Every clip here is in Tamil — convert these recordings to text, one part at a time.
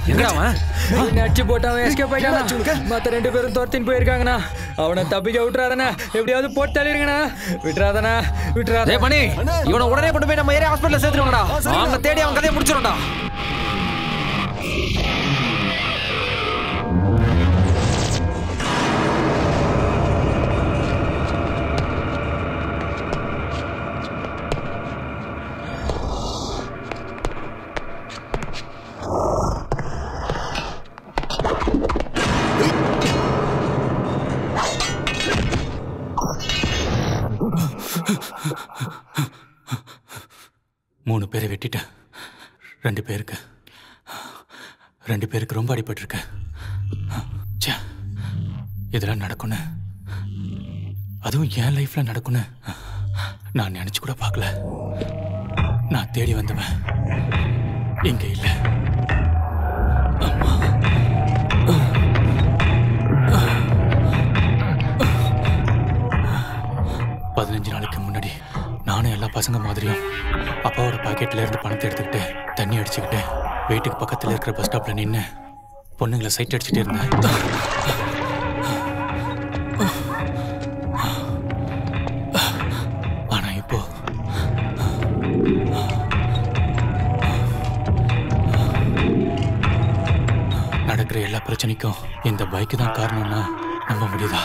எங்கடா அவன் நடிச்சு போட்டவன் எஸ்கேப் ஆயிட்டானா மத்த ரெண்டு பேரும் துரத்தின்னு போயிருக்காங்கண்ணா அவனை தப்பிக்க விட்டுறாதண்ணா எப்படியாவது போட்டு தள்ளிருங்கண்ணா விட்டுறாதண்ணா விட்டுறாத டேய் மணி இவனை உடனே கொண்டு போய் நம்ம ஏரியா ஹாஸ்பிடல்ல சேர்த்துருவாங்கடா அவங்க தேடி அவன் கதையை முடிச்சிடும்டா மூணு பேரை வெட்டிட்டேன் ரெண்டு பேருக்கு ரெண்டு பேருக்கு ரொம்ப அடிபட்டிருக்கு ச்சே இதெல்லாம் நடக்கும்னு அதுவும் என் லைஃப்ல நடக்கும்னு நான் நினைச்சு கூட பார்க்கல நான் தேடி வந்தவன் இங்க இல்லை பதினஞ்சு நாளைக்கு முன்னாடி நானும் எல்லா பசங்க மாதிரியும் அப்பாவோட பாக்கெட்ல இருந்து பணத்தை எடுத்துக்கிட்டு தண்ணி அடிச்சுக்கிட்டு வீட்டுக்கு பக்கத்துல இருக்கிற பஸ் ஸ்டாப்ல நின்று பொண்ணுங்களை சைட் அடிச்சுட்டு இருந்தேன் ஆனா இப்போ நடக்கிற எல்லா பிரச்சனைக்கும் இந்த பைக்கு தான் காரணம்னா நம்ப முடியுதா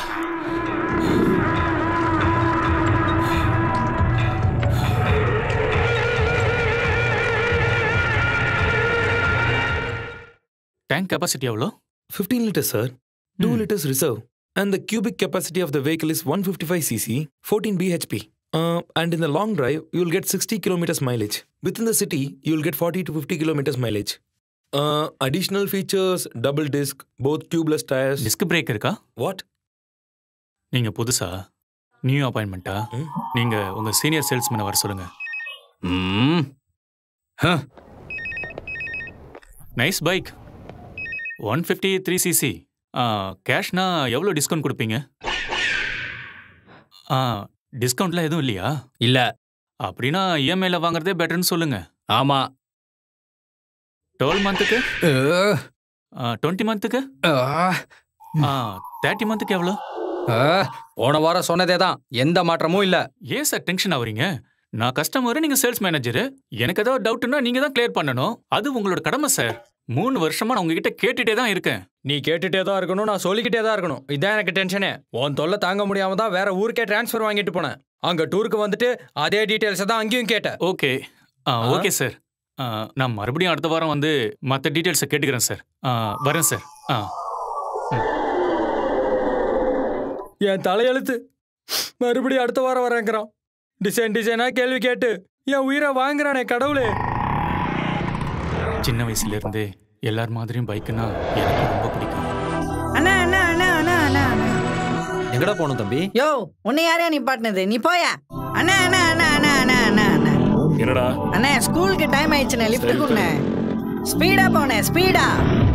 டேங்க் கெப்பாசிட்டி எவ்வளோ 15 liters, sir. 2 liters reserve. And the cubic capacity of the vehicle is 155 cc, 14 bhp. Uh, and in the long drive, you'll get 60 kilometers mileage. Within the city, you'll get 40 to 50 kilometers mileage. Uh, additional features, double disc, both tubeless tires. Disc brake இருக்கா What? நீங்க புதுசா நியூ அப்பாயின்மெண்ட்டா ம். நீங்க உங்க சீனியர் சேல்ஸ்மேனை வர சொல்லுங்க ம் nice bike one fifty three CC கேஷ்னா எவ்வளோ டிஸ்கவுண்ட் கொடுப்பீங்க ஆ டிஸ்கவுண்ட்லாம் எதுவும் இல்லையா இல்ல அப்படின்னா இஎம்ஐல வாங்குறதே பெட்டர்னு சொல்லுங்க ஆமா டுவெல் மந்த்துக்கு அஹ், டுவெண்ட்டி மந்த்துக்கு அஹ், தேர்ட்டி மந்த்துக்கு எவ்வளோ அஹ், போன வாரம் சொன்னதே தான் எந்த மாற்றமும் இல்ல ஏன் சார் டென்ஷன் ஆகுறீங்க நான் கஸ்டமர் நீங்க சேல்ஸ் மேனேஜர் எனக்கு ஏதாவது டவுட்னா நீங்க தான் கிளியர் பண்ணணும் அது உங்களோட கடமை சார் மூணு வருஷமா நான் உங்ககிட்ட கேட்டுட்டே தான் இருக்கேன் நீ கேட்டுட்டே தான் இருக்கணும் நான் சொல்லிக்கிட்டே தான் இருக்கணும் இதான் எனக்கு டென்ஷனே உன் தொல்லை தாங்க முடியாம தான் வேற ஊருக்கே ட்ரான்ஸ்ஃபர் வாங்கிட்டு போனேன் அங்க டூருக்கு வந்துட்டு அதே டீட்டெயில்ஸை தான் அங்கேயும் கேட்டேன் ஓகே ஓகே சார் நான் மறுபடியும் அடுத்த வாரம் வந்து மற்ற டீட்டெயில்ஸை கேட்டுக்கிறேன் சார் வரேன் சார் ஆ என் தலையெழுத்து மறுபடியும் அடுத்த வாரம் வரேங்கிறான் டிசைன் டிசைனா கேள்வி கேட்டு என் உயிரை வாங்குறானே கடவுளே சின்ன வயசுல இருந்தே எல்லார் மாதிரியும் பைக்குனா எனக்கு ரொம்ப பிடிக்கும் அண்ணா அண்ணா அண்ணா அண்ணா அண்ணா அண்ணா. எங்கடா போகணும் தம்பி யோ உன்னை யாரையா நிப்பாட்டினது நீ போயா அண்ணா அண்ணா அண்ணா அண்ணா அண்ணா அண்ணா அண்ணா என்னடா அண்ணா ஸ்கூலுக்கு டைம் ஆயிடுச்சுண்ணே லிஃப்ட் கொடுண்ணே ஸ்பீடா போனேன் ஸ்பீடா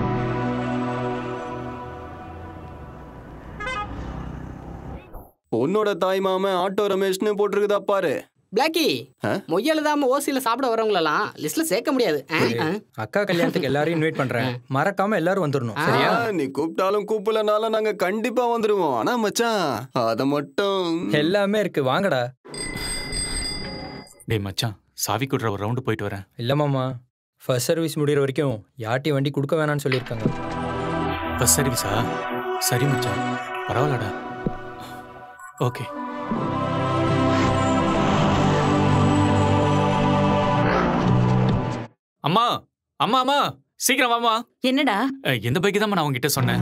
பொண்ணோட தாய் மாமன் ஆட்டோ ரமேஷ்னு போட்டிருக்குதா பாரு பிளாக்கி ஆ? மொய் எழுதாம ஓசியில சாப்பிட வரவங்களெல்லாம் லிஸ்ட்ல சேர்க்க முடியாது ஆ? ஆ? அக்கா கல்யாணத்துக்கு எல்லாரையும் இன்வைட் பண்றேன் மறக்காம எல்லாரும் வந்துடணும் சரியா ஆ, நீ கூப்பிட்டாலும் கூப்பிடலனாலும் நாங்க கண்டிப்பா வந்துருவோம் ஆனா மச்சான் அத மட்டும் எல்லாமே இருக்கு வாங்கடா டேய் மச்சான் சாவி குடுற ஒரு ரவுண்டு போயிட்டு வரேன் இல்ல மாமா ஃபர்ஸ்ட் சர்வீஸ் முடிகிற வரைக்கும் யார்ட்டையும் வண்டி கொடுக்க வேணாம்னு சொல்லியிருக்காங்க பஸ் சர்வீஸா சரி மச்சான் பரவாயில்லடா ஓகே அம்மா அம்மா அம்மா சீக்கிரம் வாமா என்னடா அஹ், இந்த பைக்கு தான் நான் உங்ககிட்ட சொன்னேன்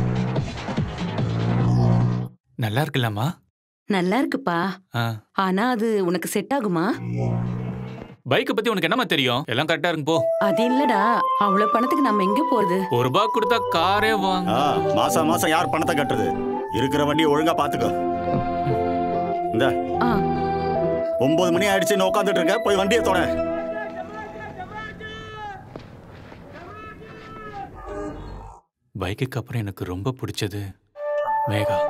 நல்லா இருக்குல்லம்மா நல்லா இருக்குப்பா ஆ ஆனா அது உனக்கு செட் ஆகுமா பைக்கை பத்தி உனக்கு என்னம்மா தெரியும் எல்லாம் கரெக்டா இருக்கும் போ அது இல்லடா அவ்வளவு பணத்துக்கு நம்ம எங்க போறது ஒரு ரூபாய் கொடுத்தா காரே வாங்க ஆ, மாசம் மாசம் யார் பணத்தை கட்டுறது இருக்கிற வண்டியை ஒழுங்கா பாத்துக்கோ இந்த ஆ ஒன்பது மணி ஆயிடுச்சு நான் உட்காந்துட்டு இருக்க போய் வண்டியை தொட பைக்குக்கு அப்புறம் எனக்கு ரொம்ப பிடிச்சது மேகா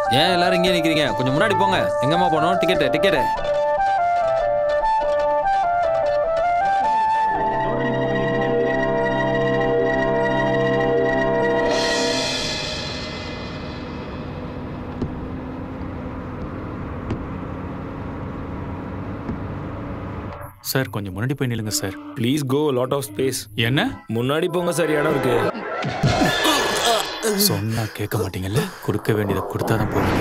ஏன் எல்லாரும் இங்கே நிக்கிறீங்க கொஞ்சம் முன்னாடி போங்க எங்கம்மா போகணும் டிக்கெட்டு டிக்கெட்டு சார் கொஞ்சம் முன்னாடி போய் நில்லுங்க sir please go lot of space என்ன முன்னாடி போங்க சார் இடம் இருக்கு சொன்னா கேட்க மாட்டீங்கல்ல கொடுக்க வேண்டியதை கொடுத்தாதான் போவீங்க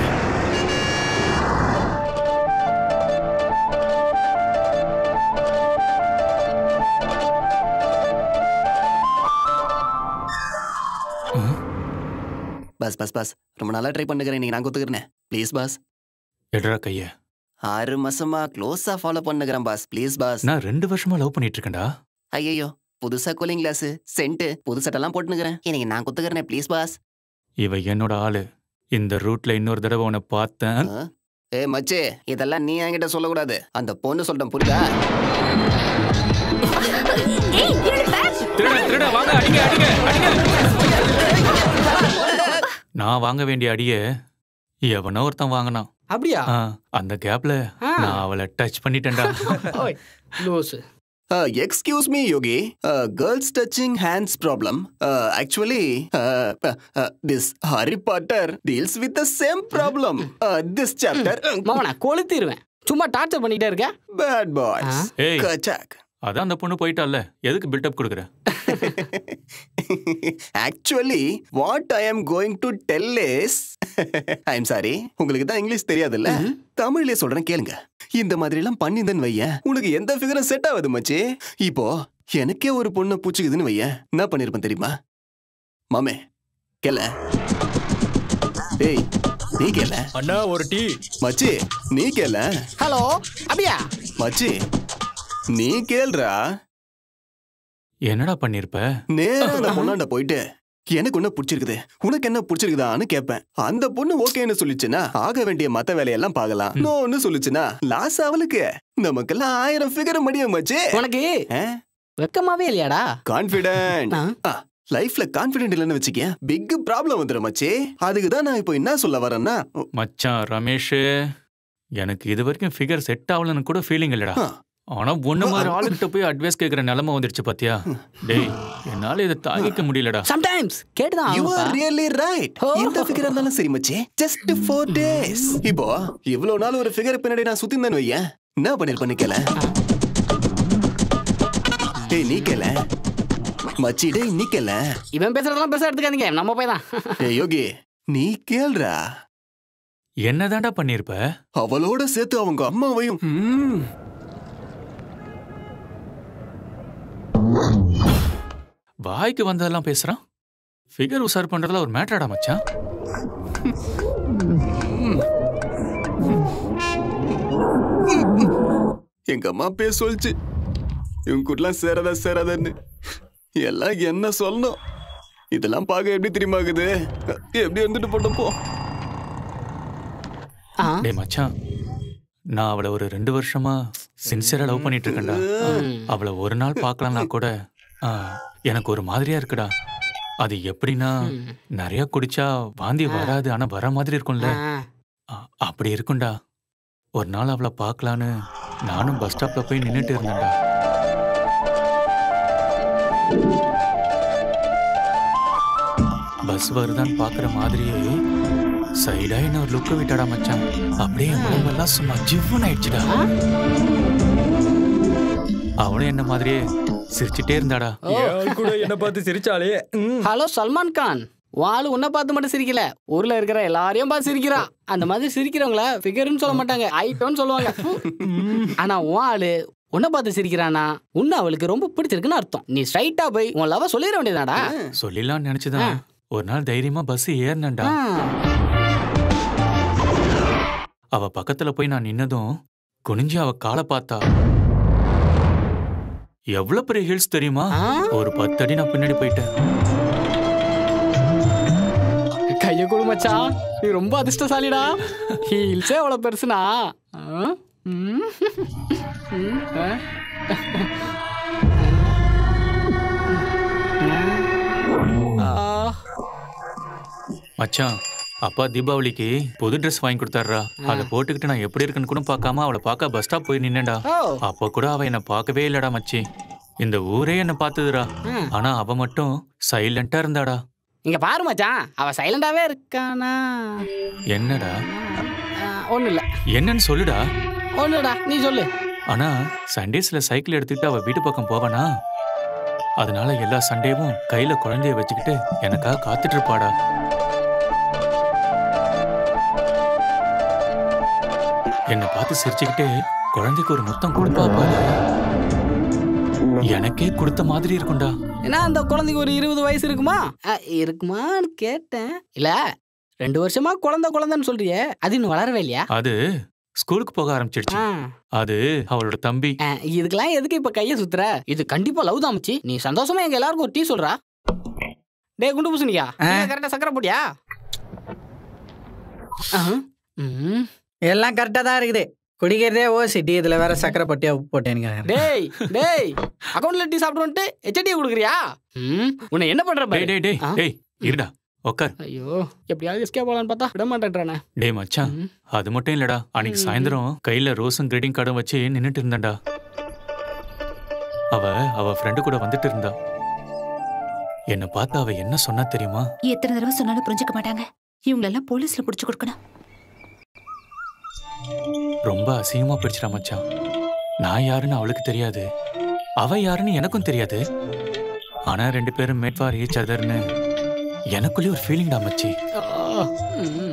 பஸ் பஸ் பஸ் ரொம்ப நாளா ட்ரை பண்ணுகிறேன் இன்னைக்கு நான் கொத்துக்கிறேன் ப்ளீஸ் பாஸ் எடுறா கைய ஆறு மாசமா க்ளோஸா ஃபாலோ பண்ணுகிறேன் பாஸ் ப்ளீஸ் பாஸ் நான் ரெண்டு வருஷமா லவ் பண்ணிட்டு இருக்கேன்டா ஐயோ புதுசா கூலிங் கிளாஸ் சென்ட் புது சட்டெல்லாம் போட்டுனுக்கிறேன் இன்னைக்கு நான் கொத்துக்கிறேன் ப்ளீஸ் பாஸ் இவ என்னோட ஆளு இந்த ரூட்ல இன்னொரு தடவை உன்னை பார்த்தேன் ஏ மச்சே இதெல்லாம் நீ என்கிட்ட சொல்லக்கூடாது அந்த பொண்ணு சொல்லிட்டேன் புரியுதா திருட திருட வாங்க அடிங்க அடிங்க அடிங்க நான் வாங்க வேண்டிய அடிய எவனோ ஒருத்தன் வாங்கினான் அப்படியா ஆ, அந்த கேப்ல ஆ. நான் அவளை டச் பண்ணிட்டேன்டா ஓய் லூசு excuse me Yogi girls touching hands problem actually this Harry Potter deals with the same problem this chapter மாமனா கொளுத்திடுவேன் சும்மா டார்ச்சர் பண்ணிட்டே இருக்க பேட் பாய்ஸ் ஏய் கச்சாக் அதான் அந்த பொண்ணு போயிட்டால எதுக்கு பில்டப் கொடுக்குற actually what I am going to tell is I am sorry உங்களுக்கு தான் இங்கிலீஷ் தெரியாதுல்ல தமிழ்லயே சொல்றேன் கேளுங்க இந்த மாதிரி எல்லாம் பண்ணிந்தன் வையன் உனக்கு எந்த ஃபிகரும் செட் ஆகுது மச்சி இப்போ எனக்கே ஒரு பொண்ணு பூச்சிக்குதுன்னு வையன் என்ன பண்ணிருப்பேன் தெரியுமா மாமே கேள டேய் நீ கேள அண்ணா ஒரு டீ மச்சி நீ கேள ஹலோ அப்படியா மச்சி நீ கேள்றா என்னடா பண்ணிருப்ப நேரா அந்த பொண்ணாண்ட போயிட்டு எனக்கு ஒண்ணு பிடிச்சிருக்குது உனக்கு என்ன பிடிச்சிருக்குதான்னு கேட்பேன் அந்த பொண்ணு ஓகேன்னு சொல்லிச்சுன்னா ஆக வேண்டிய மத்த வேலையெல்லாம் பார்க்கலாம் நோன்னு சொல்லிச்சுன்னா லாஸ் அவளுக்கு நமக்கெல்லாம் ஆயிரம் ஃபிகர் முடியும் மச்சி உனக்கு வெக்கமாவே இல்லையாடா கான்பிடென்ட் ஆ. லைஃப்ல கான்பிடென்ட் இல்லைன்னு வச்சுக்க பிக் ப்ராப்ளம் வந்துடும் மச்சி அதுக்கு தான் நான் இப்போ என்ன சொல்ல வரேன்னா மச்சான் ரமேஷ் எனக்கு இது வரைக்கும் ஃபிகர் செட் ஆகலன்னு கூட ஃபீலிங் இல்லடா ஆ. ஆனா ஒண்ணு மாதிரி ஆளுகிட்ட போய் அட்வைஸ் கேக்குற நிலைமை வந்துருச்சு பாத்தியா டேய் என்னால இதை தாங்கிக்க முடியலடா சம்டைம்ஸ் கேட்டுதான் யூ ஆகணும்ப்பா. ஆர் ரியலி ரைட் இந்த ஃபிகர் இருந்தாலும் சரி மச்சி ஜஸ்ட் ஃபோர் டேஸ் இப்போ இவ்வளவு நாள் ஒரு ஃபிகர் பின்னாடி நான் சுத்தி இருந்தேன்னு வையேன் என்ன பண்ணிருப்பேன்னு கேள டேய் நீ கேள மச்சி டேய் நீ கேள இவன் பேசுறதெல்லாம் பெருசா எடுத்துக்காதீங்க நம்ம போய் தான் டேய் யோகி நீ கேள்றா என்னதான்டா பண்ணிருப்ப அவளோட சேர்த்து அவங்க அம்மாவையும் ம், வாய்க்கு வந்ததெல்லாம் பேசுறான் ஃபிகர் உசார் பண்றதுல ஒரு மேட்டராடா மச்சான் எங்க அம்மா பேச சொல்லிச்சு இவங்க கூடலாம் சேராதா சேராதான்னு எல்லாம் என்ன சொல்லணும் இதெல்லாம் பார்க்க எப்படி தெரியுமா இருக்குது எப்படி இருந்துட்டு போட்டப்போ டேய் மச்சான் நான் அவளை ஒரு ரெண்டு வருஷமா சின்சியரா லவ் பண்ணிட்டு இருக்கேன்டா அவளை ஒரு நாள் பார்க்கலன்னா கூட ஆ, எனக்கு ஒரு மாதிரியா இருக்குடா அது எப்படின்னா நிறைய குடிச்சா வாந்தி வராது ஆனா வர மாதிரி இருக்கும்ல ஆ, அப்படி இருக்கும்டா ஒரு நாள் அவளை பார்க்கலான்னு நானும் பஸ் ஸ்டாப்ல போய் நின்னுட்டு இருந்தேன்டா பஸ் வருதான்னு பாக்குற மாதிரியே சைடா என்ன ஒரு லுக்கு விட்டாடா மச்சான் அப்படியே என் உடம்பெல்லாம் சும்மா ஜிவ்வுன்னு ஆயிடுச்சுடா அவளும் என்ன மாதிரியே சிரிச்சிட்டே இருந்தாடா கூட என்ன பார்த்து சிரிச்சாலே ஹலோ சல்மான் கான் வாளு உன்னை பார்த்து மட்டும் சிரிக்கல ஊர்ல இருக்கிற எல்லாரையும் பார்த்து சிரிக்கிறான் அந்த மாதிரி சிரிக்கிறவங்கள ஃபிகர்னு சொல்ல மாட்டாங்க ஐட்டோன்னு சொல்லுவாங்க ஆனா உன் ஆளு உன்னை பார்த்து சிரிக்கிறானா உன்னை அவளுக்கு ரொம்ப பிடிச்சிருக்குன்னு அர்த்தம் நீ ஸ்ட்ரைட்டா போய் உன் லவ சொல்லிட வேண்டியதாடா சொல்லிடலாம்னு நினைச்சுதான் ஒரு நாள் தைரியமா பஸ் ஏறினேன்டா அவ பக்கத்துல போய் நான் நின்னதும் குனிஞ்சு அவ காலை பார்த்தா எவ்வளவு பெரிய ஹில்ஸ் தெரியுமா ஒரு பத்து அடி நான் பின்னாடி போயிட்டேன் கைய கொடு மச்சான் நீ ரொம்ப அதிர்ஷ்டசாலிடா ஹீல்ஸே அவ்வளவு பெருசுனா ஆ? ம். ம், ஆ? ஆ. மச்சான் அப்பா தீபாவளிக்கு புது ட்ரெஸ் வாங்கி கொடுத்தாருடா அதை போட்டுக்கிட்டு நான் எப்படி இருக்குன்னு கூட பார்க்காம அவளை பார்க்க பஸ் ஸ்டாப் போய் நின்னேன்டா ஓ அப்போ கூட அவ என்ன பார்க்கவே இல்லடா மச்சி இந்த ஊரே என்ன பார்த்ததுடா ம். ஆனா அவ மட்டும் சைலண்டா இருந்தாடா இங்க பாரு மச்சான் அவ சைலண்டாவே இருக்கானா என்னடா ஒன்றும் இல்லை என்னன்னு சொல்லுடா ஒன்றுடா நீ சொல்லு ஆனா சண்டேஸ்ல சைக்கிள் எடுத்துக்கிட்டு அவ வீட்டு பக்கம் போவானா அதனால எல்லா சண்டேவும் கையில குழந்தைய வச்சுக்கிட்டு எனக்காக காத்துட்டு இருப்பாடா என்னை பார்த்து சிரிச்சுக்கிட்டே குழந்தைக்கு ஒரு முத்தம் கொடுப்பா பாரு எனக்கே கொடுத்த மாதிரி இருக்கும்டா ஏன்னா அந்த குழந்தைக்கு ஒரு இருபது வயசு இருக்குமா அ, இருக்குமான்னு கேட்டேன் இல்ல ரெண்டு வருஷமா குழந்தை குழந்தைன்னு சொல்றியே அது இன்னும் வளரவே இல்லையா அது ஸ்கூலுக்கு போக ஆரம்பிச்சிடுச்சு ஆ, அது அவளோட தம்பி ஆ, இதுக்கெல்லாம் எதுக்கு இப்ப கைய சுத்துற இது கண்டிப்பா லவ் தான் மச்சி நீ சந்தோஷமா எங்க எல்லாருக்கும் ஒரு டீ சொல்றா டேய் குண்டு பூசணிக்கா கரெக்டா சக்கரை போட்டியா ஆஹா. ம். எல்லாம் கரெக்டா தான் இருக்குது குடிக்கிறதே ஓசி டீ இதுல வேற சக்கரை பட்டியா உப்பு போட்டேன்னு டேய் டேய் அக்கவுண்ட்ல டீ சாப்பிட்டு ஹெச்டி கொடுக்குறியா ம் உன்னை என்ன பண்ற டேய் பாரு டேய் டேய் ஆ? டேய் இருடா உக்கார் ஐயோ எப்படியாவது எஸ்கேப் ஆகலான்னு பார்த்தா விட மாட்டேன்றானே டேய் மச்சான் ம். அது மட்டும் இல்லடா அன்னைக்கு சாயந்தரம் கையில ரோஸும் கிரீட்டிங் கார்டும் வச்சு நின்னுட்டு இருந்தேன்டா அவ அவ ஃப்ரெண்டு கூட வந்துட்டு இருந்தா என்ன பார்த்து அவ என்ன சொன்னா தெரியுமா எத்தனை தடவை சொன்னாலும் புரிஞ்சுக்க மாட்டாங்க இவங்களெல்லாம் போலீஸ்ல புடிச்சு கொடுக்கணும் ரொம்ப அசிங்கமா போயிடுச்சுடா மச்சான் நான் யாருன்னு அவளுக்கு தெரியாது அவ யாருன்னு எனக்கும் தெரியாது ஆனா ரெண்டு பேரும் மேட் ஃபார் ஈச் அதர்னு எனக்குள்ளே ஒரு ஃபீலிங்டா மச்சி ஆ, ம்.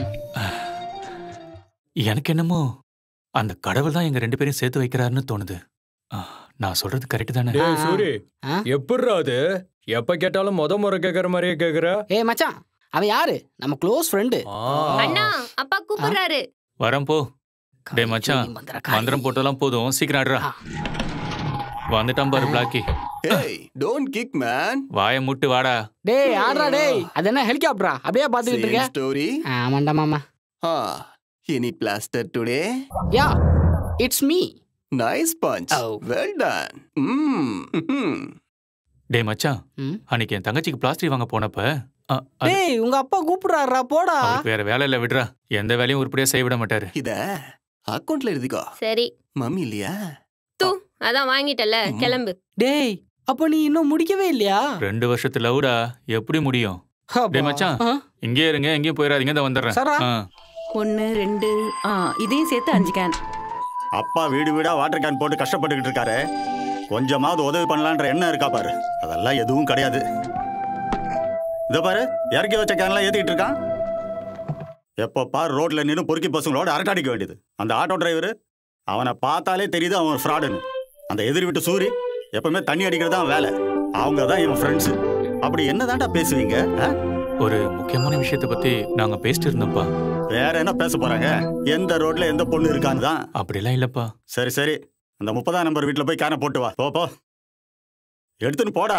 எனக்கு என்னமோ அந்த கடவுள் தான் எங்க ரெண்டு பேரையும் சேர்த்து வைக்கிறாருன்னு தோணுது ஆ, நான் சொல்றது கரெக்ட் தானே டேய் சூரி ஆ? எப்படிரா அது எப்ப கேட்டாலும் முத முறை கேக்குற மாதிரியே கேக்குற ஏய் மச்சான் அவன் யாரு நம்ம க்ளோஸ் ஃப்ரெண்டு ஆ. அண்ணா அப்பா கூப்பிடுறாரு வரேன் போ டேய் மச்சான் மந்திரம் போட்டதெல்லாம் போதும் சீக்கிரம் ஆடுறா ஆ. வந்துட்டான் பாரு blackie hey don't kick man வாயை முட்டு வாடா டேய் ஆடுறா டேய் அது என்ன ஹெலிகாப்டரா அப்படியே பாத்துக்கிட்டு இருக்க ஸ்டோரி ஆமாண்டா மாமா ஆ any plaster today yeah it's me nice punch Oh. Well done ம் டேய் மச்சான் ம். அன்னைக்கு என் தங்கச்சிக்கு பிளாஸ்டிக் வாங்க போனப்ப அ, அது- டேய் உங்க அப்பா கூப்பிடுறாரா போடா அவருக்கு வேற வேலை இல்ல விடுறா எந்த வேலையும் உருப்படியா செய்ய விட மாட்டாரு இத அக்கவுண்ட்ல எழுதிக்கோ சரி மம்மி இல்லையா தூ அதான் வாங்கிட்டல கிளம்பு டேய் அப்ப நீ இன்னும் முடிக்கவே இல்லையா ரெண்டு வருஷத்து லவுடா எப்படி முடியும் டேய் மச்சான். ஆ, இங்கே இருங்க எங்கேயும் போயிடாதீங்க தான் வந்துடுறேன் சரா. ஆ. ஒன்னு ரெண்டு ஆ இதையும் சேர்த்து அஞ்சு கேன் அப்பா வீடு வீடா வாட்டர் கேன் போட்டு கஷ்டப்பட்டுக்கிட்டு இருக்காரு கொஞ்சமாவது உதவி பண்ணலான்ற எண்ணம் இருக்கா பாரு அதெல்லாம் எதுவும் கிடையாது இத பாரு இறக்கி வச்ச கேன்லாம் ஏத்திக்கிட்டு இருக்கான் எப்போ பாரு ரோட்ல நின்று பொறுக்கி பசங்களோட அரட்டாடிக்க வேண்டியது அந்த ஆட்டோ டிரைவர் அவனை பார்த்தாலே தெரியுது அவன் ஃப்ராடுன்னு அந்த எதிர் வீட்டு சூரி எப்பவுமே தண்ணி அடிக்கிறது தான் வேலை அவங்க தான் இவன் ஃப்ரெண்ட்ஸ் அப்படி என்னதான்டா பேசுவீங்க ஆ? ஒரு முக்கியமான விஷயத்தை பத்தி நாங்க பேசிட்டு இருந்தோம்ப்பா வேற என்ன பேச போறாங்க எந்த ரோட்ல எந்த பொண்ணு இருக்கான்னு தான் அப்படிலாம் இல்லப்பா சரி சரி அந்த முப்பதாம் நம்பர் வீட்டில் போய் கேனை போட்டு வா போ போ எடுத்துன்னு போடா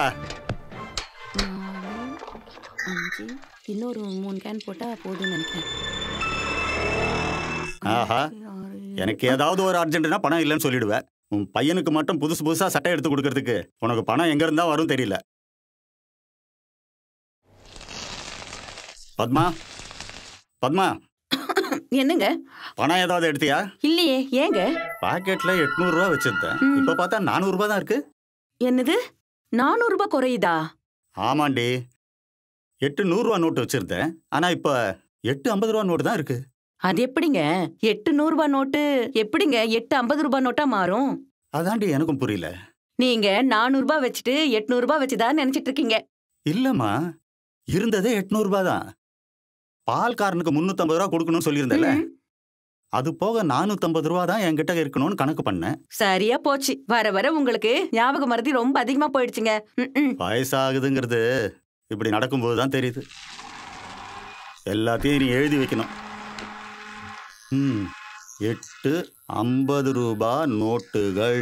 அஞ்சு இன்னொரு மூணு கேன் போட்டா போதும்னு நினைக்கிறேன் ஆஹா எனக்கு ஏதாவது ஒரு அர்ஜென்ட்னா பணம் இல்லைன்னு சொல்லிடுவேன் உன் பையனுக்கு மட்டும் புதுசு புதுசா சட்டை எடுத்து கொடுக்கறதுக்கு உனக்கு பணம் எங்க இருந்தா வரும் தெரியல பத்மா பத்மா என்னங்க பணம் ஏதாவது எடுத்தியா இல்லையே ஏங்க பாக்கெட்ல எட்நூறு ரூபா வச்சிருந்தேன் ம். இப்ப பார்த்தா நானூறு ரூபாய் தான் இருக்கு என்னது நானூறு ரூபாய் குறையுதா ஆமாண்டி எட்டு நூறு ரூபா நோட்டு வச்சிருந்தேன் ஆனா இப்ப எட்டு ஐம்பது ரூபா நோட்டு தான் இருக்கு அது எப்படிங்க எட்டு நூறு ரூபாய் நோட்டு எப்படிங்க எட்டு ஐம்பது ரூபாய் நோட்டா மாறும் அதாண்டி எனக்கும் புரியல நீங்க நானூறு ரூபாய் வச்சுட்டு எட்நூறு ரூபாய் வச்சுதான் நினைச்சிட்டு இருக்கீங்க இல்லம்மா இருந்ததே எட்நூறு ரூபாய் தான் பால்காரனுக்கு முன்னூத்தம்பது ரூபா கொடுக்கணும்னு சொல்லியிருந்தல ம். அது போக நானூத்தம்பது ரூபா தான் என்கிட்ட இருக்கணும்னு கணக்கு பண்ணேன் சரியா போச்சு வர வர உங்களுக்கு ஞாபக மறதி ரொம்ப அதிகமா போயிடுச்சுங்க ம்ம். வயசாகுதுங்கிறது இப்படி நடக்கும்போது தான் தெரியுது எல்லாத்தையும் நீ எழுதி வைக்கணும் ம் எட்டு ஐம்பது ரூபா நோட்டுகள்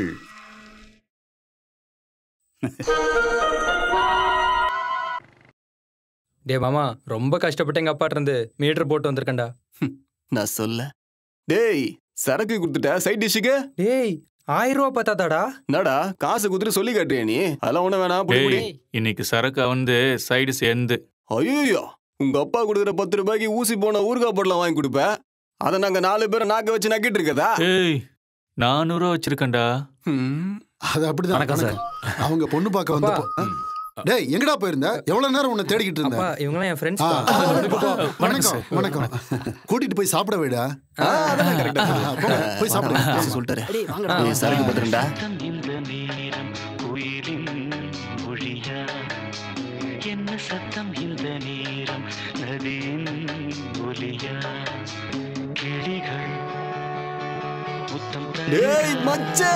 டேய் மாமா ரொம்ப கஷ்டப்பட்டு எங்க அப்பாட்ட இருந்து மீட்டர் போட்டு வந்திருக்கேன்டா நான் சொல்ல டேய் சரக்கு கொடுத்துட்ட சைட் டிஷ்ஷுக்கு டேய் ஆயிரம் ரூபா பார்த்தாதாடா என்னடா காசு கொடுத்துட்டு சொல்லி காட்டுறியா நீ அதெல்லாம் ஒண்ணு வேணாம் புடி புடி டேய் இன்னைக்கு சரக்கு வந்து சைடு சேர்ந்து ஐயோ உங்க அப்பா கொடுக்குற பத்து ரூபாய்க்கு ஊசி போன ஊறுகாய் பொருளை வாங்கி கொடுப்ப அதை நாங்க நாலு பேரை நாக்க வச்சு நக்கிட்டு இருக்கதா ஏய் நானூறுவா வச்சிருக்கேன்டா அது அப்படிதான் வணக்கம் சார். அவங்க பொண்ணு பார்க்க வந்தப்போ டேய் எங்கடா போயிருந்த எவ்வளவு நேரம் உன்னை தேடிக்கிட்டு அப்பா இருந்தேன் இவங்களாம் என் ஃப்ரெண்ட்ஸ் ஆ, வணக்கம் வணக்கம் கூட்டிட்டு போய் சாப்பிட வைடா அதெல்லாம் கரெக்டா ஆ, போங்க, போய் சாப்பிடுங்க சொல்லிட்டாரு அடேய், வாங்கடா. ஏய், சரக்கு பத்திரண்டா இந்த நேரம் உயிரின் மொழியா என்ன சத்தம் இந்த நேரம் நதியின் ஒலியா கிளிகள் முத்தம் டேய் மச்சே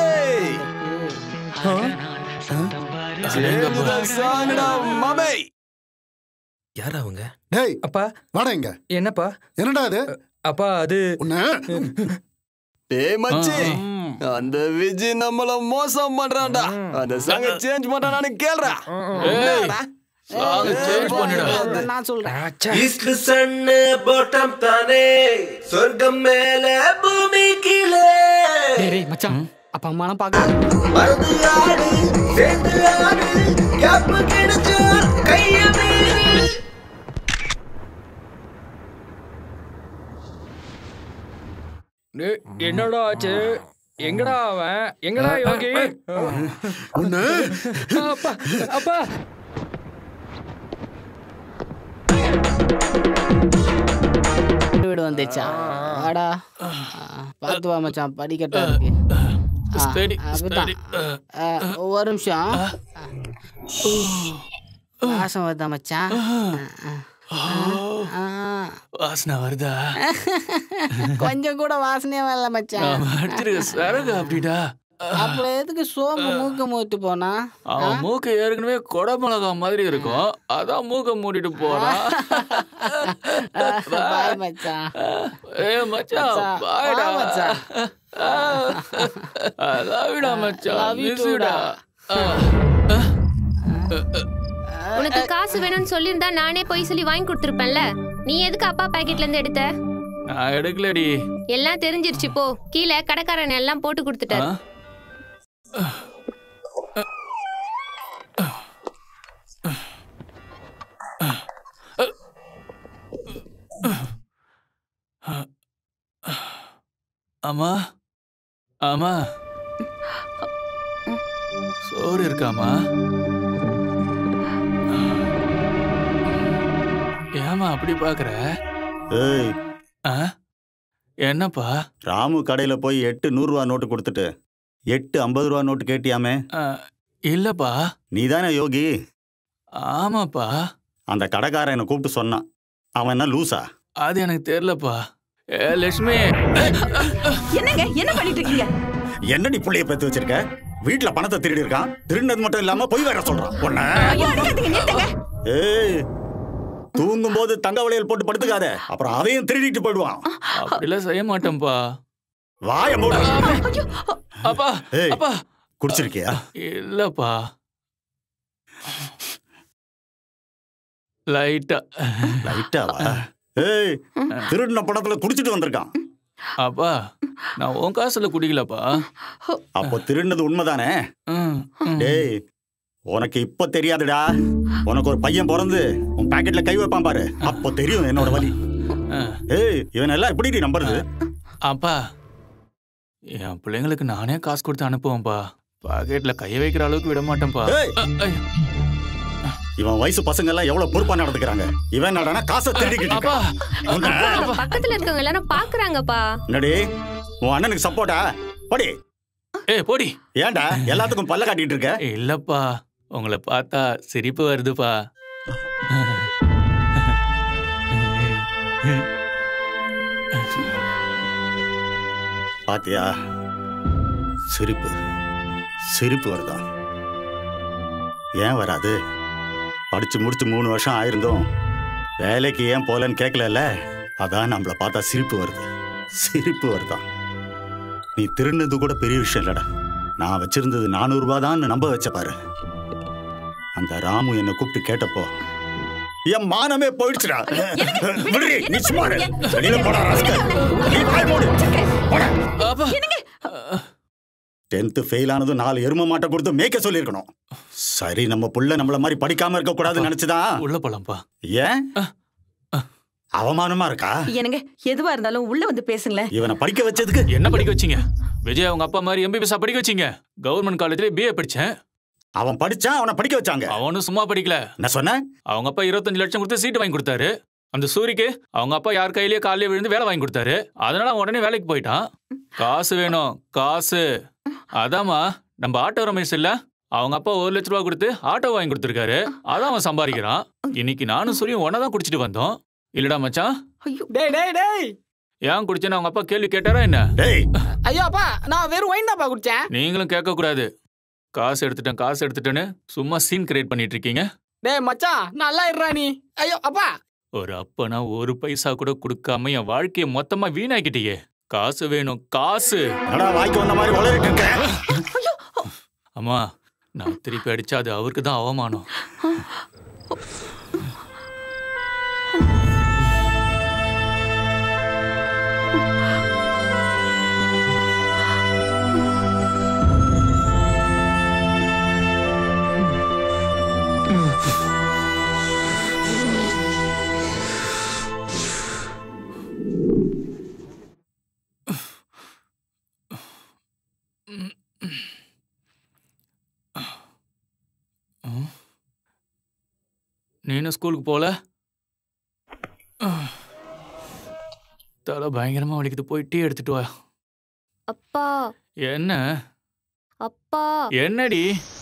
சாங்கடா மாமே யார் அவங்க டேய் அப்பா வாடா இங்க என்னப்பா என்னடா அது அப்பா அது உன்ன டேய் மச்சி அந்த விஜய் நம்மள மோசம் பண்றான்டா அந்த சாங்க சேஞ்ச் பண்றானு கேளுடா என்னடா? சேஞ்ச் பண்ணுடா நான் சொல்றேன் ஈஸ்ட் சன்னு பாட்டம் தானே சொர்க்கம் மேல பூமி கீழே டேய், டேய், மச்சான் அப்பா அம்மாலாம் பார்க்க மருந்து ஆடு சேர்ந்து ஆடு கேப்பு கிடைச்சா கைய மீறி டேய், என்னடா ஆச்சு எங்கடா அவன் எங்கடா யோகி உன்ன அப்பா அப்பா வீடு வந்துச்சா வாடா ஆ, பார்த்து வா மச்சான் படிக்கட்டா இருக்கு ஆ, ஸ்டடி அப்படிதான். ஆ, ஒரு நிமிஷம் வாசம் வருதா மச்சான் ஆ, ஆ. வாசனை வருதா கொஞ்சம் கூட வாசனையே வரல மச்சான் நாம அடிச்சிருக்க சரகு அப்படிடா அப்புறம் எதுக்கு சோம்பு மூக்க மூத்து போனா அவன் மூக்கு ஏற்கனவே கொடை மிளகா மாதிரி இருக்கும் அதான் மூக்க மூடிட்டு போறான் பாய் மச்சான் ஏ மச்சான் மச்சான், பாய்டா வா மச்சான். லவ்டா மச்சான் Love you மிஸ்டா உனக்கு காசு வேணும்னு சொல்லியிருந்தா நானே போய் சொல்லி வாங்கி கொடுத்துருப்பேன்ல நீ எதுக்கு அப்பா பாக்கெட்ல இருந்து எடுத்த நான் எடுக்கலடி எல்லாம் தெரிஞ்சிருச்சு போ கீழே கடைக்காரன் எல்லாம் போட்டு கொடுத்துட்டாரு அம்மா அம்மா சோறு இருக்காமா ஏமா அப்படி பாக்குற ஏய் ஆ? என்னப்பா ராமு கடையில போய் எட்டு நூறுரூவா நோட்டு கொடுத்துட்டு எட்டு ஐம்பது ரூபா நோட்டு கேட்டியாமே ஆ, இல்லப்பா நீதானே யோகி ஆமாப்பா அந்த கடைக்காரன் என்னை கூப்பிட்டு சொன்னான் அவன் என்ன லூசா அது எனக்கு தெரியலப்பா ஏ லட்சுமி என்னங்க என்ன பண்ணிட்டு இருக்கீங்க என்னடி புள்ளைய பெத்து வச்சிருக்க வீட்டுல பணத்தை திருடி இருக்கான் திருடினது மட்டும் இல்லாம பொய் வேற சொல்றான் உன்ன ஐயோ அடிக்காதீங்க நிறுத்துங்க ஏய் தூங்கும் போது தங்க வளையல் போட்டு படுத்துக்காத அப்புறம் அதையும் திருடிட்டு போயிடுவான் அப்படிலாம் செய்ய மாட்டேன்ப்பா வாய மூடு அப்பா ஏய் அப்பா குடிச்சிருக்கியா இல்லப்பா லைட்டா லைட்டாவா ஏய் திருடின பணத்துல குடிச்சிட்டு வந்திருக்கான் அப்பா நான் உன் காசுல குடிக்கலப்பா அப்போ திருடினது உண்மைதானே ம், ம். டேய் உனக்கு இப்ப தெரியாதுடா உனக்கு ஒரு பையன் பிறந்து உன் பாக்கெட்ல கை வைப்பான் பாரு அப்போ தெரியும் என்னோட வலி ஆ. ஏய் இவன் எல்லாம் எப்படி நம்புறது அப்பா என் பிள்ளைங்களுக்கு நானே காசு கொடுத்து அனுப்புவேன்ப்பா பாக்கெட்ல கைய வைக்கிற அளவுக்கு விட மாட்டேன்ப்பா ஏய். அ, ஐயோ. இவன் வயசு பசங்க எல்லாம் எவ்வளவு பொறுப்பா நடந்துக்கிறாங்க இவன் என்னடானா காசை திருடிக்கிட்டு அப்பா இருக்கான். உன்னை- பக்கத்துல இருக்கவங்க எல்லாரும் பாக்குறாங்கப்பா என்னடி உன் அண்ணனுக்கு சப்போர்ட்டா படி ஏய் போடி ஏன்டா எல்லாத்துக்கும் பல்ல காட்டிட்டு இருக்க இல்லப்பா உங்களை பார்த்தா சிரிப்பு வருதுப்பா பாத்தியா சிரிப்பு சிரிப்பு வருதா ஏன் வராது படிச்சு முடிச்சு மூணு வருஷம் ஆயிருந்தோம் வேலைக்கு ஏன் போலன்னு கேட்கலல்ல அதான் நம்மள பார்த்தா சிரிப்பு வருது சிரிப்பு வருதா நீ திருடினது கூட பெரிய விஷயம் இல்லடா நான் வச்சிருந்தது நானூறு ரூபாய் தான் நம்ப வச்ச பாரு அந்த ராமு என்னை கூப்பிட்டு கேட்டப்போ என் மானமே போயிடுச்சுடா விடுறி, நீ சும்மா இரு. வெளியில போடா ராஸ்கல். நீ வாய் மூடு. போடா. டென்த்து ஃபெயில் ஆனதும் நாலு எரும மாட்டை கொடுத்து மேய்க்க சொல்லியிருக்கணும் சரி நம்ம புள்ள நம்மள மாதிரி படிக்காம இருக்க கூடாதுன்னு நினைச்சுதான் உள்ள போலாம்ப்பா ஏன் அவமானமா இருக்கா எனக்கு எதுவா இருந்தாலும் உள்ள வந்து பேசுங்களேன் இவனை படிக்க வச்சதுக்கு என்ன படிக்க வச்சீங்க விஜய் அவங்க அப்பா மாதிரி எம்பிபிஎஸ் படிக்க வச்சீங்க கவர்மெண்ட் காலேஜ்ல பிஏ படிச்சேன் அவன் படிச்சான் அவனை படிக்க வச்சாங்க அவனும் சும்மா படிக்கல என்ன சொன்ன அவங்க அப்பா இருபத்தஞ்சு லட்சம் கொடுத்து சீட்டு வாங்கி கொடுத்தாரு அந்த சூரிக்கு அவங்க அப்பா யார் கையிலேயே காலையில விழுந்து வேலை வாங்கி கொடுத்தாரு அதனால அவன் உடனே வேலைக்கு போயிட்டான் காசு வேணும் காசு அதாம்மா நம்ம ஆட்டோ ரமேஷ் இல்ல அவங்க அப்பா ஒரு லட்ச ரூபா கொடுத்து ஆட்டோ வாங்கி கொடுத்துருக்காரு அதான் அவன் சம்பாதிக்கிறான் இன்னைக்கு நானும் சூரியும் ஒன்னா தான் குடிச்சிட்டு வந்தோம் இல்லடா மச்சான் டேய் டேய் டேய் ஏன் குடிச்சேன்னு அவங்க அப்பா கேள்வி கேட்டாரா என்ன ஐயோ அப்பா நான் வெறும் ஒயின் தான்ப்பா குடிச்சேன் நீங்களும் கேட்க கூடாது காசு எடுத்துட்டேன் காசு எடுத்துட்டேன்னு சும்மா சீன் கிரியேட் பண்ணிட்டு இருக்கீங்க டேய் மச்சான் நல்லா இருடா நீ ஐயோ அப்பா ஒரு அப்பனா ஒரு பைசா கூட கொடுக்காம என் வாழ்க்கையை மொத்தமா வீணாக்கிட்டீங்க காசு வேணும் காசு வாய்க்கு வந்த மாதிரி வளரிட்டு இருக்க அம்மா நான் திருப்பி அடிச்சா அது அவருக்கு தான் அவமானம் நீனும் ஸ்கூலுக்கு போல தலை பயங்கரமா வலிக்குது போய் டீ எடுத்துட்டு வா அப்பா என்ன அப்பா என்னடி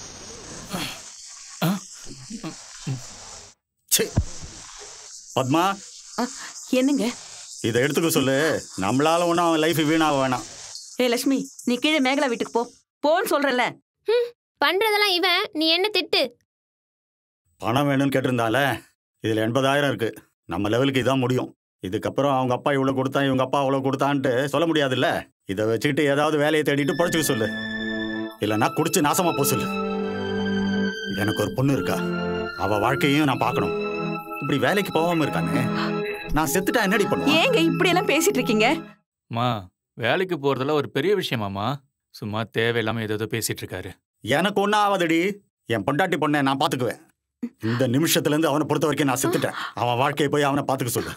பத்மா என்னங்க இதை எடுத்துக்க சொல்லு நம்மளால ஒன்றும் அவன் லைஃப் வீணாக வேணாம் ஏ லட்சுமி நீ கீழே மேகலா வீட்டுக்கு போ போன்னு சொல்றல பண்றதெல்லாம் இவன் நீ என்ன திட்டு பணம் வேணும்னு கேட்டிருந்தால இதில் எண்பதாயிரம் இருக்கு நம்ம லெவலுக்கு இதான் முடியும் இதுக்கப்புறம் அவங்க அப்பா இவ்வளோ கொடுத்தான் இவங்க அப்பா அவ்வளோ கொடுத்தான்ட்டு சொல்ல முடியாதுல்ல இதை வச்சுக்கிட்டு ஏதாவது வேலையை தேடிட்டு பழச்சிக்க சொல்லு இல்லைன்னா குடிச்சு நாசமா போ சொல்லு எனக்கு ஒரு பொண்ணு இருக்கா அவ வாழ்க்கையும் நான் பார்க்கணும் இப்படி வேலைக்கு போகாம இருக்கானே நான் செத்துட்டா என்னடி பண்ணுவேன் ஏங்க இப்படி எல்லாம் பேசிட்டு இருக்கீங்க மா வேலைக்கு போறதெல்லாம் ஒரு பெரிய விஷயமாமா சும்மா தேவையில்லாம ஏதோ பேசிட்டு இருக்காரு எனக்கு ஒன்றும் ஆகாதடி என் பொண்டாட்டி பொண்ணை நான் பார்த்துக்குவேன் இந்த நிமிஷத்துல இருந்து அவனை பொறுத்த வரைக்கும் நான் செத்துட்டேன் அவன் வாழ்க்கையை போய் அவனை பார்த்துக்க சொல்லு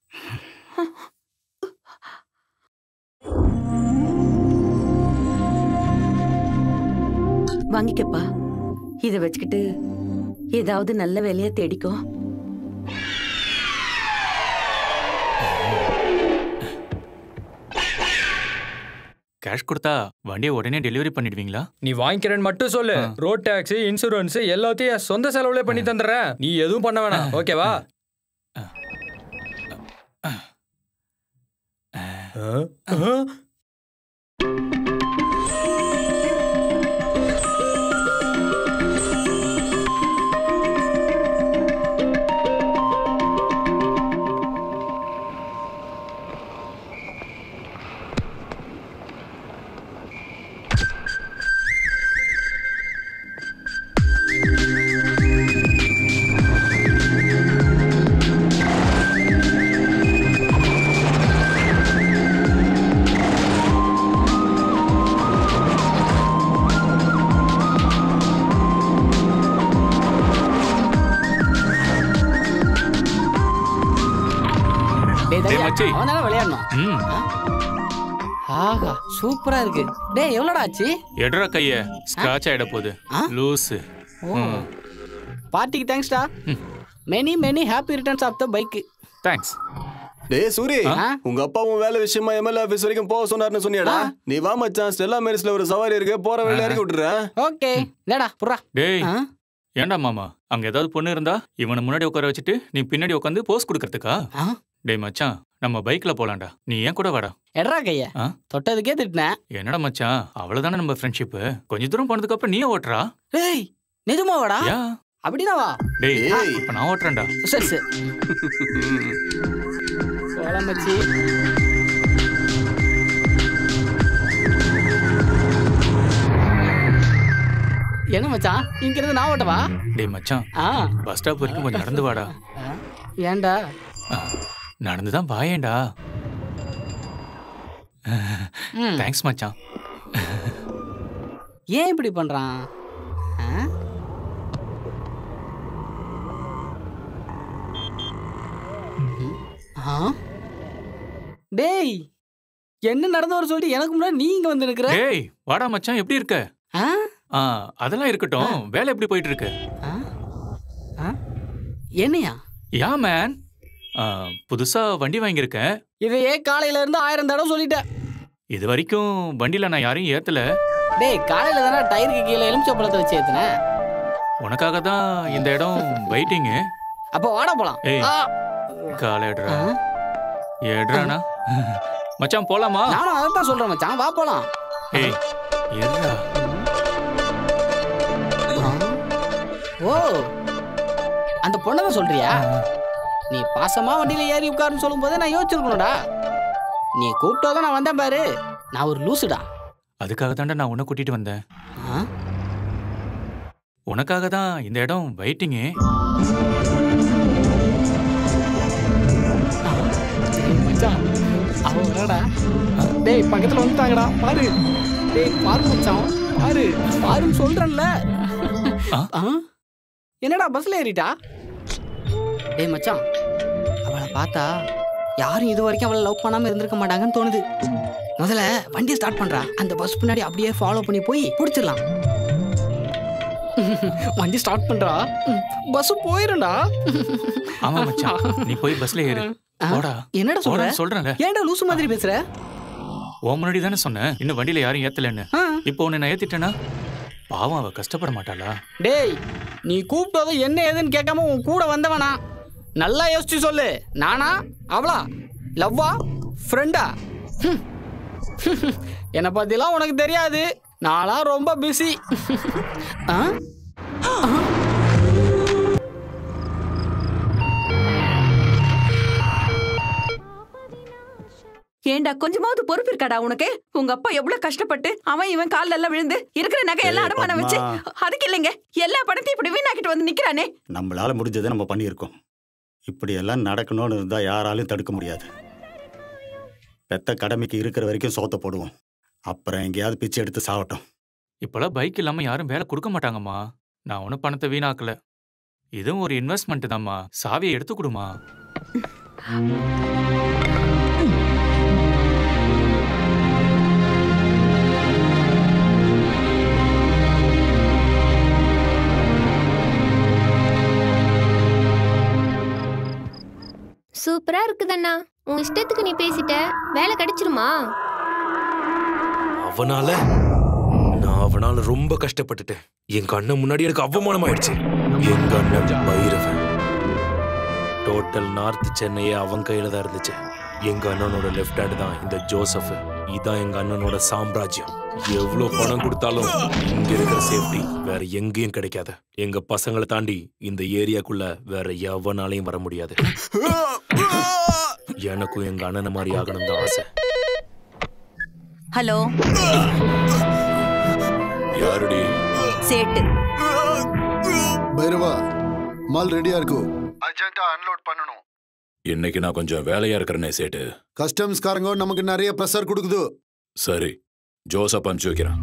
வாங்கிக்கப்பா இதை வச்சுக்கிட்டு ஏதாவது நல்ல வேலையா தேடிக்கோ கேஷ் கொடுத்தா வண்டியை உடனே டெலிவரி பண்ணிடுவீங்களா நீ வாங்கிக்கிறேன்னு மட்டும் சொல்லு ரோட் டாக்ஸ் இன்சூரன்ஸ் எல்லாத்தையும் என் சொந்த செலவுல பண்ணி தந்துடுறேன் நீ எதுவும் பண்ண வேணாம் ஓகேவா டேய் டேய் தரியா, மச்சி. அவன் தானே விளையாடணும் ம் ஆஹா சூப்பரா இருக்கு டேய் எவ்வளோடா ஆச்சு எடுறா கைய ஸ்கிராச் ஆயிட போகுது லூசு ஓ பார்ட்டிக்கு தேங்க்ஸ்டா many many happy returns of the bike thanks டேய் சூரி உங்க அப்பா உன் வேலை விஷயமா எம்எல்ஏ ஆபீஸ் வரைக்கும் போக சொன்னாருன்னு சொன்னியாடா நீ வா மச்சான் ஸ்டெல்லா மேரிஸ்ல ஒரு சவாரி இருக்கு போற வழியில இறக்கி விட்டுறேன் ஓகே இல்லடா புறா டேய் ஏன்டா மாமா அங்க ஏதாவது பொண்ணு இருந்தா இவனை முன்னாடி உட்கார வச்சுட்டு நீ பின்னாடி உட்காந்து போஸ் கொடுக்கறதுக்கா டேய் மச்சான் நம்ம பைக்ல போலாம்டா நீ ஏன் கூட வாடா எட்ரா கைய ஆ? தொட்டதுக்கே திட்டினேன் என்னடா மச்சான் அவ்வளவுதானே நம்ம ஃப்ரெண்ட்ஷிப் கொஞ்ச தூரம் போனதுக்கு அப்புறம் நீயே ஓட்டுறா டேய் நிஜமா வாடா யா அப்படின்னா வா டேய் இப்ப நான் ஓட்டுறேன்டா சரி சரி போலாம் மச்சி என்ன மச்சான் இங்க இருந்து நான் ஓட்டவா டேய் மச்சான் ஆ பஸ் ஸ்டாப் வரைக்கும் கொஞ்சம் நடந்து வாடா ஏன்டா நடந்து தான் வாயேன்டா தேங்க்ஸ் மச்சான் ஏன் இப்படி பண்றான் ஆ? ம். ஆ? ஆ? டேய் என்ன நடந்து வர சொல்லிட்டு எனக்கு முன்னாடி நீ இங்க வந்து நிக்கிற டேய் வாடா மச்சான் எப்படி இருக்க ஆ? ஆ அதெல்லாம் இருக்கட்டும் வேலை எப்படி போயிட்டு இருக்கு என்னையா யா மேன் புதுசா வண்டி வாங்கியிருக்கேன் இதையே காலையில இருந்து ஆயிரம் தடவை சொல்லிட்டேன் இது வரைக்கும் வண்டியில நான் யாரையும் ஏத்தல டேய் காலையில தானே டயருக்கு கீழே எலுமிச்சப்பழத்தை வச்சு ஏத்துனேன் உனக்காக தான் இந்த இடம் வெயிட்டிங்கு அப்போ வாடா போலாம் ஏய் ஆ. காலை எடுறா எடுறானா மச்சான் போலாமா நானும் அதை தான் சொல்றேன் மச்சான் வா போலாம் ஏய் எடுறா ஓ அந்த பொண்ணை தான் சொல்றியா நீ பாசமா வண்டியில ஏறி உட்காருன்னு சொல்லும் போதே நான் யோசிச்சிருக்கணும்டா நீ கூப்பிட்டோதான் நான் வந்தேன் பாரு நான் ஒரு லூசுடா அதுக்காக தாண்டா நான் உன்னை கூட்டிட்டு வந்தேன் ஆ? உனக்காக தான் இந்த இடம் வெயிட்டிங்கு மச்சான் அவன் வரடா டேய் பக்கத்துல வந்துட்டாங்கடா பாரு டேய் பாரு மச்சான் பாரு பாருன்னு சொல்றேன்ல ஆ? என்னடா பஸ்ல ஏறிட்டா டேய் மச்சான் அவளை பார்த்தா யாரும் இது வரைக்கும் அவளை லவ் பண்ணாம இருந்திருக்க மாட்டாங்கன்னு தோணுது முதல்ல வண்டியை ஸ்டார்ட் பண்றா அந்த பஸ் பின்னாடி அப்படியே ஃபாலோ பண்ணி போய் பிடிச்சிடலாம் வண்டி ஸ்டார்ட் பண்றா பஸ் போயிரும்டா ஆமா மச்சான் நீ போய் பஸ்ல ஏறு ஆ? போடா என்னடா சொல்ற போடான்னு சொல்றேன்ல ஏன்டா லூசு மாதிரி பேசுற உன் முன்னாடி தானே சொன்னேன் இன்னும் வண்டியில யாரும் ஏத்தலன்னு இப்போ உன்னை நான் ஏத்திட்டேனா பாவம் அவ கஷ்டப்பட மாட்டாளா டேய் நீ கூப்பிட்டதும் என்ன ஏதுன்னு கேட்காம உன் கூட வந்தவனா நல்லா யோசிச்சு சொல்லு நானா அவளா லவ்வா ஃப்ரெண்டா என்னை பத்திலாம் உனக்கு தெரியாது நான்லாம் ரொம்ப பிஸி ஆ ஏண்டா கொஞ்சமாவது பொறுப்பு இருக்காடா உனக்கு உங்க அப்பா எவ்வளவு கஷ்டப்பட்டு அவன் இவன் கால்ல எல்லாம் விழுந்து இருக்கிற நகை எல்லாம் ஏய், அடமானம் வச்சு பத்மா. அதுக்கு இல்லைங்க எல்லா பணத்தையும் இப்படி வீணாக்கிட்டு வந்து நிக்கிறானே நம்மளால முடிஞ்சதை நம்ம பண்ணியிருக்கோம் இப்படியெல்லாம் நடக்கணும்னு இருந்தால் யாராலையும் தடுக்க முடியாது பெத்த கடமைக்கு இருக்கிற வரைக்கும் சோத்த போடுவோம் அப்புறம் எங்கேயாவது பிச்சை எடுத்து சாவட்டும் இப்போலாம் பைக் இல்லாம யாரும் வேலை கொடுக்க மாட்டாங்கம்மா நான் ஒன்றும் பணத்தை வீணாக்கல இதுவும் ஒரு இன்வெஸ்ட்மெண்ட் தாம்மா சாவியை எடுத்து கொடுமா சூப்பரா இருக்குதண்ணா உன் இஷ்டத்துக்கு நீ பேசிட்ட வேலை கிடைச்சிருமா அவனால நான் அவனால ரொம்ப கஷ்டப்பட்டுட்டேன் என் கண்ணு முன்னாடி எனக்கு அவமானம் ஆயிடுச்சு எங்க அண்ணன் பைரவன் டோட்டல் நார்த் சென்னையே அவன் கையில தான் இருந்துச்சு எங்க அண்ணனோட லெஃப்ட் ஹேண்ட் தான் இந்த ஜோசப் இதான் எங்க அண்ணனோட சாம்ராஜ்யம் எவ்வளவு பணம் கொடுத்தாலும் இங்க இருக்கிற சேஃப்டி வேற எங்கேயும் கிடைக்காது எங்க பசங்களை தாண்டி இந்த ஏரியாக்குள்ள வேற எவனாலையும் வர முடியாது எனக்கும் எங்க அண்ணனை மாதிரி ஆகணும் தான் ஆசை ஹலோ யாருடி சேட்டு பைரவா மால் ரெடியா இருக்கு அர்ஜென்ட்டா அன்லோட் பண்ணணும் இன்னைக்கு நான் கொஞ்சம் வேலையா இருக்கிறேனே சேட்டு கஸ்டம்ஸ்காரங்க நமக்கு நிறைய ப்ரெஷர் கொடுக்குது சரி ஜோசப் அனுப்பிச்சு வைக்கிறேன்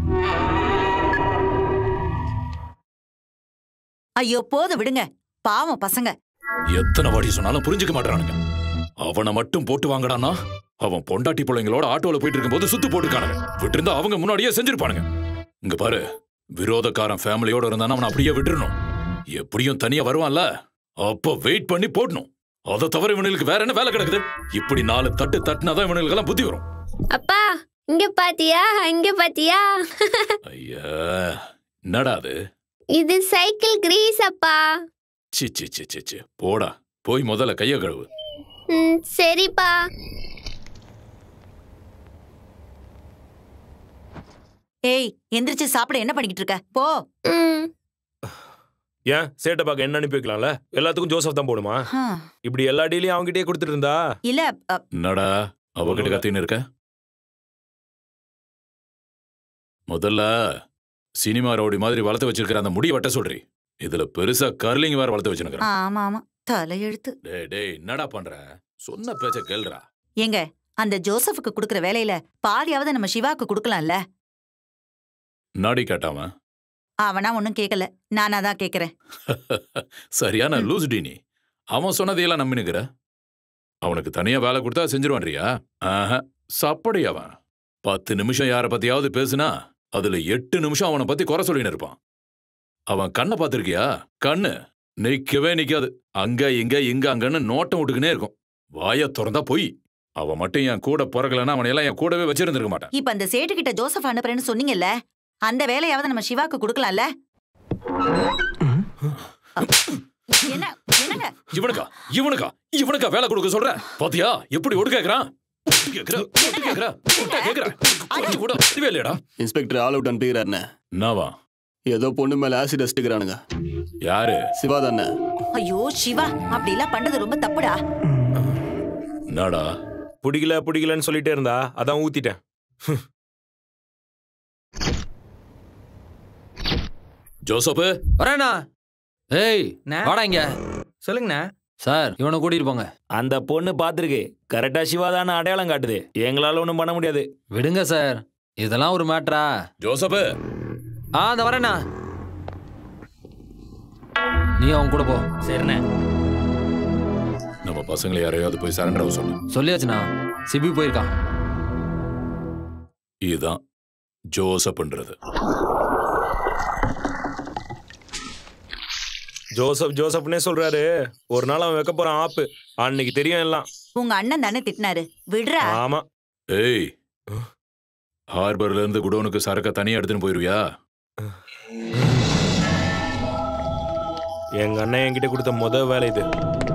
ஐயோ போதும் விடுங்க பாவம் பசங்க எத்தனை வாட்டி சொன்னாலும் புரிஞ்சுக்க மாட்டானுங்க அவனை மட்டும் போட்டு வாங்கடானா அவன் பொண்டாட்டி பிள்ளைங்களோட ஆட்டோல போயிட்டு இருக்கும்போது சுத்து போட்டுக்கானுங்க விட்டிருந்தா அவங்க முன்னாடியே செஞ்சிருப்பானுங்க இங்க பாரு விரோதக்காரன் ஃபேமிலியோட இருந்தானா அவனை அப்படியே விட்டுறணும் எப்படியும் தனியா வருவான்ல அப்போ வெயிட் பண்ணி போடணும் அதை தவிர இவனுக்கு வேற என்ன வேலை கிடக்குது இப்படி நாலு தட்டு தட்டுனாதான் இவனுக்கெல்லாம் புத்தி வரும் அப்பா இங்க பாத்தியா இங்க பாத்தியா ஐயா என்னடா அது இது சைக்கிள் கிரீஸ் அப்பா சி சி சி சி சி போடா போய் முதல்ல கைய கழுவு ம், சரிப்பா ஏய் எந்திரிச்சு சாப்பிட என்ன பண்ணிக்கிட்டு இருக்க போ ஏன் சேட்டை பார்க்க என்ன அனுப்பி வைக்கலாம்ல எல்லாத்துக்கும் ஜோசப் தான் போடுமா ஹம். இப்படி எல்லா டீலையும் அவங்ககிட்டயே கொடுத்துட்டு இருந்தா இல்ல அ, என்னடா அவகிட்ட கத்தின்னு இருக்க முதல்ல சினிமா ரவுடி மாதிரி வளர்த்து வச்சிருக்கிற அந்த முடி வெட்ட சொல்றி இதுல பெருசா கர்லிங் வேற வளர்த்து வச்சிருக்கிற ஆமா ஆமா தலையெழுத்து டேய் டேய் என்னடா பண்ற சொன்ன பேச்ச கேளுடா ஏங்க அந்த ஜோசஃபுக்கு கொடுக்குற வேலையில பாதியாவது நம்ம சிவாக்கு கொடுக்கலாம்ல நாடி கேட்டாவன் அவனா ஒன்னும் கேட்கல நானா தான் கேக்குறேன் சரியான லூஸ் டி நீ அவன் சொன்னதையெல்லாம் நம்பினுக்கிற அவனுக்கு தனியா வேலை கொடுத்தா செஞ்சிருவான்றியா ஆஹா சப்படி அவன் பத்து நிமிஷம் யார பத்தியாவது பேசுனா அதுல எட்டு நிமிஷம் அவனை பத்தி குறை சொல்லின்னு இருப்பான் அவன் கண்ணை பார்த்திருக்கியா கண்ணு நிக்கவே நிக்காது அங்க இங்க இங்க அங்கன்னு நோட்டம் விட்டுக்கினே இருக்கும் வாய திறந்தா போய் அவன் மட்டும் என் கூட பிறக்கலன்னா அவனை எல்லாம் என் கூடவே வச்சிருந்திருக்க மாட்டான் இப்ப அந்த சேட்டு கிட்ட ஜோசப் அனுப்புறேன்னு சொன்னீங்கல்ல அந்த வேலையாவது நம்ம சிவாக்கு கொடுக்கலாம்ல என்ன என்னங்க இவனுக்கா இவனுக்கா இவனுக்கா வேலை கொடுக்க சொல்ற பாத்தியா எப்படி ஒடு கேக்குறான் கேக்குற ஒட்டு கேக்குற ஒட்டா கேக்குற கொஞ்சம் கூட இதுவே இல்லையடா இன்ஸ்பெக்டர் ஆல் அவுட் அனுப்பிக்கிறாருண்ணே என்னவா ஏதோ பொண்ணு மேல ஆசிட் அடிச்சுக்கிறானுங்க யாரு சிவா தானே ஐயோ சிவா அப்படி எல்லாம் பண்றது ரொம்ப தப்புடா என்னடா பிடிக்கல பிடிக்கலன்னு சொல்லிட்டே இருந்தா அதான் ஊத்திட்டேன் ஜோசப்பு வரேண்ணா ஏய் வாடா இங்க சொல்லுங்கண்ணா சார் இவனை கூட்டிட்டு போங்க அந்த பொண்ணு பார்த்துருக்கு கரெக்டா சிவாதான அடையாளம் காட்டுது எங்களால ஒன்றும் பண்ண முடியாது விடுங்க சார் இதெல்லாம் ஒரு மேட்ரா ஜோசப்பு ஆ அந்த வரேண்ணா நீ அவன் கூட போ சரிண்ணே நம்ம பசங்களை யாரையாவது போய் சரண்டர் ஆக சொல்லு சொல்லியாச்சுண்ணா சிபி போயிருக்கான் இதுதான் ஜோசப்ன்றது ஜோசப் ஜோசப்னே சொல்றாரு ஒரு நாள் அவன் வைக்க போறான் ஆப்பு அன்னைக்கு தெரியும் எல்லாம் உங்க அண்ணன் தானே திட்டினாரு விடுறா ஆமா ஏய் ஹார்பர்ல இருந்து குடோனுக்கு சரக்க தனியா எடுத்துன்னு போயிருவியா எங்க அண்ணன் என்கிட்ட கொடுத்த முத வேலை இது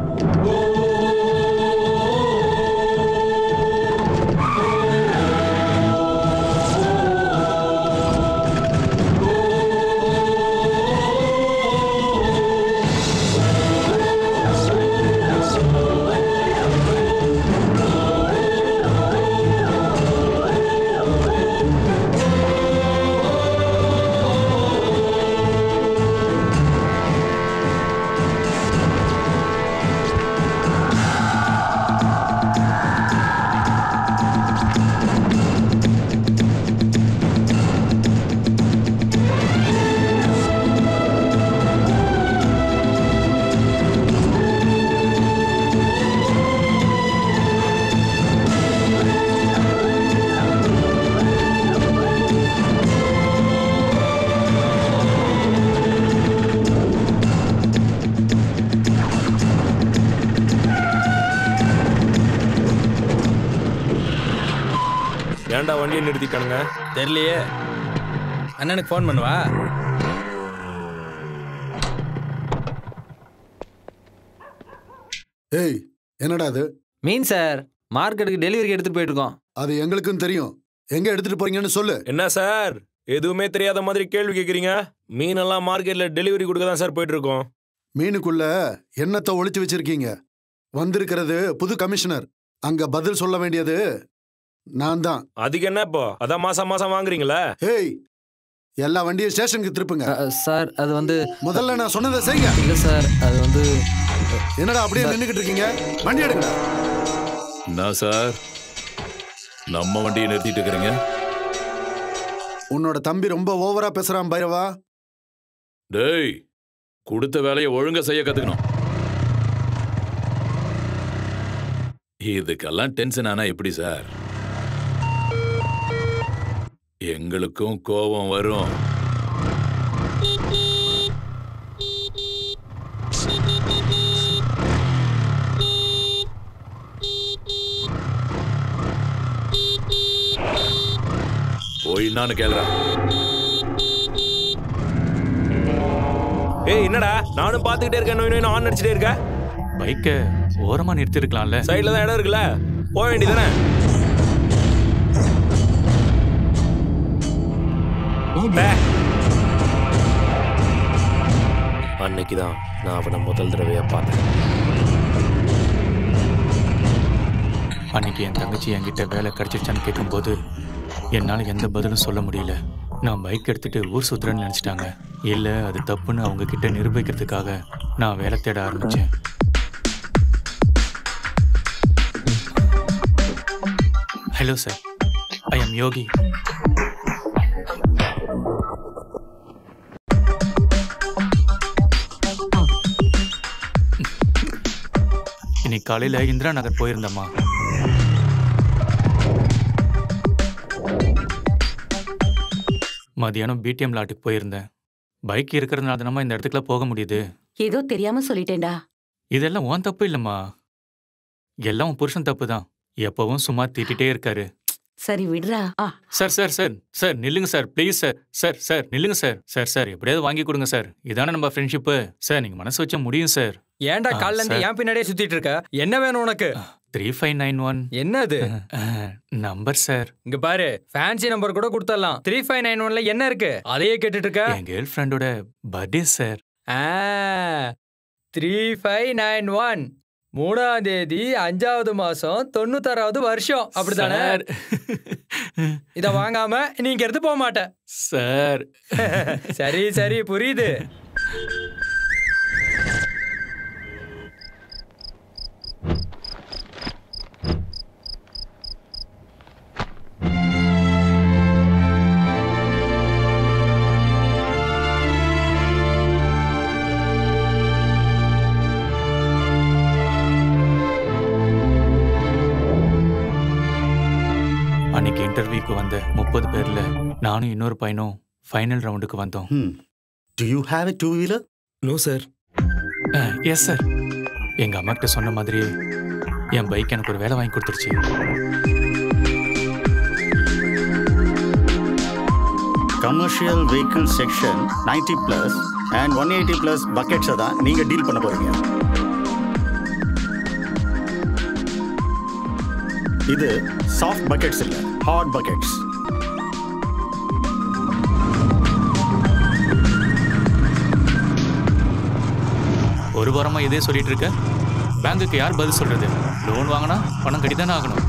ஏன்டா வண்டியை நிறுத்திட்டானுங்க தெரியலையே அண்ணனுக்கு ஃபோன் பண்ணுவா ஏய் என்னடா அது மீன் சார் மார்க்கெட்டுக்கு டெலிவரிக்கு எடுத்துட்டு போயிட்டு இருக்கோம் அது எங்களுக்கும் தெரியும் எங்க எடுத்துட்டு போறீங்கன்னு சொல்லு என்ன சார் எதுவுமே தெரியாத மாதிரி கேள்வி கேட்குறீங்க மீனெல்லாம் மார்க்கெட்ல டெலிவரி கொடுக்க தான் சார் போயிட்டு இருக்கோம் மீனுக்குள்ள எண்ணத்தை ஒளிச்சு வச்சிருக்கீங்க வந்திருக்கிறது புது கமிஷனர் அங்க பதில் சொல்ல வேண்டியது நான் தான் அதுக்கு என்ன இப்போ அதான் மாசம் மாசம் வாங்குறீங்களா ஏய் எல்லா வண்டியும் ஸ்டேஷனுக்கு திருப்புங்க சார் அது வந்து முதல்ல நான் சொன்னதை செய்யுங்க இல்ல சார் அது வந்து என்னடா அப்படியே நின்னுகிட்டு இருக்கீங்க வண்டி எடுங்கடா என்ன சார் நம்ம வண்டியை நிறுத்திட்டு இருக்கிறீங்க உன்னோட தம்பி ரொம்ப ஓவரா பேசுறான் பைரவா டேய் கொடுத்த வேலையை ஒழுங்கா செய்ய கத்துக்கணும் இதுக்கெல்லாம் டென்ஷன் ஆனா எப்படி சார் எங்களுக்கும் கோபம் வரும் போய் என்னான்னு கேளுறேன் ஏய் என்னடா நானும் பார்த்துக்கிட்டே இருக்கேன் நோய் நோய் ஆன் அடிச்சுட்டே இருக்க பைக்கை ஓரமா நிறுத்திருக்கலாம்ல சைடுல தான் இடம் இருக்குல்ல போக வேண்டியதானே அன்னைக்கு தான் நான் அவனை முதல் தடவையா பார்த்தேன் அன்னைக்கு என் தங்கச்சி என்கிட்ட வேலை கிடைச்சிருச்சான்னு கேட்கும்போது என்னால் எந்த பதிலும் சொல்ல முடியல நான் பைக் எடுத்துட்டு ஊர் சுத்துறேன்னு நினச்சிட்டாங்க இல்லை அது தப்புன்னு அவங்க கிட்ட நிரூபிக்கிறதுக்காக நான் வேலை தேட ஆரம்பித்தேன் hello sir I am Yogi இன்னைக்கு இன்னைக்கு காலையில இந்திரா நகர் போயிருந்தம்மா மதியானம் பிடிஎம் லாட்டுக்கு போயிருந்தேன் பைக் இருக்கிறதுனால தானம்மா இந்த இடத்துக்குலாம் போக முடியுது ஏதோ தெரியாம சொல்லிட்டேன்டா இதெல்லாம் உன் தப்பு இல்லைம்மா எல்லாம் உன் புருஷன் தப்பு தான் எப்பவும் சும்மா திட்டிகிட்டே இருக்காரு சரி விடுறா ஆ சார் சார் சார் சார் நில்லுங்க sir please sir sir sir நில்லுங்க சார் சார் சார் எப்படியாவது வாங்கி கொடுங்க சார் இதானே நம்ம ஃப்ரெண்ட்ஷிப்பு சார் நீங்க மனசு வச்சா முடியும் சார் ஏன்டா கால்ல இருந்து ஏன் பின்னாடியே சுத்திட்டு இருக்க என்ன வேணும் உனக்கு த்ரீ ஃபைவ் நைன் ஒன் என்னது நம்பர் சார் இங்க பாரு ஃபேன்சி நம்பர் கூட கொடுத்துடலாம் த்ரீ ஃபைவ் நைன் ஒன்ல என்ன இருக்கு அதையே கேட்டுட்டு இருக்க என் கேர்ள் ஃப்ரெண்டோட birthday sir three five nine one மூணாம் தேதி அஞ்சாவது மாசம் தொண்ணூத்தாறாவது வருஷம் அப்படிதானே சார். இத வாங்காம நீங்க எடுத்து போக மாட்ட சார் சரி சரி புரியுது அன்னைக்கு இன்டர்வியூக்கு வந்த முப்பது பேர்ல நானும் இன்னொரு பையனும் ஃபைனல் ரவுண்டுக்கு வந்தோம் do you have a two wheeler no sir yes sir எங்க அம்மா கிட்ட சொன்ன மாதிரியே என் பைக் எனக்கு ஒரு வேலை வாங்கி கொடுத்துருச்சு commercial vehicle section 90 plus and one eighty plus பக்கெட்ஸை தான் நீங்க டீல் பண்ண போறீங்க இது சாஃப்ட் பக்கெட்ஸ் இல்ல ஹார்ட் பக்கெட்ஸ் ஒரு வாரமா இதே சொல்லிட்டு இருக்க பேங்குக்கு யார் பதில் சொல்றது லோன் வாங்கினா பணம் கட்டித்தானே ஆகணும்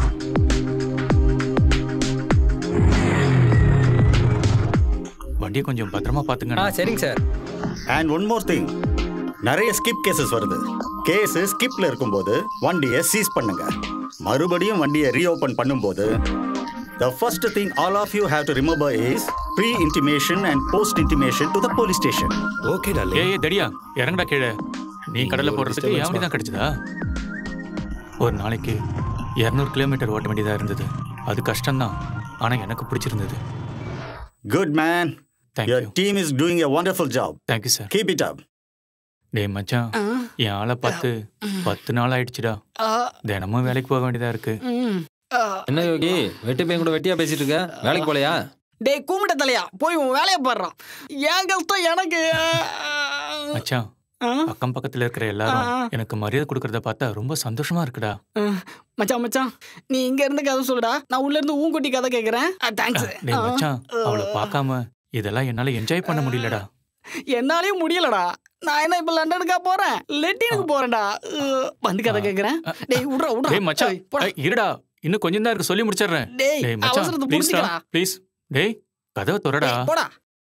வண்டியை கொஞ்சம் பத்திரமா பாத்துங்க சரிங்க sir and one more thing நிறைய ஸ்கிப் கேசஸ் வருது கேஸ் ஸ்கிப்ல இருக்கும்போது வண்டியை சீஸ் பண்ணுங்க மறுபடியும் வண்டியை ரீஓபன் பண்ணும்போது the first thing all of you have to remember is pre intimation and post intimation to the police station okay ஏய் ஏய், தடியா இறங்குடா கீழே நீ கடல்ல போடுறதுக்கு என் வண்டி தான் கிடைச்சதா ஒரு நாளைக்கு இரநூறு கிலோமீட்டர் ஓட்ட வேண்டியதா இருந்தது அது கஷ்டம்தான் ஆனா எனக்கு பிடிச்சிருந்தது good man your team is doing a wonderful job thank you sir keep it up டேய் மச்சான் என் ஆளை பார்த்து பத்து நாள் ஆயிடுச்சுடா தினமும் வேலைக்கு போக வேண்டியதா இருக்கு என்ன யோகி வெட்டி பையன் கூட வெட்டியா பேசிட்டு இருக்க வேலைக்கு போலையா டேய் கூமிட்ட தலையா போய் உன் வேலையை பாடுறான் ஏன் கஷ்டம் எனக்கு மச்சான் அக்கம் பக்கத்துல இருக்கிற எல்லாரும் எனக்கு மரியாதை கொடுக்கறத பார்த்தா ரொம்ப சந்தோஷமா இருக்குடா அஹ், மச்சான் மச்சான் நீ இங்க இருந்து கதை சொல்லுடா நான் உள்ள இருந்து ஊங்குட்டி கதை கேக்குறேன் தேங்க்ஸ் டேய் மச்சான் அவளை பார்க்காம இதெல்லாம் என்னால என்ஜாய் பண்ண முடியலடா என்னாலயும் முடியலடா நான் என்ன இப்ப லண்டனுக்கா போறேன் லெட்டினுக்கு போறேன்டா அஹ், வந்து கதை கேக்குறேன் டேய் விட்றா விட்றா டேய் மச்சான் ஏய், இருடா இன்னும் கொஞ்சம் தான் இருக்கு சொல்லி முடிச்சிடுறேன் டேய், டேய் மச்சான் அவசரத்தை ப்ளீஸ்டா புரிஞ்சுக்கடா. ப்ளீஸ் டேய் கதவை திறடா போடா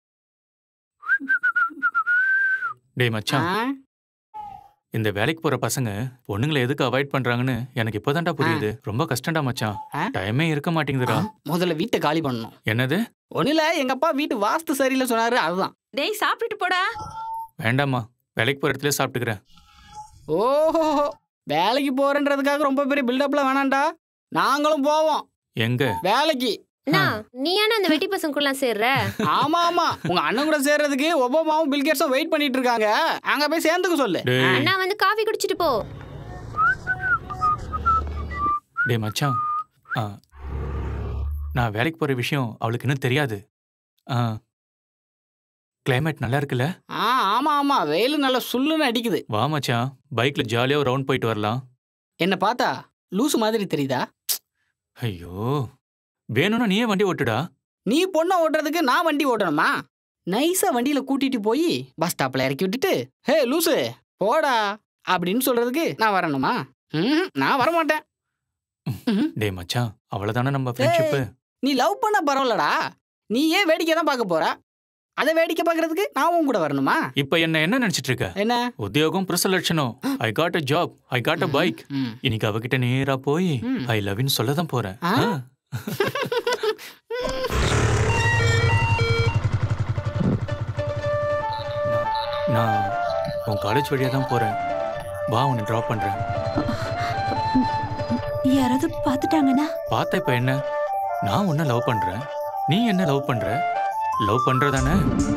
டேய் மச்சான் இந்த வேலைக்கு போற பசங்க பொண்ணுங்களை எதுக்கு அவாய்ட் பண்றாங்கன்னு எனக்கு இப்போதான்டா புரியுது ரொம்ப கஷ்டம்டா மச்சான் டைமே இருக்க மாட்டேங்குதுடா முதல்ல வீட்டை காலி பண்ணணும் என்னது ஒண்ணுல எங்க அப்பா வீட்டு வாஸ்து சரியில்லை சொன்னாரு அதுதான் டேய் சாப்பிட்டுட்டு போடா வேண்டாம்மா வேலைக்கு போற இடத்துல சாப்பிட்டுக்கிறேன் ஓஹோ வேலைக்கு போறேன்றதுக்காக ரொம்ப பெரிய பில்டப்லாம் வேணாம்டா நாங்களும் போவோம் எங்க வேலைக்கு அண்ணா நீ ஏன்னா அந்த வெட்டி பசங்களுக்குலாம் சேர்ற ஆமா ஆமா உங்க அண்ணன் கூட சேர்றதுக்கு ஒபாமாவும் பில்கேட்ஸும் வெயிட் பண்ணிட்டு இருக்காங்க அங்க போய் சேர்ந்துக்க சொல்லு அண்ணா வந்து காஃபி குடிச்சிட்டு போ டேய் மச்சான் ஆ, நான் வேலைக்கு போற விஷயம் அவளுக்கு இன்னும் தெரியாது கிளைமேட் நல்லா இருக்குல்ல ஆ ஆமா ஆமா வெயில் நல்லா சுள்ளுன்னு அடிக்குது வா மச்சான் பைக்ல ஜாலியா ஒரு ரவுண்ட் போயிட்டு வரலாம் என்ன பார்த்தா லூசு மாதிரி தெரியுதா ஐயோ வேணும்னா நீயே வண்டி ஓட்டுடா நீ பொண்ணை ஓட்டுறதுக்கு நான் வண்டி ஓட்டணுமா நைஸா வண்டியில கூட்டிட்டு போய் பஸ் ஸ்டாப்ல இறக்கி விட்டுட்டு ஹே லூசு போடா அப்படின்னு சொல்றதுக்கு நான் வரணுமா ம்ஹும், நான் வர மாட்டேன் டேய் மச்சான் அவ்வளவுதானே நம்ம ஃப்ரெண்ட்ஷிப்பு நீ லவ் பண்ண பரவாயில்லடா நீ ஏன் வேடிக்கை தான் பார்க்க போற அதை வேடிக்கை பார்க்கறதுக்கு நான் உன் கூட வரணுமா இப்ப என்ன என்ன நினைச்சிட்டு இருக்க என்ன உத்தியோகம் புருஷ லட்சணம் I got a job I got a bike இன்னைக்கு அவகிட்ட நேரா போய் ஐ லவ்னு சொல்ல தான் போறேன் ஆ? ஆ. நான் உன் காலேஜ் வழியா தான் போறேன் வா உன்னை ட்ராப் பண்றேன் யாராவது பார்த்துட்டாங்கன்னா பார்த்த இப்ப என்ன நான் உன்ன லவ் பண்றேன் நீ என்ன லவ் பண்ற லவ் பண்றதானே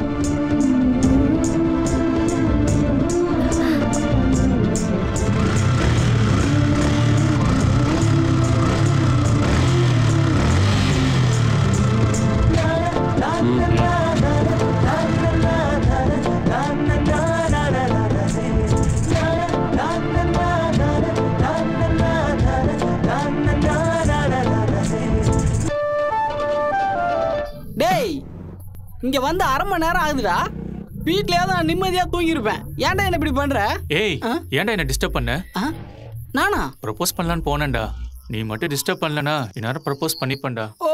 டேய் இங்க வந்து அரை மணி நேரம் ஆகுதுடா வீட்லயாவது நான் நிம்மதியா தூங்கியிருப்பேன் ஏன்டா என்ன இப்படி பண்ற ஏய் ஏன்டா என்ன டிஸ்டர்ப் பண்ண நானா ப்ரப்போஸ் பண்ணலான்னு போனேன்டா நீ மட்டும் டிஸ்டர்ப் பண்ணலனா இந்நேரம் ப்ரப்போஸ் பண்ணிப்பேன்டா ஓ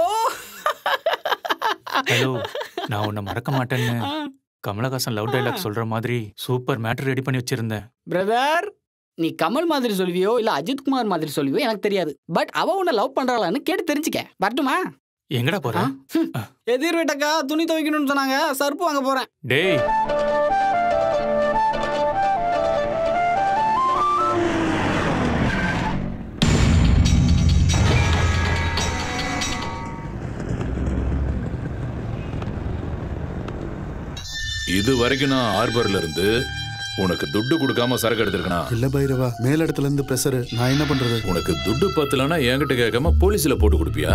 ஹலோ நான் உன்னை மறக்க மாட்டேன்னு கமலஹாசன் லவ் டைலாக் சொல்ற மாதிரி சூப்பர் மேட்டர் ரெடி பண்ணி வச்சிருந்தேன் பிரதர் நீ கமல் மாதிரி சொல்வியோ இல்ல அஜித் குமார் மாதிரி சொல்வியோ எனக்கு தெரியாது பட் அவ உன்னை லவ் பண்றாளான்னு கேட்டு தெரிஞ்சுக்க வரட்டுமா எங்கடா போற எதிர் வீட்டக்கா துணி துவைக்கணும்னு சொன்னாங்க சர்ப்பு வாங்க போறேன் டேய் இது வரைக்கும் நான் ஹார்பர்ல இருந்து உனக்கு துட்டு கொடுக்காம சரக்கு எடுத்திருக்கனா இல்ல பைரவா மேலிடத்துல இருந்து பிரஷர் நான் என்ன பண்றது உனக்கு துட்டு பத்தலன்னா என்கிட்ட கேட்காம போலீஸ்ல போட்டு கொடுப்பியா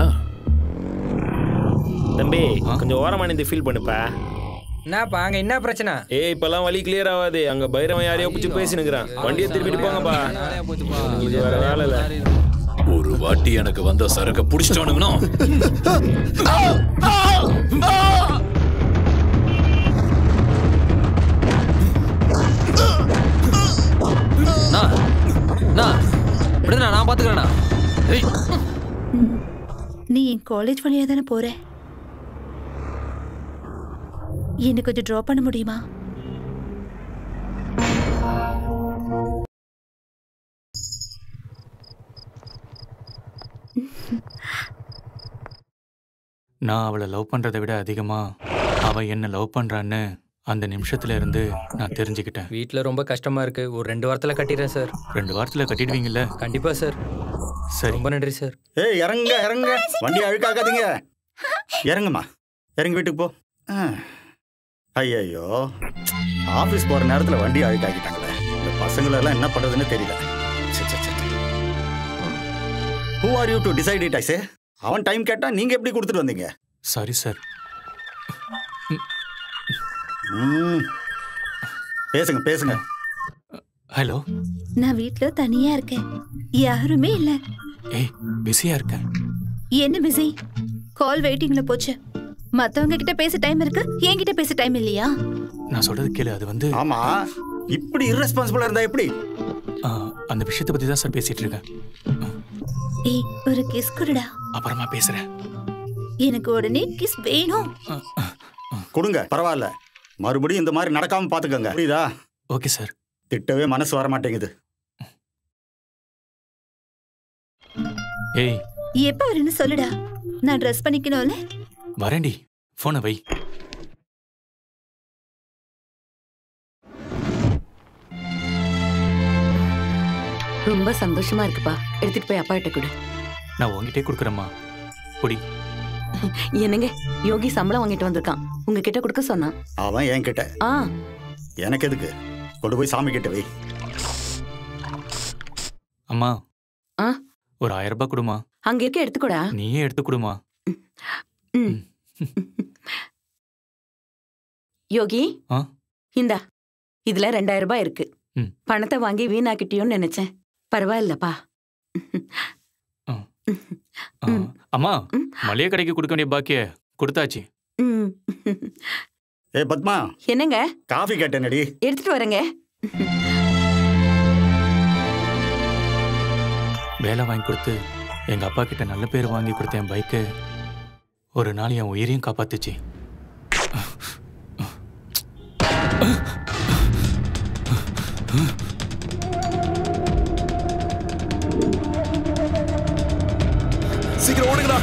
தம்பி கொஞ்சம் ஓரமா நின்று ஃபீல் பண்ணுப்பா என்னப்பா அங்க என்ன பிரச்சனை ஏய் இப்பெல்லாம் வழி கிளியர் ஆகாது அங்க பைரவன் யாரையோ பிடிச்சி பேசினுக்கிறான் வண்டியை திருப்பிட்டு போங்கப்பா உங்களுக்கு வேற வேலை இல்ல ஒரு வாட்டி எனக்கு வந்த சரக்க புடிச்சிட்டானுங்கன்னா விடுங்கண்ணா நான் பாத்துக்கிறேண்ணா நீ என் காலேஜ் வழியா தானே போற என்னை கொஞ்சம் ட்ராப் பண்ண முடியுமா நான் அவளை லவ் பண்றதை விட அதிகமா அவ என்ன லவ் பண்றான்னு அந்த நிமிஷத்துல இருந்து நான் தெரிஞ்சுக்கிட்டேன் வீட்ல ரொம்ப கஷ்டமா இருக்கு ஒரு ரெண்டு வாரத்துல கட்டிடுறேன் சார் ரெண்டு வாரத்துல கட்டிடுவீங்கல்ல கண்டிப்பா சார் சரி ரொம்ப நன்றி சார் ஏய் இறங்க இறங்க வண்டி அழுக்காக்காதீங்க இறங்குமா இறங்கி வீட்டுக்கு போ ஐயோ ஆபீஸ் போற நேரத்துல வண்டி அழுக்காக்கிட்டாங்களே இந்த பசங்களெல்லாம் என்ன பண்றதுன்னு தெரியல who are you to decide it I say அவன் டைம் கேட்டா நீங்க எப்படி கொடுத்துட்டு வந்தீங்க சாரி சார் ம். பேசுங்க பேசுங்க ஹலோ நான் வீட்ல தனியா இருக்கேன் யாருமே இல்ல ஏய் பிஸியா இருக்கேன் என்ன பிஸி கால் வெயிட்டிங்ல போச்சு மத்தவங்க கிட்ட பேச டைம் இருக்கு என்கிட்ட பேச டைம் இல்லையா நான் சொல்றது கேளு அது வந்து ஆமா இப்படி irresponsible இருந்தா எப்படி ஆ, அந்த விஷயத்தை பத்தி தான் சார் பேசிட்டு இருக்கேன் ஏய் ஒரு கிஸ் குடுடா அப்புறமா பேசுறேன் எனக்கு உடனே கிஸ் வேணும் கொடுங்க பரவாயில்ல மறுபடியும் இந்த மாதிரி நடக்காம பாத்துக்கோங்க புரியுதா ஓகே சார் திட்டவே மனசு வர மாட்டேங்குது ஏய் எப்ப வரேன்னு சொல்லுடா நான் ட்ரெஸ் பண்ணிக்கணும்ல வரேன்டி போனை வை ரொம்ப சந்தோஷமா இருக்குப்பா எடுத்துட்டு போய் அப்பா கிட்ட கொடு நான் உங்ககிட்டே கொடுக்குறேம்மா புடி என்னங்க யோகி சம்பளம் வாங்கிட்டு வந்திருக்கான் உங்ககிட்ட கொடுக்க சொன்னான் அவன் என்கிட்ட ஆ எனக்கு எதுக்கு கொண்டு போய் சாமி கிட்ட வை அம்மா ஆ ஒரு ஆயிரம் ரூபாய் கொடுமா அங்க இருக்க எடுத்துக்கூடா நீயே எடுத்து கொடுமா ம். யோகி ஆ? இந்தா இதுல ரெண்டாயிரம் ரூபாய் இருக்கு ம். பணத்தை வாங்கி வீணாக்கிட்டியோன்னு நினைச்சேன் பரவாயில்லப்பா ஆ, அம்மா மளிகை கடைக்கு கொடுக்க வேண்டிய பாக்கிய கொடுத்தாச்சு ம். ஏ பத்மா என்னங்க காஃபி கேட்டேனடி எடுத்துட்டு வரேங்க வேலை வாங்கி கொடுத்து எங்க அப்பா கிட்ட நல்ல பேர் வாங்கி கொடுத்த என் பைக்கு ஒரு நாள் என் உயிரையும் காப்பாத்துச்சு சீக்கிரம் ஓடுங்கடா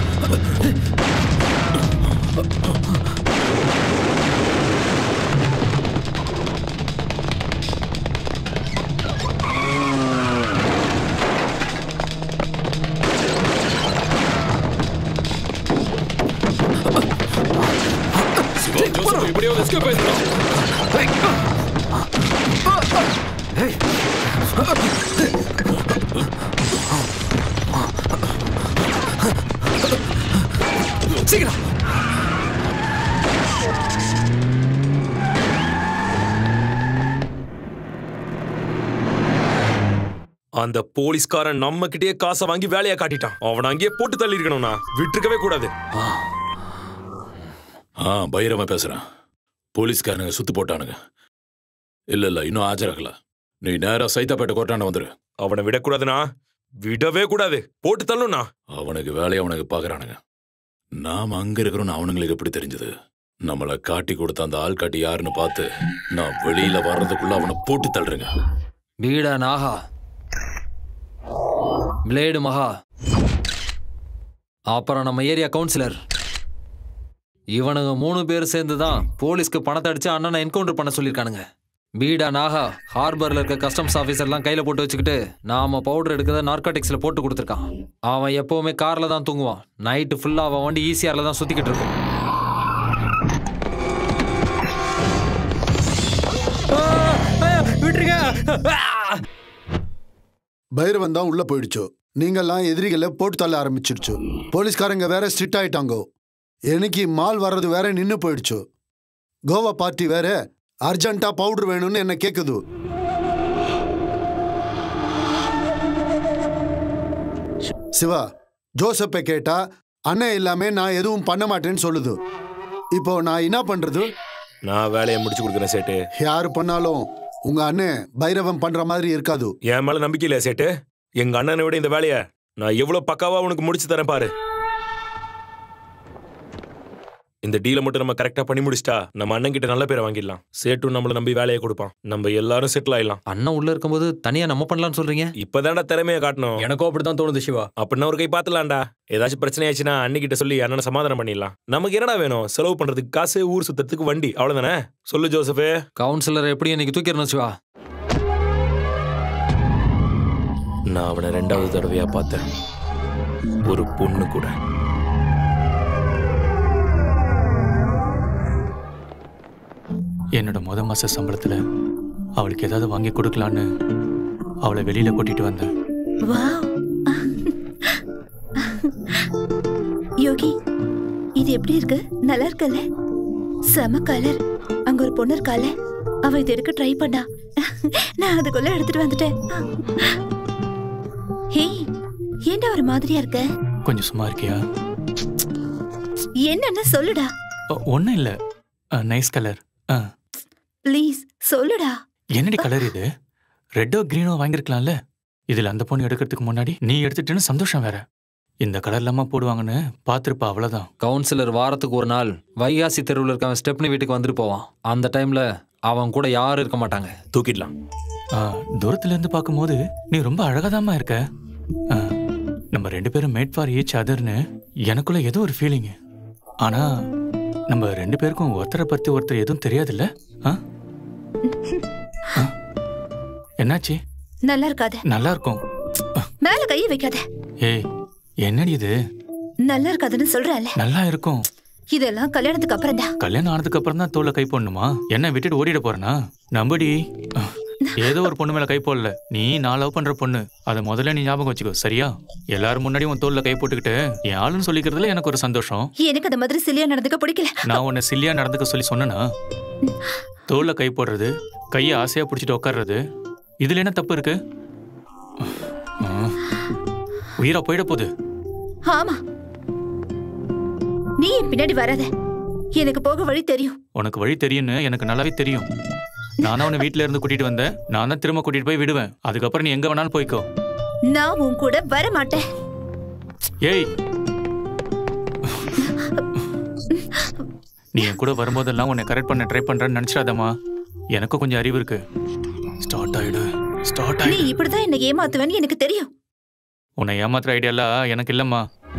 அவன் எப்படியாவது எஸ்கேப் ஆயிடுறான் சீக்கிரம் அந்த போலீஸ்காரன் நம்ம கிட்டயே காசை வாங்கி வேலையை காட்டிட்டான் அவனை அங்கேயே போட்டு தள்ளி இருக்கணும்னா விட்டுருக்கவே கூடாது ஆ பைரவன் பேசுறேன் போலீஸ்காரனுங்க சுத்து போட்டானுங்க இல்ல இல்ல இன்னும் ஆஜராகல நீ நேரா சைதாப்பேட்டை கோட்டாண்ட வந்துரு அவனை விடக்கூடாதுண்ணா விடவே கூடாது போட்டு தள்ளுண்ணா அவனுக்கு வேலையை அவனுக்கு பாக்குறானுங்க நாம அங்க இருக்கிறோம்னு அவனுங்களுக்கு எப்படி தெரிஞ்சது நம்மளை காட்டி கொடுத்த அந்த ஆள் காட்டி யாருன்னு பார்த்து நான் வெளியில வர்றதுக்குள்ள அவனை போட்டு தள்ளுறேங்க பீடா நாகா பிளேடு மகா அப்புறம் நம்ம ஏரியா கவுன்சிலர் இவனுங்க மூணு பேர் சேர்ந்து தான் போலீஸ்க்கு பணத்தை அடிச்சு அண்ணனை என்கவுண்டர் பண்ண சொல்லியிருக்கானுங்க பீடா நாகா ஹார்பர்ல இருக்க கஸ்டம்ஸ் ஆஃபீஸர்லாம் கையில போட்டு வச்சுக்கிட்டு நாம பவுடர் எடுக்கிறத நார்காட்டிக்ஸ்ல போட்டு கொடுத்துருக்கான் அவன் எப்பவுமே கார்ல தான் தூங்குவான் நைட்டு ஃபுல்லா அவன் வண்டி ஈசிஆர்ல தான் சுத்திக்கிட்டு இருக்கும் விட்டுருங்க பைரவன் தான் உள்ள போயிடுச்சோ நீங்கெல்லாம் எதிரிகளை போட்டு தள்ள ஆரம்பிச்சிருச்சு போலீஸ்காரங்க வேற ஸ்ட்ரிக்ட் ஆயிட்டாங்கோ எனக்கு மால் வர்றது வேற நின்னு போயிடுச்சு கோவா பார்ட்டி வேற அர்ஜென்ட்டா பவுடர் வேணும்னு என்ன கேக்குது சிவா ஜோசப்பை கேட்டா அண்ணன் இல்லாம நான் எதுவும் பண்ண மாட்டேன்னு சொல்லுது இப்போ நான் என்ன பண்றது நான் வேலையை முடிச்சு கொடுக்குறேன் சேட்டு யாரு பண்ணாலும் உங்க அண்ணன் பைரவன் பண்ற மாதிரி இருக்காது என் மேல நம்பிக்கை இல்லையா சேட்டு எங்க அண்ணனை விட இந்த வேலையை நான் எவ்வளவு பக்காவா உனக்கு முடிச்சு தரேன் பாரு இந்த டீலை மட்டும் நம்ம கரெக்டா பண்ணி முடிச்சிட்டா நம்ம அண்ணன் கிட்ட நல்ல பேரை வாங்கிடலாம் சேட்டும் நம்மள நம்பி வேலையை கொடுப்பான் நம்ம எல்லாரும் செட்டில் ஆயிடலாம் அண்ணன் உள்ள இருக்கும்போது தனியா நம்ம பண்ணலாம்னு சொல்றீங்க இப்பதான்டா திறமையை காட்டணும் எனக்கும் அப்படிதான் தோணுது சிவா அப்படின்னா ஒரு கை பார்த்துலாம்டா ஏதாச்சும் பிரச்சனை ஆயிடுச்சுன்னா அன்னிக்கிட்ட சொல்லி அண்ணனை சமாதானம் பண்ணிடலாம் நமக்கு என்னடா வேணும் செலவு பண்றதுக்கு காசு ஊர் சுத்தத்துக்கு வண்டி அவ்வளவுதானே சொல்லு ஜோசஃபே கவுன்சிலர் எப்படி இன்னைக்கு தூக்கிடணும் சிவா நான் அவனை ரெண்டாவது தடவையா பார்த்தேன் ஒரு பொண்ணு கூட என்னோட முத மாச சம்பளத்துல அவளுக்கு ஏதாவது வாங்கி கொடுக்கலான்னு அவளை வெளியில கூட்டிட்டு வந்தேன் வாவ் யோகி இது எப்படி இருக்கு நல்லா இருக்குல்ல செம கலர் அங்க ஒரு பொண்ணு இருக்கால அவ இது எடுக்க ட்ரை பண்ணா நான் அதுக்குள்ள எடுத்துட்டு வந்துட்டேன் ஹே ஏன்டா ஒரு மாதிரியா இருக்க கொஞ்சம் சும்மா இருக்கியா என்னன்னு சொல்லுடா ஒன்றும் இல்லை நைஸ் கலர் ப்ளீஸ் சொல்லுடா என்னடி கலர் இது ரெட்டோ கிரீனோ வாங்கியிருக்கலாம்ல இதில் அந்த பொண்ணு எடுக்கிறதுக்கு முன்னாடி நீ எடுத்துட்டேன்னு சந்தோஷம் வேற இந்த கலர்லாமா போடுவாங்கன்னு பார்த்துருப்பா அவ்வளோதான் கவுன்சிலர் வாரத்துக்கு ஒரு நாள் வைகாசி தெருவில் இருக்க ஸ்டெப்னி வீட்டுக்கு வந்துட்டு போவான் அந்த டைம்ல அவன் கூட யாரும் இருக்க மாட்டாங்க தூக்கிடலாம் தூரத்துல இருந்து பார்க்கும்போது நீ ரொம்ப அழகாதாம்மா இருக்க ஆ, நம்ம ரெண்டு பேரும் மேட் ஃபார் ஈச் அதர்னு எனக்குள்ள ஏதோ ஒரு ஃபீலிங் ஆனா நம்ம ரெண்டு பேருக்கும் ஒருத்தரை பத்தி ஒருத்தர் எதுவும் தெரியாதுல்ல ஆ? ஆ? என்னாச்சு நல்லா இருக்காத நல்லா இருக்கும் மேல கையை வைக்காத ஏய் என்னடி இது நல்லா இருக்காதுன்னு சொல்றேன்ல நல்லா இருக்கும் இதெல்லாம் கல்யாணத்துக்கு அப்புறம் தான் கல்யாணம் ஆனதுக்கு அப்புறம் தான் தோல்ல கை போடணுமா என்ன விட்டுட்டு ஓடிட போறனா நம்படி ஏதோ ஒரு பொண்ணு மேல கை போடல நீ நான் லவ் பண்ற பொண்ணு அதை முதல்ல நீ ஞாபகம் வச்சுக்கோ சரியா எல்லாரும் முன்னாடி உன் தோல்ல கை போட்டுக்கிட்டு என் ஆளுன்னு சொல்லிக்கிறதுல எனக்கு ஒரு சந்தோஷம் எனக்கு அந்த மாதிரி சிலியா நடந்துக்க பிடிக்கல நான் உன்னை சில்லியா நடந்துக்க சொல்லி சொன்னேனா தோல்ல கை போடுறது கையை ஆசையா பிடிச்சிட்டு உட்கார்றது இதுல என்ன தப்பு இருக்கு ஆ, உயிரா போயிட போகுது ஆமா நீ என் பின்னாடி வராத எனக்கு போக வழி தெரியும் உனக்கு வழி தெரியும்னு எனக்கு நல்லாவே தெரியும் நானும் அவனை வீட்ல இருந்து கூட்டிட்டு வந்தேன் நான் தான் திரும்ப கூட்டிட்டு போய் விடுவேன் அதுக்கப்புறம் நீ எங்க வேணாலும் போய்க்கோ நான் உன் கூட வர மாட்டேன் ஏய் நீ என் கூட வரும்போதெல்லாம் உன்னை கரெக்ட் பண்ண ட்ரை பண்றேன்னு நினைச்சிடாதம்மா எனக்கும் கொஞ்சம் அறிவு இருக்கு ஸ்டார்ட் ஆயிடு ஸ்டார்ட் நீ ஆயிடு இப்படிதான் என்னை ஏமாத்துவேன்னு எனக்கு தெரியும் உன்னை ஏமாத்துற ஐடியாலாம் எனக்கு இல்லம்மா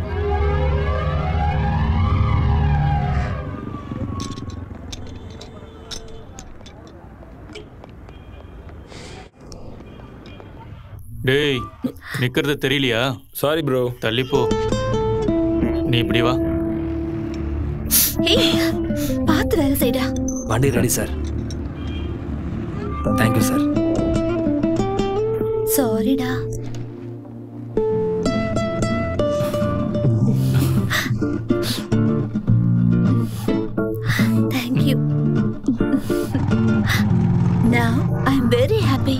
டேய் நிக்கிறது தெரியலையா சாரி ப்ரோ தள்ளி போ நீ இப்படி வா ஏய் பாத்து பார்த்து வேலை செய்டா வண்டி ரெடி சார் தேங்க்யூ சார் சாரிடா Thank you. now I'm very happy.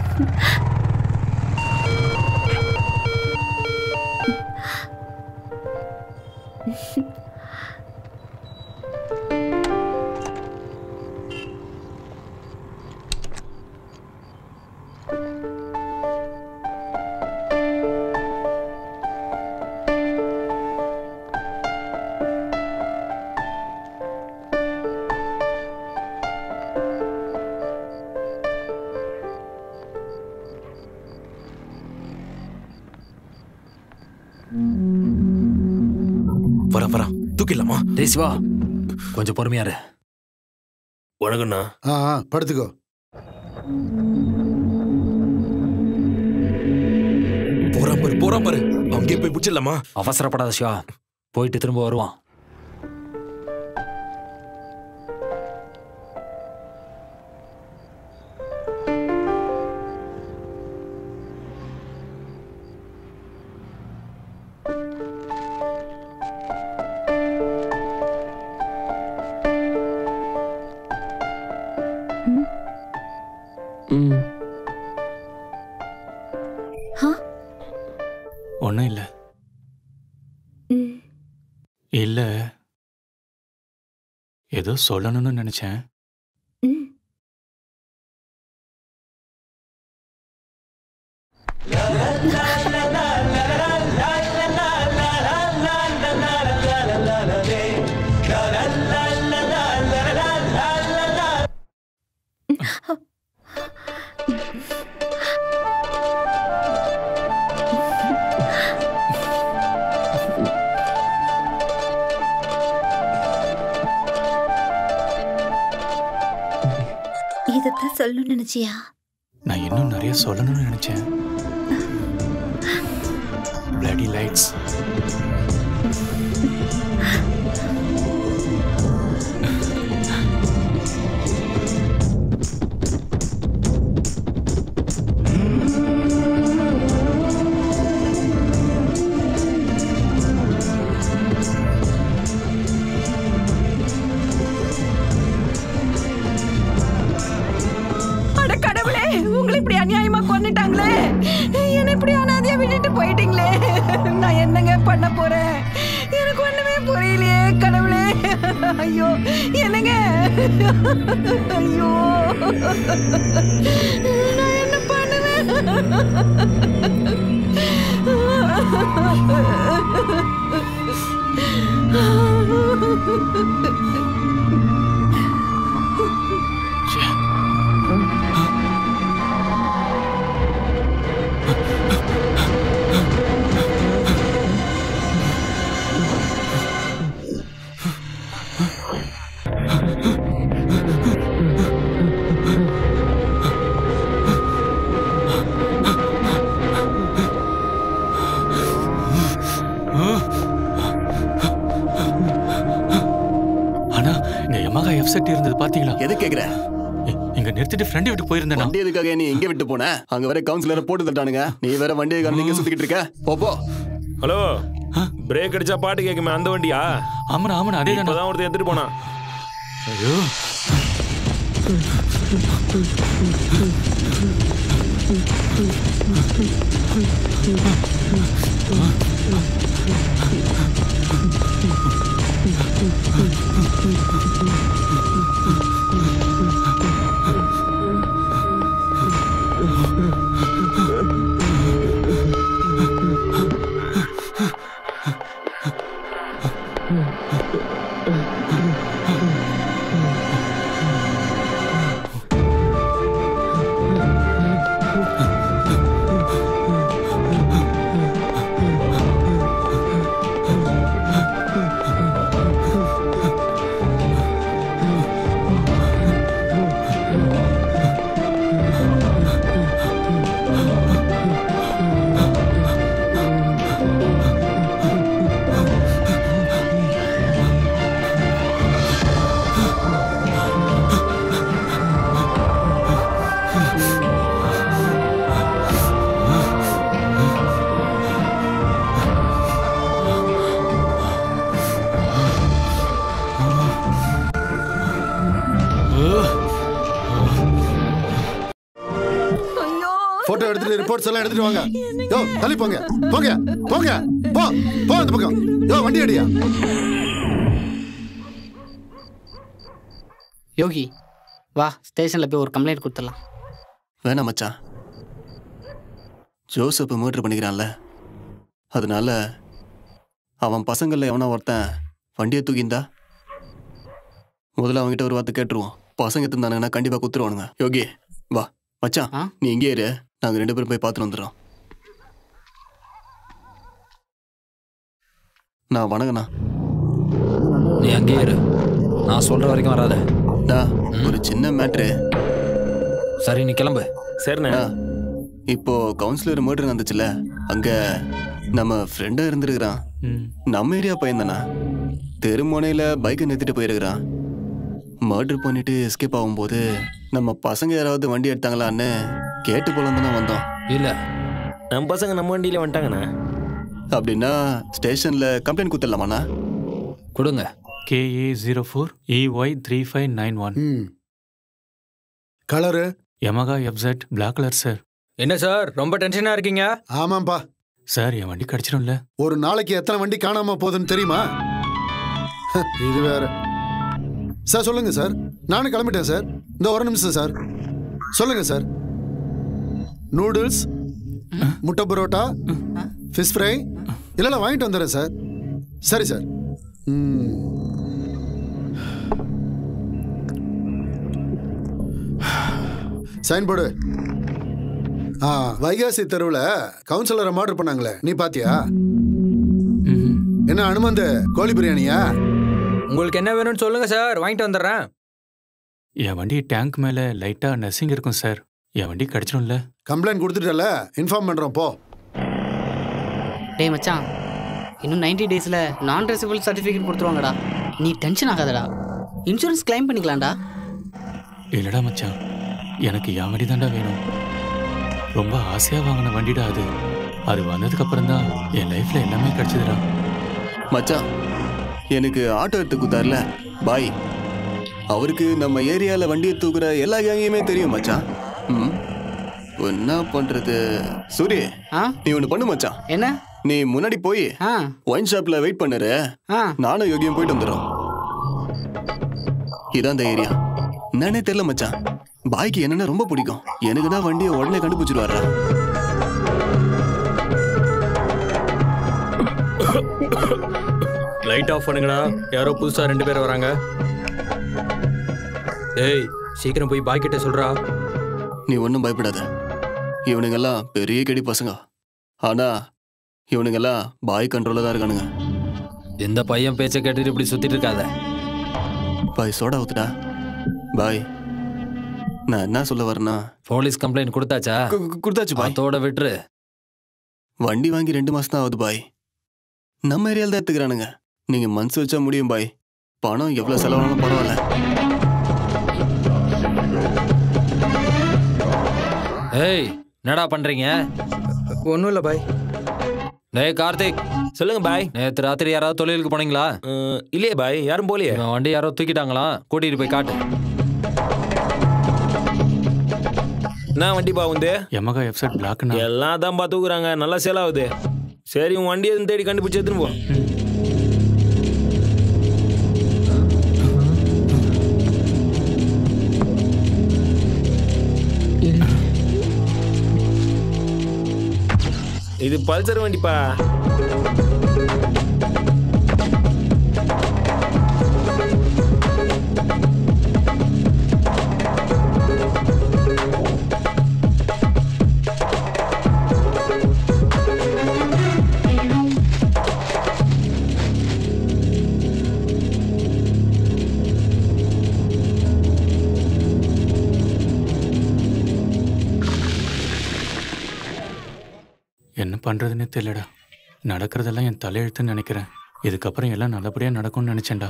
வரேன் வரேன் தூக்கிடலாமா டேய் சிவா கொஞ்சம் பொறுமையா இரு வணக்கண்ணா ஆ ஆ, படுத்துக்கோ போறான் பாரு போறான் பாரு அங்கேயே போய் பிடிச்சிடலாமா அவசரப்படாத சிவா போயிட்டு திரும்ப வருவான் ஒன்றும் இல்லை இல்லை ஏதோ சொல்லணும்னு நினைச்சேன் இதைத்தான் சொல்லணும்னு நினைச்சியா நான் இன்னும் நிறைய சொல்லணும்னு நினைச்சேன் பிளடி லைட்ஸ் அட கடவுளே உங்களை இப்படி அநியாயமா கொன்னுட்டாங்களே என்ன இப்படி அனாதையா விட்டுட்டு போயிட்டீங்களே நான் என்னங்க பண்ண போறேன் எனக்கு ஒண்ணுமே புரியலையே கடவுளே ஐயோ என்னங்க ஐயோ நான் என்ன ஆனா இங்க யமகா எஃப் செட் இருந்தது பாத்தீங்களா எது கேக்குற இங்க நிறுத்திட்டு ஃப்ரெண்ட் வீட்டுக்கு போயிருந்தேன் வண்டி எதுக்காக நீ எங்க விட்டு போன அங்க வேற கவுன்சிலரை போட்டு தட்டானுங்க நீ வேற வண்டி எதுக்காக சுத்திக்கிட்டு இருக்க போ போ ஹலோ பிரேக் அடிச்சா பாட்டு கேட்குமே அந்த வண்டியா ஆமாண்ணா ஆமாண்ணா அதே தான் ஒருத்தன் எடுத்துட்டு போனான் ஐயோ போட்டோ எடுத்துட்டு ரிப்போர்ட்ஸ் எல்லாம் எடுத்துட்டு வாங்க யோ தள்ளி போங்க போங்க போங்க போ போ அந்த பக்கம் யோ வண்டி அடியா யோகி வா ஸ்டேஷன்ல போய் ஒரு கம்ப்ளைண்ட் கொடுத்துடலாம் வேணாம் மச்சான் ஜோசப் மர்டர் பண்ணிக்கிறான்ல அதனால அவன் பசங்களில் எவனா ஒருத்தன் வண்டியை தூக்கிந்தா முதல்ல அவன்கிட்ட ஒரு வார்த்தை கேட்டுருவோம் பசங்க இருந்தானுங்கன்னா கண்டிப்பாக குத்துருவானுங்க யோகி வா மச்சான் நீ இங்கே இரு நாங்கள் ரெண்டு பேரும் போய் பார்த்துட்டு வந்துடுறோம் நான் வணங்கண்ணா நீ அங்கேயே இரு நான் சொல்ற வரைக்கும் வராத ஒரு சின்ன மேட்ரு சரி நீ கிளம்பு சரிண்ணே இப்போ கவுன்சிலர் மர்டர் நடந்துச்சுல அங்க நம்ம ஃப்ரெண்டா இருந்திருக்கிறான் நம்ம ஏரியா பையன் தானா தெருமுனையில பைக்கை நிறுத்திட்டு போயிருக்கிறான் மர்டர் பண்ணிட்டு எஸ்கேப் ஆகும்போது நம்ம பசங்க யாராவது வண்டி எடுத்தாங்களான்னு கேட்டு போலாம் தானே வந்தோம் இல்ல நம்ம பசங்க நம்ம வண்டியில வந்துட்டாங்கண்ணா அப்படின்னா ஸ்டேஷன்ல கம்ப்ளைண்ட் கொடுத்துடலாமாண்ணா கொடுங்க KA zero four EY three five nine one colour Yamaha FZ black colour sir என்ன சார் ரொம்ப டென்ஷனா இருக்கீங்க ஆமாம்பா சார் என் வண்டி கிடைச்சிடும்ல ஒரு நாளைக்கு எத்தனை வண்டி காணாம போகுதுன்னு தெரியுமா இது வேற சார் சொல்லுங்க சார் நானும் கிளம்பிட்டேன் சார் இந்த ஒரு நிமிஷம் சார் சொல்லுங்க சார் நூடுல்ஸ் முட்டை பரோட்டா ஃபிஷ் ஃப்ரை இல்லைல்ல வாங்கிட்டு வந்துடுறேன் சார் சரி சார் ம். சைன் போடு ஆ வைகாசி தெருவில் கவுன்சிலரை மார்டர் பண்ணாங்களே நீ பாத்தியா என்ன அனுமந்த கோழி பிரியாணியா உங்களுக்கு என்ன வேணும்னு சொல்லுங்க சார் வாங்கிட்டு வந்துடுறேன் என் வண்டி டேங்க் மேல லைட்டா நர்சிங் இருக்கும் சார் என் வண்டி கிடைச்சிடும்ல கம்ப்ளைண்ட் கொடுத்துட்டல இன்ஃபார்ம் பண்றோம் போ டேய் மச்சான் இன்னும் 90 டேஸில் நான் ரெசிபிள் சர்டிஃபிகேட் கொடுத்துருவாங்கடா நீ டென்ஷன் ஆகாதடா இன்சூரன்ஸ் கிளைம் பண்ணிக்கலாம்டா இல்லடா மச்சான் எனக்கு என் வண்டி தாண்டா வேணும் ரொம்ப ஆசையா வாங்கின வண்டிடா அது அது வந்ததுக்கு அப்புறம் தான் என் லைஃப்ல எல்லாமே கிடைச்சதுடா மச்சான் எனக்கு ஆட்டோ எடுத்து கொடுத்தாருல பாய் அவருக்கு நம்ம ஏரியால வண்டியை தூக்குற எல்லா கேங்கையுமே தெரியும் மச்சான் ம் என்ன பண்றது சூரி நீ ஒன்று பண்ணு மச்சான் என்ன நீ முன்னாடி போய் ஒயின் ஷாப்ல வெயிட் பண்ணுற நானும் யோகியும் போயிட்டு வந்துடும் இதான் அந்த ஏரியா என்னன்னே தெரியல மச்சான் பாய்க்கு என்னன்னா ரொம்ப பிடிக்கும் எனக்கு தான் வண்டியை உடனே கண்டுபிடிச்சிருவாரா லைட் ஆஃப் பண்ணுங்கடா யாரோ புதுசா ரெண்டு பேர் வராங்க ஏய் சீக்கிரம் போய் பாய் கிட்ட சொல்றா நீ ஒன்றும் பயப்படாத இவனுங்கெல்லாம் பெரிய கெடி பசங்க ஆனா இவனுங்கெல்லாம் பாய் கண்ட்ரோல தான் இருக்கானுங்க இந்த பையன் பேச்சை கேட்டுட்டு இப்படி சுத்திட்டு இருக்காத பாய் சோடா ஊத்துடா பாய் நான் என்ன சொல்ல வரேன்னா போலீஸ் கம்ப்ளைண்ட் கொடுத்தாச்சா கொடுத்தாச்சு பாய் அதோட விட்டுரு வண்டி வாங்கி ரெண்டு மாசம் தான் ஆகுது பாய் நம்ம ஏரியால தான் எடுத்துக்கிறானுங்க நீங்க மனசு வச்சா முடியும் பாய் பணம் எவ்வளவு செலவானாலும் பரவாயில்ல ஏய் என்னடா பண்றீங்க ஒன்றும் இல்லை பாய் டேய் கார்த்திக் சொல்லுங்க பாய் நேத்து ராத்திரி யாராவது தொழிலுக்கு போனீங்களா இல்லையே பாய் யாரும் போலியே இவன் வண்டி யாரோ தூக்கிட்டாங்களா கூட்டிட்டு போய் காட்டு நான் வண்டி பா வந்து யமகா எஃப்செட் பிளாக்னா எல்லாம் தான் பா தூக்குறாங்க நல்லா சேல் ஆகுது சரி உன் வண்டி எதுவும் தேடி கண்டுபிடிச்சு எடுத்துன்னு போ இது பல்சர் வண்டிப்பா என்ன பண்றதுன்னே தெரியலடா நடக்கிறதெல்லாம் என் தலையெழுத்துன்னு நினைக்கிறேன் இதுக்கப்புறம் எல்லாம் நல்லபடியா நடக்கும்னு நினைச்சேன்டா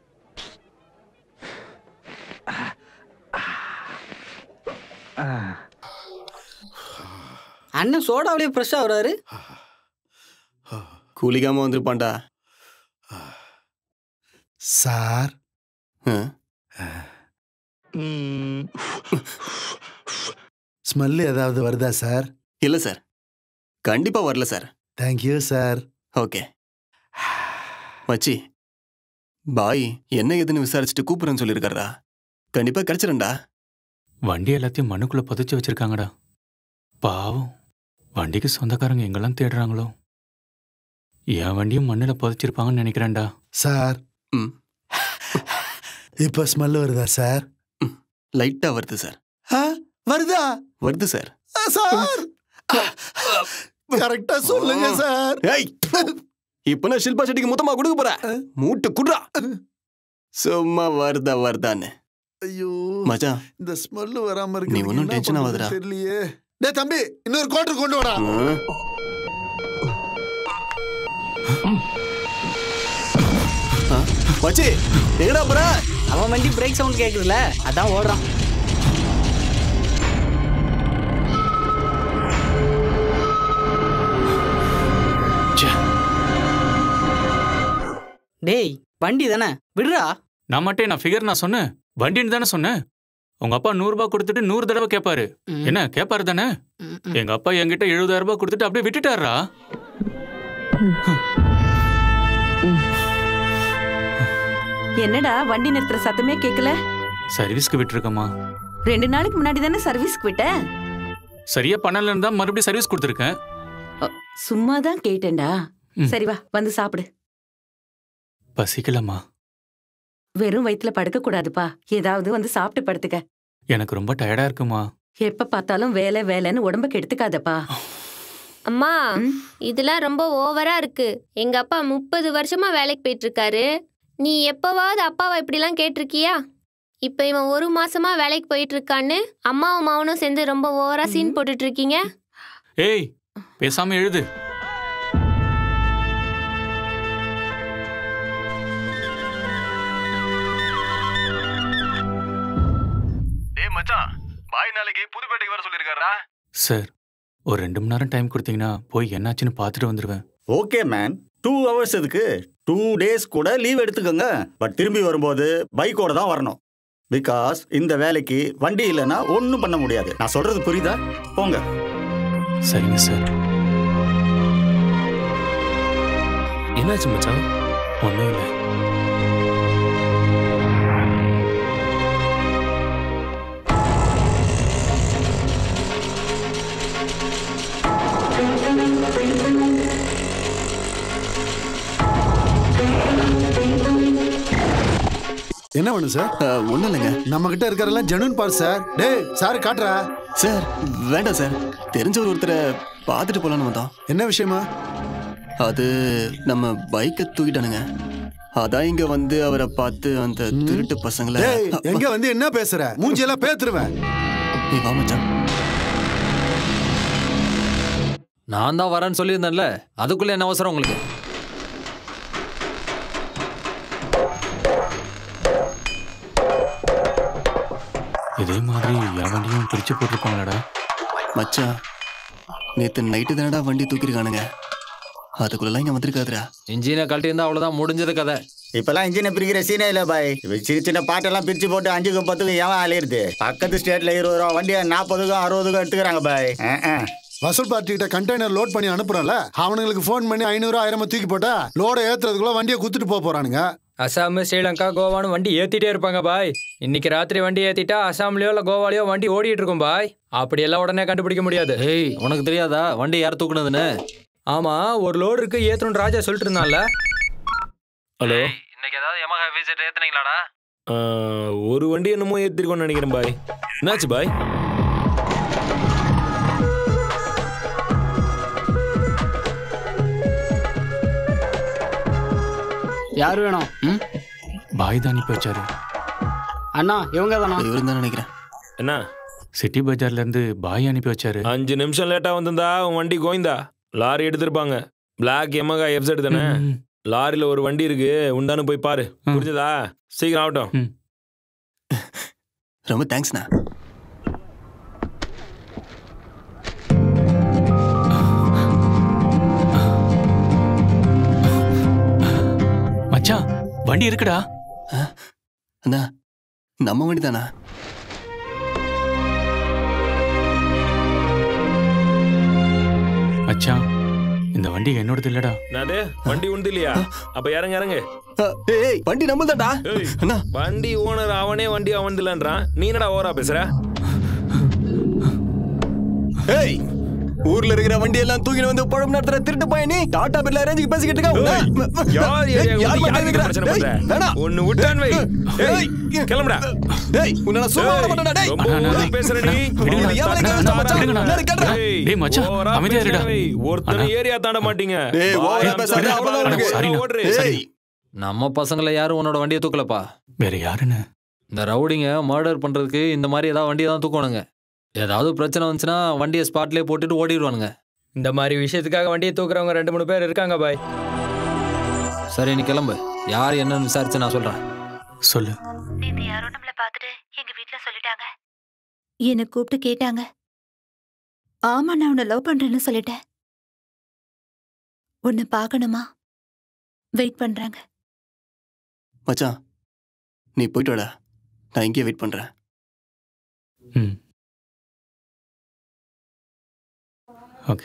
அண்ணன் சோடாவிலேயே ஃப்ரெஷ்ஷாக வராரு கூலிக்காம வந்திருப்பான்டா சார் ஸ்மெல் ஏதாவது வருதா சார் இல்ல சார் கண்டிப்பா வரல சார் தேங்க்யூ சார் ஓகே மச்சி பாய் என்ன ஏதுன்னு விசாரிச்சுட்டு கூப்பிடுறேன்னு சொல்லியிருக்காரா கண்டிப்பா கிடைச்சிருண்டா வண்டி எல்லாத்தையும் மண்ணுக்குள்ள புதைச்சு வச்சிருக்காங்கடா பாவம் வண்டிக்கு சொந்தக்காரங்க எங்கெல்லாம் தேடுறாங்களோ என் வண்டியும் மண்ணில் புதைச்சிருப்பாங்கன்னு நினைக்கிறேன்டா சார் இப்போ ஸ்மெல் வருதா சார் லைட்டா வருது சார் வருதா வருது சார் சார் கரெக்டா சொல்லுங்க சார் ஏய் இப்ப நான் ஷில்பா செட்டிக்கு மொத்தமா கொடுக்க போறேன் மூட்டு குடுறா சும்மா வருதா வருதான்னு ஐயோ மச்சான் இந்த ஸ்மெல் வராம நீ இருக்கு ஒன்றும் டென்ஷன் ஆகாதடா தெரியலையே டேய் தம்பி இன்னொரு குவார்டர் கொண்டு வாடா மச்சி எங்கடா போற அவன் வண்டி பிரேக் சவுண்ட் கேக்குதுல அதான் ஓடுறான் டேய் வண்டி தானே விடுறா நான் மட்டும் நான் ஃபிகர் நான் சொன்னேன் வண்டின்னு தானே சொன்னேன் உங்க அப்பா நூறு ரூபாய் கொடுத்துட்டு நூறு தடவை கேட்பாரு என்ன கேட்பாரு தானே எங்க அப்பா என்கிட்ட எழுபதாயிரம் ரூபாய் கொடுத்துட்டு அப்படியே விட்டுட்டாரா என்னடா வண்டி நிறுத்துற சத்தமே கேட்கல சர்வீஸ்க்கு விட்டுருக்கம்மா ரெண்டு நாளைக்கு முன்னாடி தானே சர்வீஸ்க்கு விட்ட சரியா பண்ணலன்னு தான் மறுபடியும் சர்வீஸ் கொடுத்துருக்கேன் சும்மா தான் கேட்டேன்டா சரி வா வந்து சாப்பிடு பசிக்கலம்மா வெறும் வயித்துல படுக்க கூடாதுப்பா ஏதாவது வந்து சாப்பிட்டு படுத்துக்க எனக்கு ரொம்ப டயர்டா இருக்குமா எப்ப பார்த்தாலும் வேலை வேலைன்னு உடம்ப கெடுத்துக்காதப்பா அம்மா இதெல்லாம் ரொம்ப ஓவரா இருக்கு எங்க அப்பா முப்பது வருஷமா வேலைக்கு போயிட்டு இருக்காரு நீ எப்பவாவது அப்பாவை இப்படிலாம் கேட்டிருக்கியா இப்ப இவன் ஒரு மாசமா வேலைக்கு போயிட்டு இருக்கான்னு அம்மாவும் மாவனும் சேர்ந்து ரொம்ப ஓவரா சீன் போட்டுட்டு இருக்கீங்க ஏய் பேசாம எழுது டேய் மச்சான் பாய் நாளைக்கு புதுப்பேட்டைக்கு வர சொல்லியிருக்காரா சார் ஒரு ரெண்டு மணி நேரம் டைம் கொடுத்தீங்கன்னா போய் என்னாச்சுன்னு பார்த்துட்டு வந்துடுவேன் ஓகே மேன் டூ ஹவர்ஸ் எதுக்கு டூ டேஸ் கூட லீவ் எடுத்துக்கோங்க பட் திரும்பி வரும்போது பைக்கோட தான் வரணும் பிகாஸ் இந்த வேலைக்கு வண்டி இல்லைன்னா ஒன்றும் பண்ண முடியாது நான் சொல்றது புரியுதா போங்க சரிங்க சார் என்னாச்சு மச்சான் ஒன்றும் இல்லை என்ன வேணும் சார் ஒண்ணும் இல்லைங்க நம்ம கிட்ட இருக்கிறதெல்லாம் ஜெனுன் பார் சார் டேய் சார் காட்டுறா சார் வேண்டாம் சார் தெரிஞ்ச ஒரு ஒருத்தரை பார்த்துட்டு போலான்னு வந்தோம் என்ன விஷயமா அது நம்ம பைக்கை தூக்கிட்டானுங்க அதான் இங்க வந்து அவரை பார்த்து அந்த திருட்டு பசங்களை டேய் எங்க வந்து என்ன பேசுற மூஞ்சியெல்லாம் பேத்துருவேன் நீ வா மச்சான் நான் தான் வரேன்னு சொல்லியிருந்தேன்ல அதுக்குள்ள என்ன அவசரம் உங்களுக்கு இதே மாதிரி என் வண்டியும் பிரிச்சு போட்டிருப்பாங்களாடா மச்சான் நேத்து நைட்டு தானடா வண்டி தூக்கிருக்கானுங்க அதுக்குள்ளலாம் இங்க வந்திருக்காதுடா இன்ஜினை கழட்டி இருந்தா அவ்வளவுதான் முடிஞ்சது கதை இப்பெல்லாம் இன்ஜினை பிரிக்கிற சீனே இல்லை பாய் இவ சின்ன சின்ன பாட்டெல்லாம் பிரிச்சு போட்டு அஞ்சுக்கு பத்துக்கு ஏன் அலையிறது பக்கத்து ஸ்டேட்ல இருபது ரூபா வண்டியை நாற்பதுக்கும் அறுபதுக்கும் எடுத்துக்கிறாங்க பாய் அஹ், அஹ். வசூல் பார்ட்டி கிட்ட கண்டெய்னர் லோட் பண்ணி அனுப்புறோம்ல அவனுங்களுக்கு ஃபோன் பண்ணி ஐநூறு ஆயிரமா தூக்கி போட்டா லோட ஏத்துறதுக்குள்ள வண்டியை குத்துட்டு போக போறானுங்க அசாம் ஸ்ரீலங்கா கோவான்னு வண்டி ஏத்திட்டே இருப்பாங்க பாய் இன்னைக்கு ராத்திரி வண்டி ஏத்திட்டா அசாம்லயோ இல்ல கோவாலயோ வண்டி ஓடிட்டு இருக்கும் பாய் அப்படி எல்லாம் உடனே கண்டுபிடிக்க முடியாது ஏய் உனக்கு தெரியாதா வண்டி யார் தூக்குனதுன்னு ஆமா ஒரு லோடு இருக்கு ஏத்தணும் ராஜா சொல்லிட்டு இருந்தான்ல ஹலோ இன்னைக்கு ஏதாவது யமஹா விசிட் ஏத்துனீங்களாடா ஒரு வண்டி என்னமோ ஏத்திருக்கோம்னு நினைக்கிறேன் பாய் என்னாச்சு பாய் யார் வேணும் ம் பாய் தான் அனுப்பி வச்சாரு அண்ணா இவங்க தானா இவரு தான் நினைக்கிறேன் என்ன சிட்டி பஜார்ல இருந்து பாய் அனுப்பி வச்சாரு அஞ்சு நிமிஷம் லேட்டா வந்திருந்தா உன் வண்டி கோயந்தா லாரி எடுத்திருப்பாங்க பிளாக் எமகா எஃப்செட் தானே லாரியில ஒரு வண்டி இருக்கு உண்டானு போய் பாரு புரிஞ்சதா சீக்கிரம் ஆகட்டும் ரொம்ப தேங்க்ஸ்ண்ணா மச்சான் வண்டி இருக்குடா அண்ணா நம்ம வண்டி தானா மச்சான் இந்த வண்டி என்னோடது இல்லடா என்னது வண்டி உண்டு இல்லையா அப்ப இறங்க இறங்கு ஏய் வண்டி நம்மள்தான்டா ஏய், வண்டி ஓனர் அவனே வண்டி அவன் இல்லன்றான் நீ என்னடா ஓவரா பேசுற ஏய் ஊர்ல இருக்கிற வண்டி எல்லாம் தூக்கிட்டு வந்து பழம் நடத்துற திருட்டு பையன் நீ டாடா பிர்லா ரேஞ்சுக்கு பேசிக்கிட்டு இருக்க யார் ஏய், ஏரியா யார் வந்து மண்டையில யாருக்கு பிரச்சனை இருக்கிற? பண்ற? ஏய், வேணாம். ஒண்ணு விட்டான் வை ஏய், கிளம்புடா ஏய் உன்னை நான் சும்மா விட மாட்டேன்டா, டேய். ரொம்ப ஓவரா பேசுற நீ இது என் வேலைக்கு கஷ்டம் மச்சான். எல்லாரும் கேளுடா. டேய் மச்சான், ஓவரா அமைதியா இருடா. பேசுற வை. ஒருத்தனை ஏரியா தாண்ட மாட்டீங்க டேய், ஓவரா வாய் பேசாத, அமுக்கு. அவ்வளவுதான் உனக்கு. ஓவரா ஓடுறே. ஏய். நம்ம பசங்களை யாரும் உன்னோட வண்டியை தூக்கலப்பா வேற யாருன்னு இந்த ரவுடிங்க மர்டர் பண்றதுக்கு இந்த மாதிரி ஏதாவது வண்டியை தான் தூக்கணுங்க ஏதாவது பிரச்சனை வந்துச்சுன்னா வண்டியை ஸ்பாட்லயே போட்டுட்டு ஓடிடுவானுங்க இந்த மாதிரி விஷயத்துக்காக வண்டியை தூக்குறவங்க ரெண்டு மூணு பேர் இருக்காங்க பாய் சரி நீ கிளம்பு யார் என்னன்னு விசாரிச்சு நான் சொல்றேன் சொல்லு நேத்து யாரோ நம்மள பார்த்துட்டு எங்க வீட்ல சொல்லிட்டாங்க என்ன கூப்பிட்டு கேட்டாங்க ஆமா நான் உன்னை லவ் பண்றேன்னு சொல்லிட்டேன் உன்னை பார்க்கணுமா வெயிட் பண்றாங்க மச்சான் நீ போயிட்டு வாடா நான் இங்கேயே வெயிட் பண்றேன் ம் ஓகே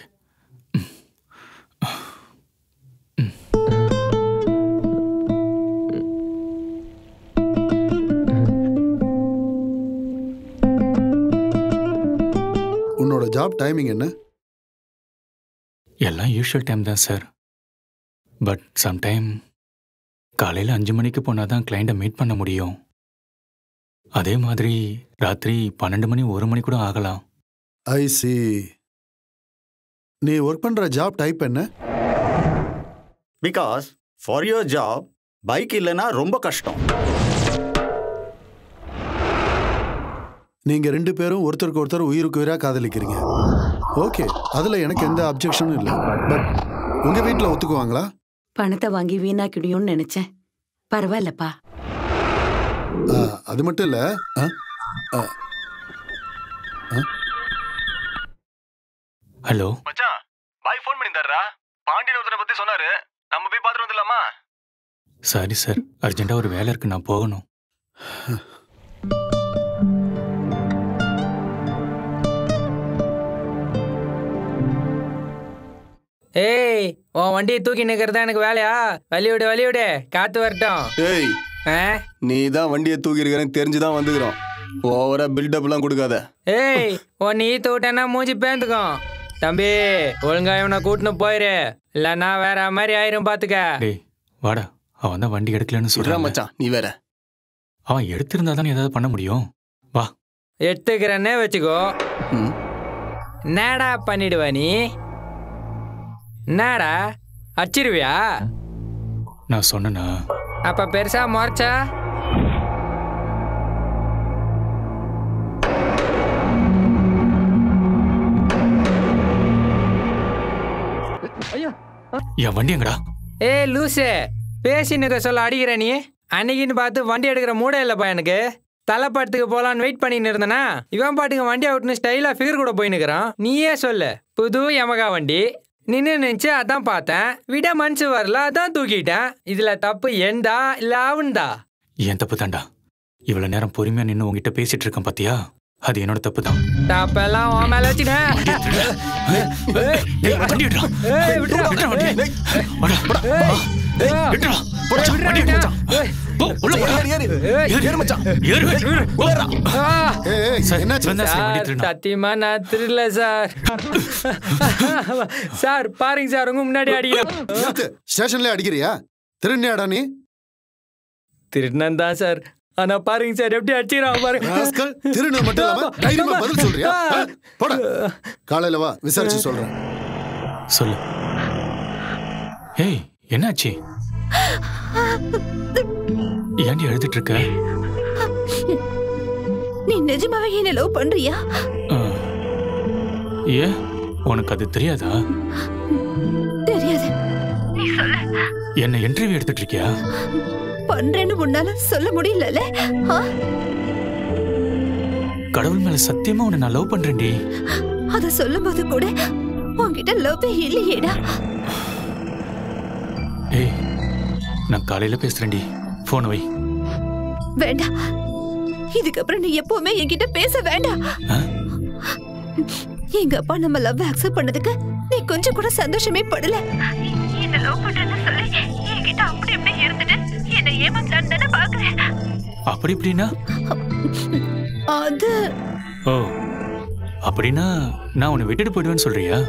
உன்னோட ஜாப் டைமிங் என்ன எல்லாம் யூஷுவல் டைம் தான் சார் பட் சம்டைம் காலையில் அஞ்சு மணிக்கு போனால் தான் கிளைண்ட்டை மீட் பண்ண முடியும் அதே மாதிரி ராத்திரி பன்னெண்டு மணி ஒரு மணி கூட ஆகலாம் ஐ சி நீ ஒர்க் பண்ற ஜாப் டைப் என்ன because for your job bike இல்லைன்னா ரொம்ப கஷ்டம் நீங்க ரெண்டு பேரும் ஒருத்தருக்கு ஒருத்தர் உயிருக்கு உயிரா காதலிக்கிறீங்க ஓகே அதுல எனக்கு எந்த அப்ஜெக்ஷனும் இல்லை பட் உங்க வீட்ல ஒத்துக்குவாங்களா பணத்தை வாங்கி வீணாக்கிடுயோன்னு நினைச்சேன் பரவாயில்லப்பா ஆ, அது மட்டும் இல்ல ஆ, ஆ, ஆ, ஹலோ மச்சான் பாய் ஃபோன் பண்ணி தர்றா பாண்டியன் ஒருத்தனை பத்தி சொன்னாரு நம்ம போய் பார்த்துட்டு வந்துடலாமா சாரி சார் அர்ஜென்ட்டாக ஒரு வேலை இருக்கு நான் போகணும் ஏய் உன் வண்டியை தூக்கி நிற்கிறது எனக்கு வேலையா வழிவிடு வழிவிடு காத்து வரட்டும் ஏய் ஆ? நீ தான் வண்டியை தூக்கி இருக்கிறேன்னு தெரிஞ்சுதான் வந்துக்கிறோம் ஓவரா பில்டப் எல்லாம் கொடுக்காத ஏய் உன் நீ தூட்டனா மூஞ்சி பேந்துக்கும் தம்பி ஒழுங்கா இவனை கூட்டின்னு போயிரு இல்லைன்னா வேற மாதிரி ஆயிரும் பாத்துக்க டேய் வாடா அவன் தான் வண்டி எடுக்கலன்னு சொல்றான் மச்சான் நீ வேற அவன் எடுத்திருந்தா தானே ஏதாவது பண்ண முடியும் வா எடுத்துக்கிறேன்னே வச்சுக்கோ என்னடா பண்ணிடுவ நீ என்னடா அச்சிருவியா நான் சொன்னேனா அப்ப பெருசா முறைச்சா என் வண்டி எங்கடா ஏய் லூசு பேசினுக்க சொல்ல அடிக்கிற நீ அன்னைக்குன்னு பார்த்து வண்டி எடுக்கிற மூடே இல்லைப்பா எனக்கு தலைப்படத்துக்கு போலான்னு வெயிட் பண்ணின்னு இருந்தனா இவன் பாட்டுக்கு வண்டி அவுட்னு ஸ்டைலா ஃபிகர் கூட போயின்னுக்குறான் நீயே சொல்லு புது யமகா வண்டி நின்று நினைச்சு அதான் பார்த்தேன் விட மனசு வரல அதான் தூக்கிட்டேன் இதுல தப்பு எந்தா இல்ல அவன்தா என் தப்பு தான்டா இவ்வளவு நேரம் பொறுமையா நின்று உங்ககிட்ட பேசிட்டு இருக்கேன் பாத்தியா அது என்னோட தப்பு தான் தப்பெல்லாம் உன் மேல வச்சுட்டேன் ஏய், விட்றா. சார், சத்தியமா நான் திருடல சார் சார் பாருங்க சார் உங்க முன்னாடி அடிக்கிறேன் ஸ்டேஷன்ல அடிக்கிறியா திருநேடா நீ திருடன் தான் சார் ஆனா பாருங்க சார் எப்படி அடிச்சிடறான் பாருங்க ராஸ்கல், திருடு மட்டும் இல்லாம தைரியமா பதில் சொல்றியா ஆ, போடா காலையில வா விசாரிச்சு சொல்றேன் சொல்லு ஏய் என்னாச்சு ஏன்டி எழுதிட்டு இருக்க நீ நிஜமாவே என்ன லவ் பண்றியா ஆ. ஏன் உனக்கு அது தெரியாதா தெரியாது நீ சொல்ல என்ன இன்டர்வியூ எடுத்துட்டு இருக்கியா பண்றேன்னு உன்னால சொல்ல முடியலல்ல ஆ? கடவுள் மேல சத்தியமா உன்னை நான் லவ் பண்றேன்டி அத சொல்லும்போது கூட உன்கிட்ட லவ்வே இல்லையேடா ஏய் நான் காலையில பேசுறேன்டி போன் வை வேண்டாம் இதுக்கப்புறம் நீ எப்பவுமே என்கிட்ட பேச வேண்டாம் எங்க அப்பா நம்ம லவ் அக்செப்ட் பண்ணதுக்கு நீ கொஞ்சம் கூட சந்தோஷமே படல என்ன லவ் பண்றேன்னு சொல்லி என்கிட்ட அப்படி இப்படி இருந்துட்டு என்ன ஏமாத்தலான்னு தானே பாக்குறேன் அப்படி இப்படின்னா அது ஓ அப்படின்னா நான் உன்னை விட்டுட்டு போயிடுவேன்னு சொல்றியா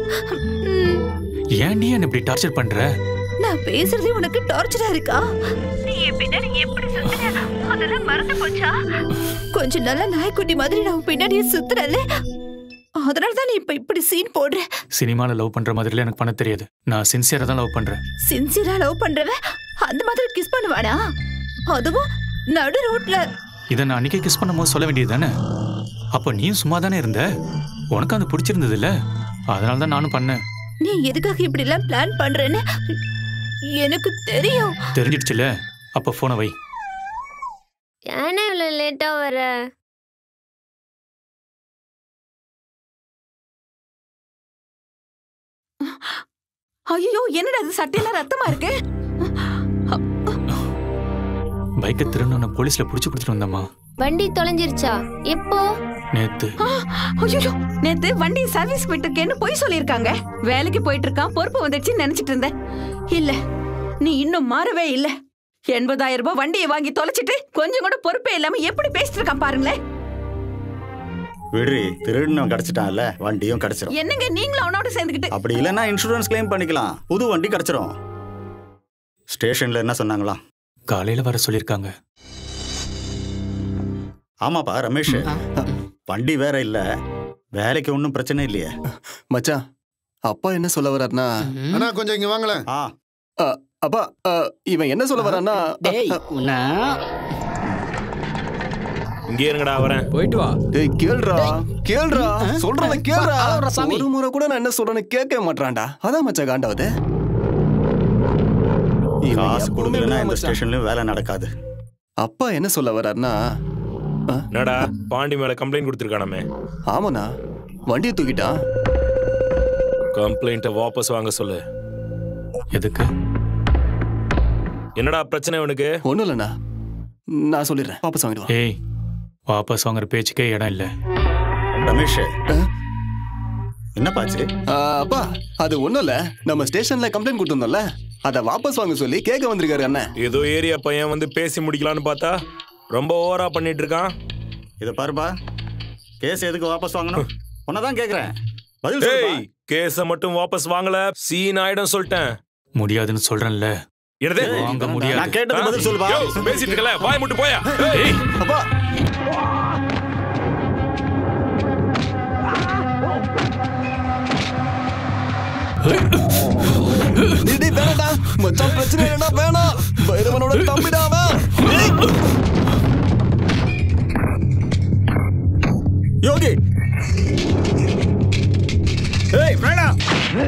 ஏன்டி என்ன இப்படி டார்ச்சர் பண்ற நான் பேசுறதே உனக்கு டார்ச்சரா இருக்கா நீ என் பின்னாடி எப்படி சுத்துற அதெல்லாம் மறந்து போச்சா கொஞ்சம் நல்ல நாய்க்குட்டி மாதிரி நான் உன் பின்னாடியே சுத்துறல அதனால தான் நீ இப்ப இப்படி சீன் போடுற சினிமால லவ் பண்ற மாதிரிலாம் எனக்கு பண்ண தெரியாது நான் சின்சியரா தான் லவ் பண்றேன் சின்சியரா லவ் பண்றவன் அந்த மாதிரி கிஸ் பண்ணுவானா அதுவும் நடு ரோட்ல இதை நான் அன்னைக்கே கிஸ் பண்ணும்போது சொல்ல வேண்டியது தானே அப்போ நீயும் சும்மா தானே இருந்த உனக்கு அது பிடிச்சிருந்தது இல்ல அதனால தான் நானும் பண்ணேன் நீ எதுக்காக இப்படி எல்லாம் பிளான் பண்றேன்னு எனக்கு தெரியும் தெரிஞ்சிடுச்சுல அப்போ போனை வை ஏன்னா இவ்வளோ லேட்டாக வர ஐயோ என்னடா அது சட்டையெல்லாம் ரத்தமா இருக்கு பைக்கை திரும்ப போலீஸ்ல புடிச்சு கொடுத்துட்டு வந்தம்மா வண்டி தொலைஞ்சிருச்சா எப்போ நேத்து ஐயோ நேத்து வண்டி சர்வீஸ் போயிட்டு போய் சொல்லியிருக்காங்க வேலைக்கு போயிட்டு இருக்கான் பொறுப்பு வந்துடுச்சுன்னு நினைச்சிட்டு இருந்தேன் இல்ல நீ இன்னும் மாறவே இல்ல எண்பதாயிரம் ரூபாய் வண்டியை வாங்கி தொலைச்சிட்டு கொஞ்சம் கூட பொறுப்பே இல்லாம எப்படி பேசிட்டு இருக்கான் பாருங்களேன் விடுறி திருடனும் கிடைச்சிட்டான்ல வண்டியும் கிடைச்சிரும் என்னங்க நீங்களும் அவனோட சேர்ந்துக்கிட்டு அப்படி இல்லைன்னா இன்சூரன்ஸ் கிளைம் பண்ணிக்கலாம் புது வண்டி கிடைச்சிரும் ஸ்டேஷன்ல என்ன சொன்னாங்களா காலையில வர சொல்லியிருக்காங்க ஆமாப்பா ரமேஷ் வண்டி வேற இல்ல வேலைக்கு ஒன்றும் பிரச்சனை இல்லையே மச்சான் அப்பா என்ன சொல்ல வர்றாருன்னா அண்ணா கொஞ்சம் இங்க வாங்களேன் அ, அப்பா அ, இவன் என்ன சொல்ல வர்றான்னா டேய் உன்னை இங்கே இருங்கடா வரேன் போயிட்டு வா டேய் கேளுடா கேளுடா சொல்றத கேளுடா அளவுடா சாமி. ஒரு முறை கூட நான் என்ன சொல்றேன்னு கேட்க மாட்டான்டா அதான் மச்சான் காண்டாவது இவன் காசு எப்பவுமே கொடுக்கலன்னா இப்படிதான் இந்த மச்சான். ஸ்டேஷன்லயும் வேலை நடக்காது அப்பா என்ன சொல்ல வர்றாருன்னா என்னடா பாண்டி மேல கம்ப்ளைண்ட் கொடுத்துருக்கானமே ஆமாண்ணா வண்டியை தூக்கிட்டான் கம்ப்ளைண்ட்டை வாபஸ் வாங்க சொல்லு எதுக்கு என்னடா பிரச்சனை உனக்கு ஒண்ணும் இல்லைண்ணா நான் சொல்லிடுறேன் வாபஸ் வாங்கிடுவா ஏய் வாபஸ் வாங்குற பேச்சுக்கே இடம் இல்லை ரமேஷ் என்னப்பாச்சு அப்பா அது ஒண்ணும் இல்ல நம்ம ஸ்டேஷன்ல கம்ப்ளைண்ட் கொடுத்திருந்தோம்ல அத வாபஸ் வாங்க சொல்லி கேட்க வந்திருக்காரு அண்ணன் ஏதோ ஏரியா பையன் வந்து பேசி முடிக்கலான்னு பார்த்தா ரொம்ப ஓவரா பண்ணிட்டு இருக்கான் இத பாருப்பா கேஸ் எதுக்கு வாபஸ் வாங்கணும் உன்னதான் கேக்குறேன் பதில் ஏய் சொல்லுப்பா. கேஸ மட்டும் வாபஸ் வாங்கல சீன் ஆயிடும் சொல்லிட்டேன் முடியாதுன்னு சொல்றேன்ல என்னது வாங்க முடியாது நான் கேட்டது பதில் சொல்லுப்பா. யோ, பேசிட்டு இருக்கல வாய் மட்டும் போயா ஏய் அப்பா டேய், டேய், வேணாம்டா மச்சான் பிரச்சனை இல்லைடா வேணாம் பைரவனோட தம்பிடா அவன் டேய். யோகி ஏய் வேணாம்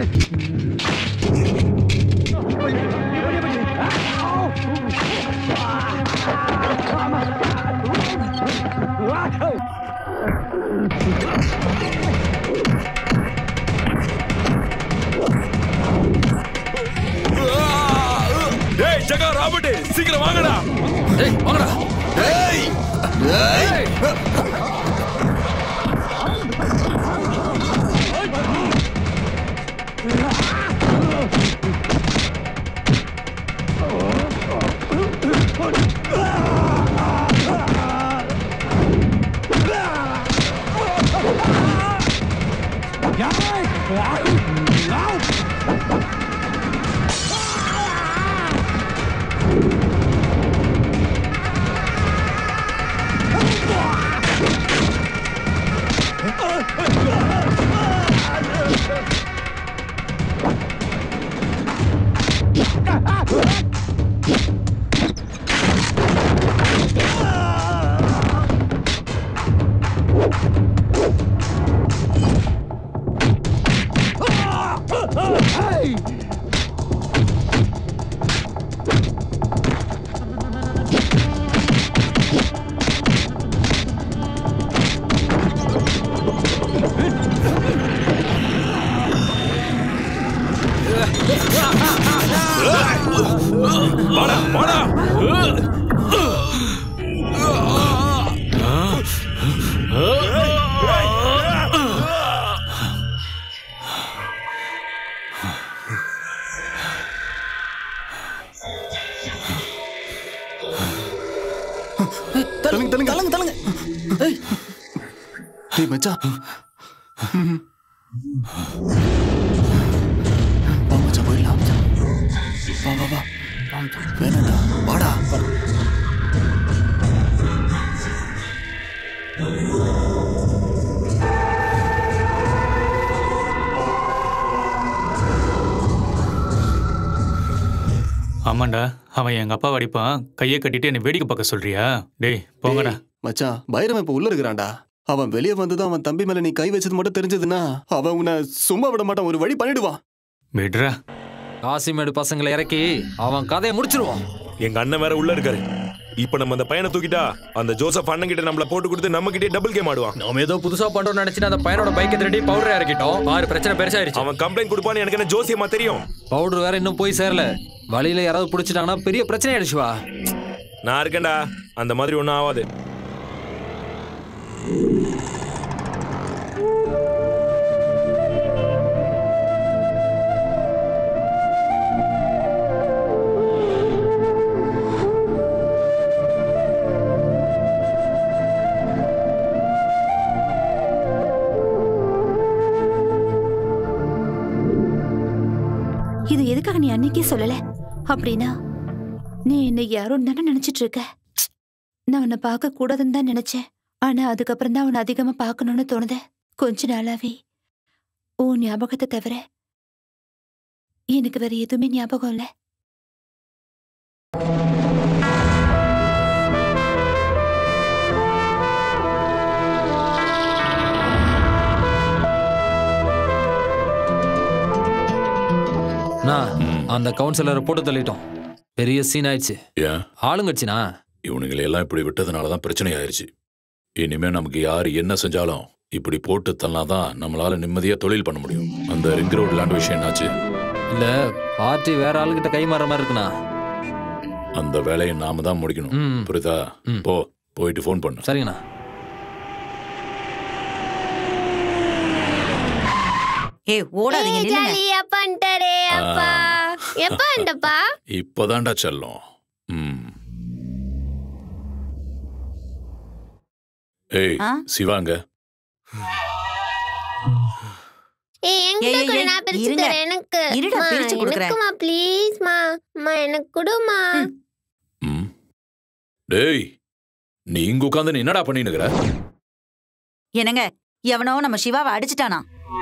டேய் ஜகா ராபர்ட் சீக்கிரம் வாங்கடா டேய் வாங்கடா டேய் டேய் தள்ளுங்க தள்ளுங்க தள்ளுங்க தள்ளுங்க டேய் மச்சான் ம். வா மச்சான் போயிடலாம் வா வா வா வேணாடா வாடா ஆமாண்டா அவன் எங்க அப்பா அடிப்பான் கையை கட்டிட்டு என்னை வேடிக்கை பார்க்க சொல்றியா டேய் போங்கடா மச்சான் பைரவன் இப்ப உள்ள இருக்கிறான்டா அவன் வெளியே வந்ததும் அவன் தம்பி மேல நீ கை வச்சது மட்டும் தெரிஞ்சதுன்னா அவன் உன்னை சும்மா விட மாட்டான் ஒரு வழி பண்ணிடுவான் விடுறா காசிமேடு பசங்களை இறக்கி அவன் கதையை முடிச்சிருவான் எங்க அண்ணன் வேற உள்ள இருக்காரு இப்ப நம்ம அந்த பையனை தூக்கிட்டா அந்த ஜோசப் அண்ணன் கிட்ட நம்மள போட்டு கொடுத்து நம்ம கிட்டே டபுள் கேம் ஆடுவான் நாம ஏதோ புதுசா பண்றோம்னு நினைச்சு அந்த பையனோட பைக்கை திருடி பவுடர் இறக்கிட்டோம் ஆறு பிரச்சனை பெருசாயிருச்சு அவன் கம்ப்ளைண்ட் கொடுப்பான்னு எனக்கு என்ன ஜோசியமா தெரியும் பவுடர் வேற இன்னும் போய் சேரல வழியில யாராவது பிடிச்சிட்டாங்கன்னா பெரிய பிரச்சனை ஆயிடுச்சுவா நான் இருக்கேன்டா அந்த மாதிரி ஒன்றும் ஆகாது இது எதுக்காக நீ அன்னைக்கே சொல்லல அப்படின்னா நீ என்னை யாரும் தானே நினைச்சிட்டு இருக்க நான் உன்னை பார்க்க கூடாதுன்னு தான் நினைச்சேன் ஆனா அதுக்கப்புறம் தான் உன்னை அதிகமா பார்க்கணும்னு தோணுது கொஞ்ச நாளாவே உன் ஞாபகத்தை தவிர எனக்கு வேற எதுவுமே ஞாபகம் இல்லை நான் அந்த கவுன்சிலரை போட்டு தள்ளிட்டோம் பெரிய சீன் ஆயிடுச்சு ஏன் ஆளுங்கட்சினா இவனுங்களை எல்லாம் இப்படி விட்டதுனால தான் பிரச்சனை ஆயிருச்சு இனிமே நமக்கு யார் என்ன செஞ்சாலும் இப்படி போட்டு தள்ளாதான் நம்மளால நிம்மதியா தொழில் பண்ண முடியும் அந்த ரிங் ரோடு லேண்ட் விஷயம் என்னாச்சு இல்ல பார்ட்டி வேற ஆளுகிட்ட கை மாற மாதிரி இருக்குண்ணா அந்த வேலையை நாம தான் முடிக்கணும் புரியுதா போ போயிட்டு ஃபோன் பண்ணு சரிங்கண்ணா ஏய் ஓடாதீங்க நில்லுங்க ஜாலியா பண்ணிட்டாரே அப்பா எப்ப வந்தப்பா இப்போதான்டா செல்லம் ம் ஏய் ஆ? சிவாங்க ஏய் என்கிட்ட ஏய், கூட ஏய், நான் பிரிச்சு இருங்க. தரேன் எனக்கு இருடா, மா, பிரிச்சு கொடுக்குறேன். எனக்குமா ப்ளீஸ் மா மா எனக்கு கொடுமா டேய் நீ இங்க உட்காந்து நீ என்னடா பண்ணினுக்கிற என்னங்க எவனோ நம்ம சிவாவை அடிச்சிட்டானா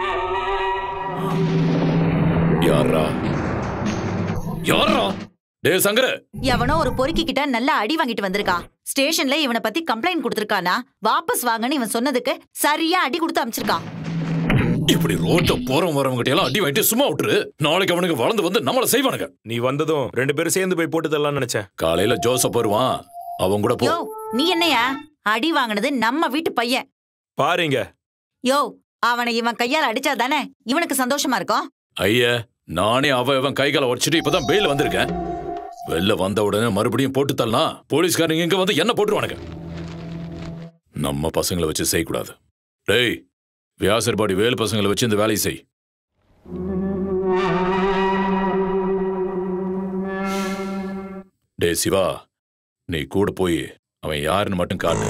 யாரா யாரா டேய் சங்கர எவனோ ஒரு பொறுக்கி கிட்ட நல்லா அடி வாங்கிட்டு வந்திருக்கான் ஸ்டேஷன்ல இவனை பத்தி கம்ப்ளைண்ட் கொடுத்திருக்கானா வாபஸ் வாங்கன்னு இவன் சொன்னதுக்கு சரியா அடி கொடுத்து அமிச்சிருக்கான் இப்படி ரோட்ல போறவங்க வரவங்க எல்லாம் அடி வாங்கிட்டு சும்மா விட்டுரு நாளைக்கு அவனுக்கு வளர்ந்து வந்து நம்மள செய்வானுங்க நீ வந்ததும் ரெண்டு பேரும் சேர்ந்து போய் போட்டு தரலாம்னு நினைச்சேன் காலையில ஜோசப் வருவான் அவன் கூட போ யோ நீ என்னையா அடி வாங்கினது நம்ம வீட்டு பையன் பாருங்க யோ அவனை இவன் கையால அடிச்சா தானே இவனுக்கு சந்தோஷமா இருக்கும் ஐயா நானே அவன் இவன் கை காலை உடச்சிட்டு இப்பதான் பெயில் வந்திருக்கேன் வெளில வந்த உடனே மறுபடியும் போட்டு தள்ளனா போலீஸ்காரங்க இங்க வந்து என்ன போட்டுருவானுங்க நம்ம பசங்களை வச்சு செய்யக்கூடாது டேய் வியாசர்பாடி வேலு பசங்களை வச்சு இந்த வேலையை செய் டேய் சிவா நீ கூட போய் அவன் யாருன்னு மட்டும் காட்டு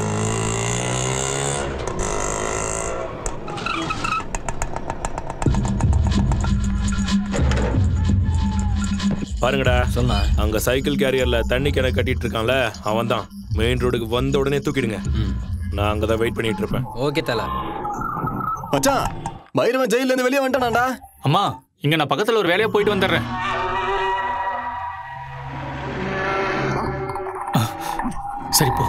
பாருங்கடா சொல்லா அங்க சைக்கிள் கேரியர்ல தண்ணி கிணறு கட்டிட்டு இருக்கான்ல அவன் தான் மெயின் ரோடுக்கு வந்த உடனே தூக்கிடுங்க நான் அங்கதான் வெயிட் பண்ணிட்டு இருப்பேன் ஓகே தல மச்சான் பைரவன் ஜெயில இருந்து வெளியே வந்துட்டானாடா அம்மா இங்க நான் பக்கத்துல ஒரு வேலையா போயிட்டு வந்துடுறேன் சரி போ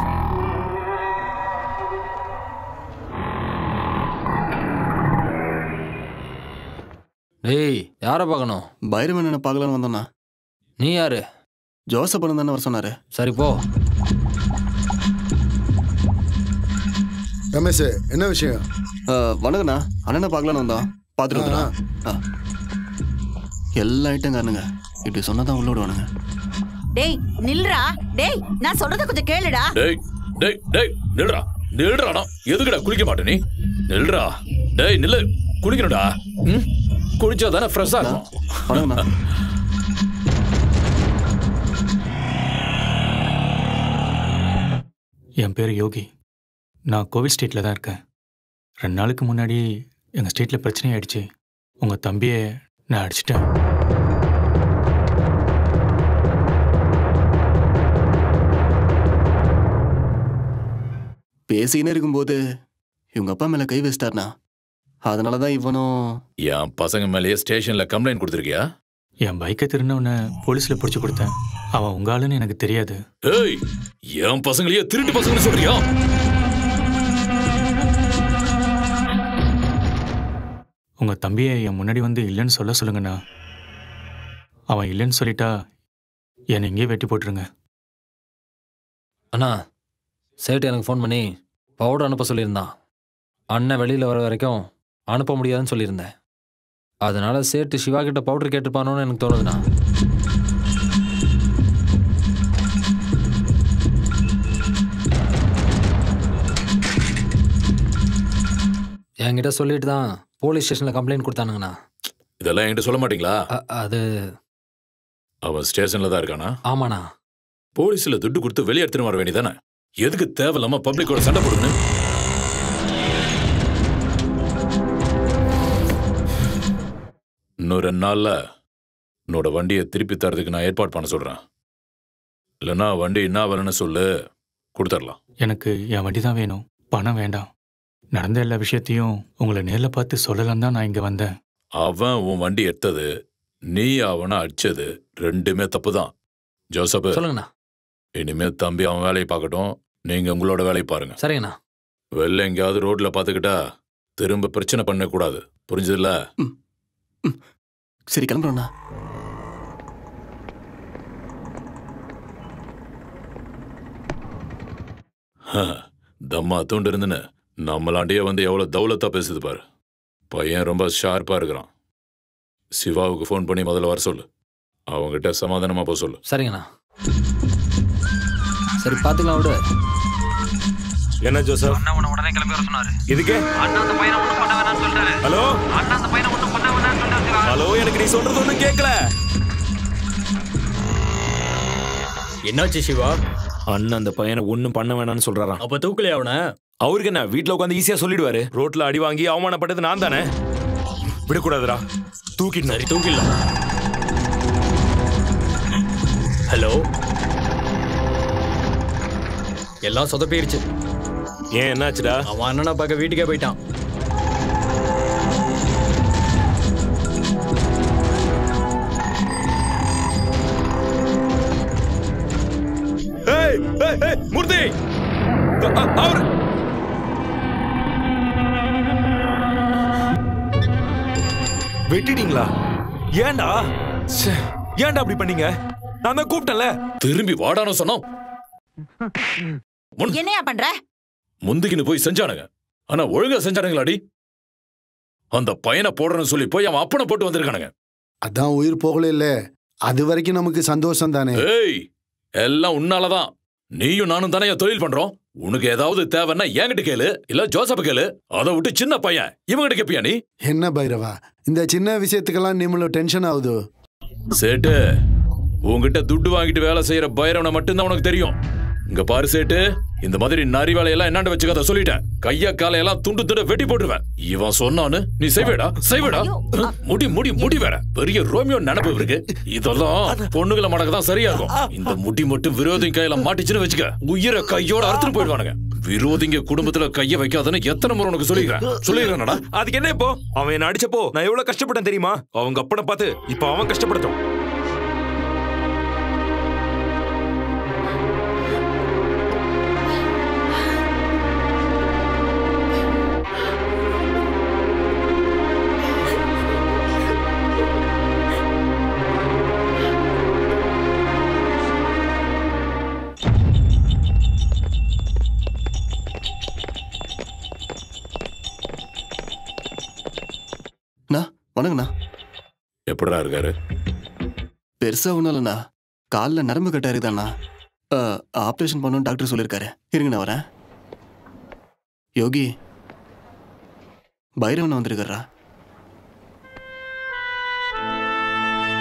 டேய் யாரை பார்க்கணும் பைரவன் என்ன பார்க்கலான்னு வந்தானா நீ யாரு ஜோசப் தானே வர சொன்னாரு சரி போ ரமேஷ் என்ன விஷயம் வணக்கண்ணா அண்ணனை பார்க்கலான்னு வந்தோம் பார்த்துட்டு வந்துடா ஆ. எல்லா ஐட்டம் காரணங்க இப்படி சொன்னதான் உள்ள விடுவானுங்க டேய் நில்றா டேய் நான் சொல்றத கொஞ்சம் கேளுடா டேய் டேய் டேய் நில்றா நில்றாடா எதுக்குடா குளிக்க மாட்டே நீ நில்றா டேய் நில்லு குளிக்கணும்டா ம் குளிச்சா தானே ஃப்ரெஷ்ஷா இருக்கும் என் பேர் யோகி நான் கோவில் ஸ்ட்ரீட்டில் தான் இருக்கேன் ரெண்டு நாளுக்கு முன்னாடி எங்கள் ஸ்ட்ரீட்டில் பிரச்சனை ஆயிடுச்சு உங்கள் தம்பியை நான் அடிச்சிட்டேன் பேசிக்கினே இருக்கும்போது இவங்க அப்பா மேல கை வச்சிட்டார்னா அதனாலதான் இவனும் என் பசங்க மேலேயே ஸ்டேஷன்ல கம்ப்ளைண்ட் கொடுத்துருக்கியா என் பைக்கை திருநவனை போலீஸில் பிடிச்சி கொடுத்தேன் அவன் உங்க ஆளுன்னு எனக்கு தெரியாது ஏய் என் பசங்களையே திருட்டு பசங்கன்னு சொல்றியா உங்கள் தம்பியை என் முன்னாடி வந்து இல்லைன்னு சொல்ல சொல்லுங்கண்ணா அவன் இல்லைன்னு சொல்லிட்டா என்னை இங்கேயே வெட்டி போட்டுருங்க அண்ணா சேட்டு எனக்கு ஃபோன் பண்ணி பவுடர் அனுப்ப சொல்லியிருந்தான் அண்ணன் வெளியில் வர வரைக்கும் அனுப்ப முடியாதுன்னு சொல்லியிருந்தேன் அதனால சேட்டு சிவா கிட்ட பவுடர் கேட்டுப்பானோன்னு எனக்கு தோணுதுண்ணா என்கிட்ட சொல்லிட்டு தான் போலீஸ் ஸ்டேஷனில் கம்ப்ளைண்ட் கொடுத்தானுங்கண்ணா இதெல்லாம் என்கிட்ட சொல்ல மாட்டீங்களா அது அவன் ஸ்டேஷன்ல தான் இருக்கானா ஆமாண்ணா போலீஸ்ல துட்டு கொடுத்து வெளியே எடுத்துட்டு வர வேண்டியதானே எதுக்கு தேவையில்லாம பப்ளிக்கோட சண்டை போடணும் இன்னும் ரெண்டு நாள்ல உன்னோட வண்டியை திருப்பி தரதுக்கு நான் ஏற்பாடு பண்ண சொல்றேன் இல்லைன்னா வண்டி என்ன வரணும்னு சொல்லு கொடுத்துடலாம் எனக்கு என் வண்டி தான் வேணும் பணம் வேண்டாம் நடந்த எல்லா விஷயத்தையும் உங்களை நேரில் பார்த்து சொல்லலாம் தான் நான் இங்கே வந்தேன் அவன் உன் வண்டி எடுத்தது நீ அவனை அடிச்சது ரெண்டுமே தப்பு தான் ஜோசப் சொல்லுங்கண்ணா இனிமே தம்பி அவன் வேலையை பார்க்கட்டும் நீங்க உங்களோட வேலையை பாருங்க சரிங்கண்ணா வெளில எங்கேயாவது ரோட்ல பார்த்துக்கிட்டா திரும்ப பிரச்சனை பண்ணக்கூடாது புரிஞ்சதுல சரி கிளம்புறோண்ணா தம்மா தூண்டு இருந்துன்னு நம்மளாண்டியே வந்து எவ்வளவு தௌலத்தா பேசுது பாரு பையன் ரொம்ப ஷார்ப்பா இருக்கிறான் சிவாவுக்கு ஃபோன் பண்ணி முதல்ல வர சொல்லு அவங்ககிட்ட சமாதானமா போக சொல்லு சரிங்கண்ணா சரி பார்த்துக்கலாம் விடு என்ன ஜோசப் அண்ணா உன்னை உடனே கிளம்பி வர சொன்னாரு இதுக்கு அண்ணா அந்த பையனை ஒண்ணும் பண்ண வேணாம்னு சொல்லிட்டாரு ஹலோ அண்ணா அந்த பையனை ஒண்ணும் பண்ண வேணாம்னு சொல்லிட்டாரு ஹலோ எனக்கு நீ சொல்றது ஒன்றும் கேட்கல என்னாச்சு சிவா அண்ணன் அந்த பையனை ஒன்றும் பண்ண வேணாம்னு சொல்றாராம் அப்ப தூக்கலையா அவனை அவருக்கு என்ன வீட்ல உட்காந்து ஈஸியா சொல்லிடுவாரு ரோட்ல அடி வாங்கி அவமானப்பட்டது நான் தானே விடக்கூடாதுடா தூக்கிட்டு சரி தூக்கிடலாம் ஹலோ எல்லாம் சொதப்பிடுச்சு ஏன் என்னாச்சுடா அவன் அண்ணனை பார்க்க வீட்டுக்கே போயிட்டான் ஏய் ஏய் ஏய் மூர்த்தி அ- அ- அவர் வெட்டிட்டீங்களா ஏன்டா ச்சே, ஏன்டா அப்படி பண்ணீங்க நான் தான் கூப்பிட்டேன்ல திரும்பி வாடான்னு சொன்னோம் என்னையா பண்ற முந்திக்கின்னு போய் செஞ்சானுங்க ஆனா ஒழுங்கா செஞ்சானுங்களாடி அந்த பையனை போடுறேன்னு சொல்லி போய் அவன் அப்பனை போட்டு வந்திருக்கானுங்க அதான் உயிர் போகல இல்ல அது வரைக்கும் நமக்கு சந்தோஷம் தானே ஏய் எல்லாம் உன்னாலதான் நீயும் நானும் தானே தொழில் பண்றோம் உனக்கு ஏதாவது தேவைன்னா என்கிட்ட கேளு இல்ல ஜோசப் கேளு அதை விட்டு சின்ன பையன் இவங்கிட்ட கேப்பியா நீ என்ன பைரவா இந்த சின்ன விஷயத்துக்கெல்லாம் நிம்மள டென்ஷன் ஆகுது சேட்டு உன்கிட்ட துட்டு வாங்கிட்டு வேலை செய்யற பைரவனை மட்டும்தான் உனக்கு தெரியும் இங்க பாரு சேட்டு இந்த மாதிரி நரி வேலையெல்லாம் என்னன்னு வச்சுக்காத சொல்லிட்டேன் கைய காலையெல்லாம் துண்டு துண்டு வெட்டி போட்டுருவேன் இவன் சொன்னான்னு நீ செய்வேடா செய்வேடா முடி முடி முடி வேற பெரிய ரோமியோ நினப்பு இருக்கு இதெல்லாம் பொண்ணுகளை மடக்க தான் சரியா இருக்கும் இந்த முடி மட்டும் விரோதி கையில மாட்டிச்சுன்னு வச்சுக்க உயிரை கையோட அறுத்துட்டு போயிடுவானுங்க விரோதிங்க குடும்பத்துல கைய வைக்காதன்னு எத்தனை முறை உனக்கு சொல்லிக்கிறேன் சொல்லிடுறேன்டா அதுக்கு என்ன இப்போ அவன் என்ன அடிச்சப்போ நான் எவ்வளவு கஷ்டப்பட்டேன் தெரியுமா அவங்க அப்பனை பார்த்து இப்போ அவன் கஷ்டப்படட்டும் அண்ணா வணக்கண்ணா எப்படிடா இருக்காரு பெருசா ஒன்றும் இல்லைண்ணா காலில் நரம்பு கட்டா இருக்குதாண்ணா ஆப்ரேஷன் பண்ணணும்னு டாக்டர் சொல்லியிருக்காரு இருங்க நான் வரேன் யோகி பைரவன் வந்திருக்காரா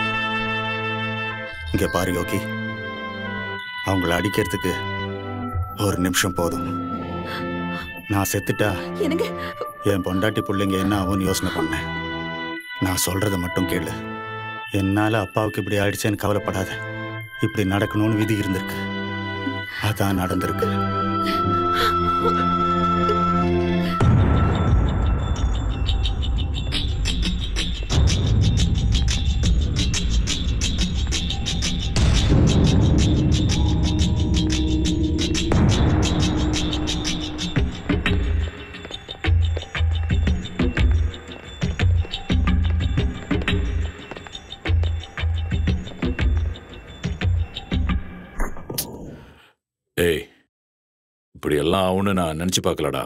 இங்க பாரு யோகி அவங்கள அடிக்கிறதுக்கு ஒரு நிமிஷம் போதும் நான் செத்துட்டா எனக்கு என் பொண்டாட்டி பிள்ளைங்க என்ன ஆகும்னு யோசனை பண்ணேன் நான் சொல்றத மட்டும் கேளு என்னால அப்பாவுக்கு இப்படி ஆயிடுச்சேன்னு கவலைப்படாத இப்படி நடக்கணும்னு விதி இருந்திருக்கு அதான் நடந்திருக்கு ஏய் இப்படி எல்லாம் ஆகும்னு நான் நினைச்சு பார்க்கலடா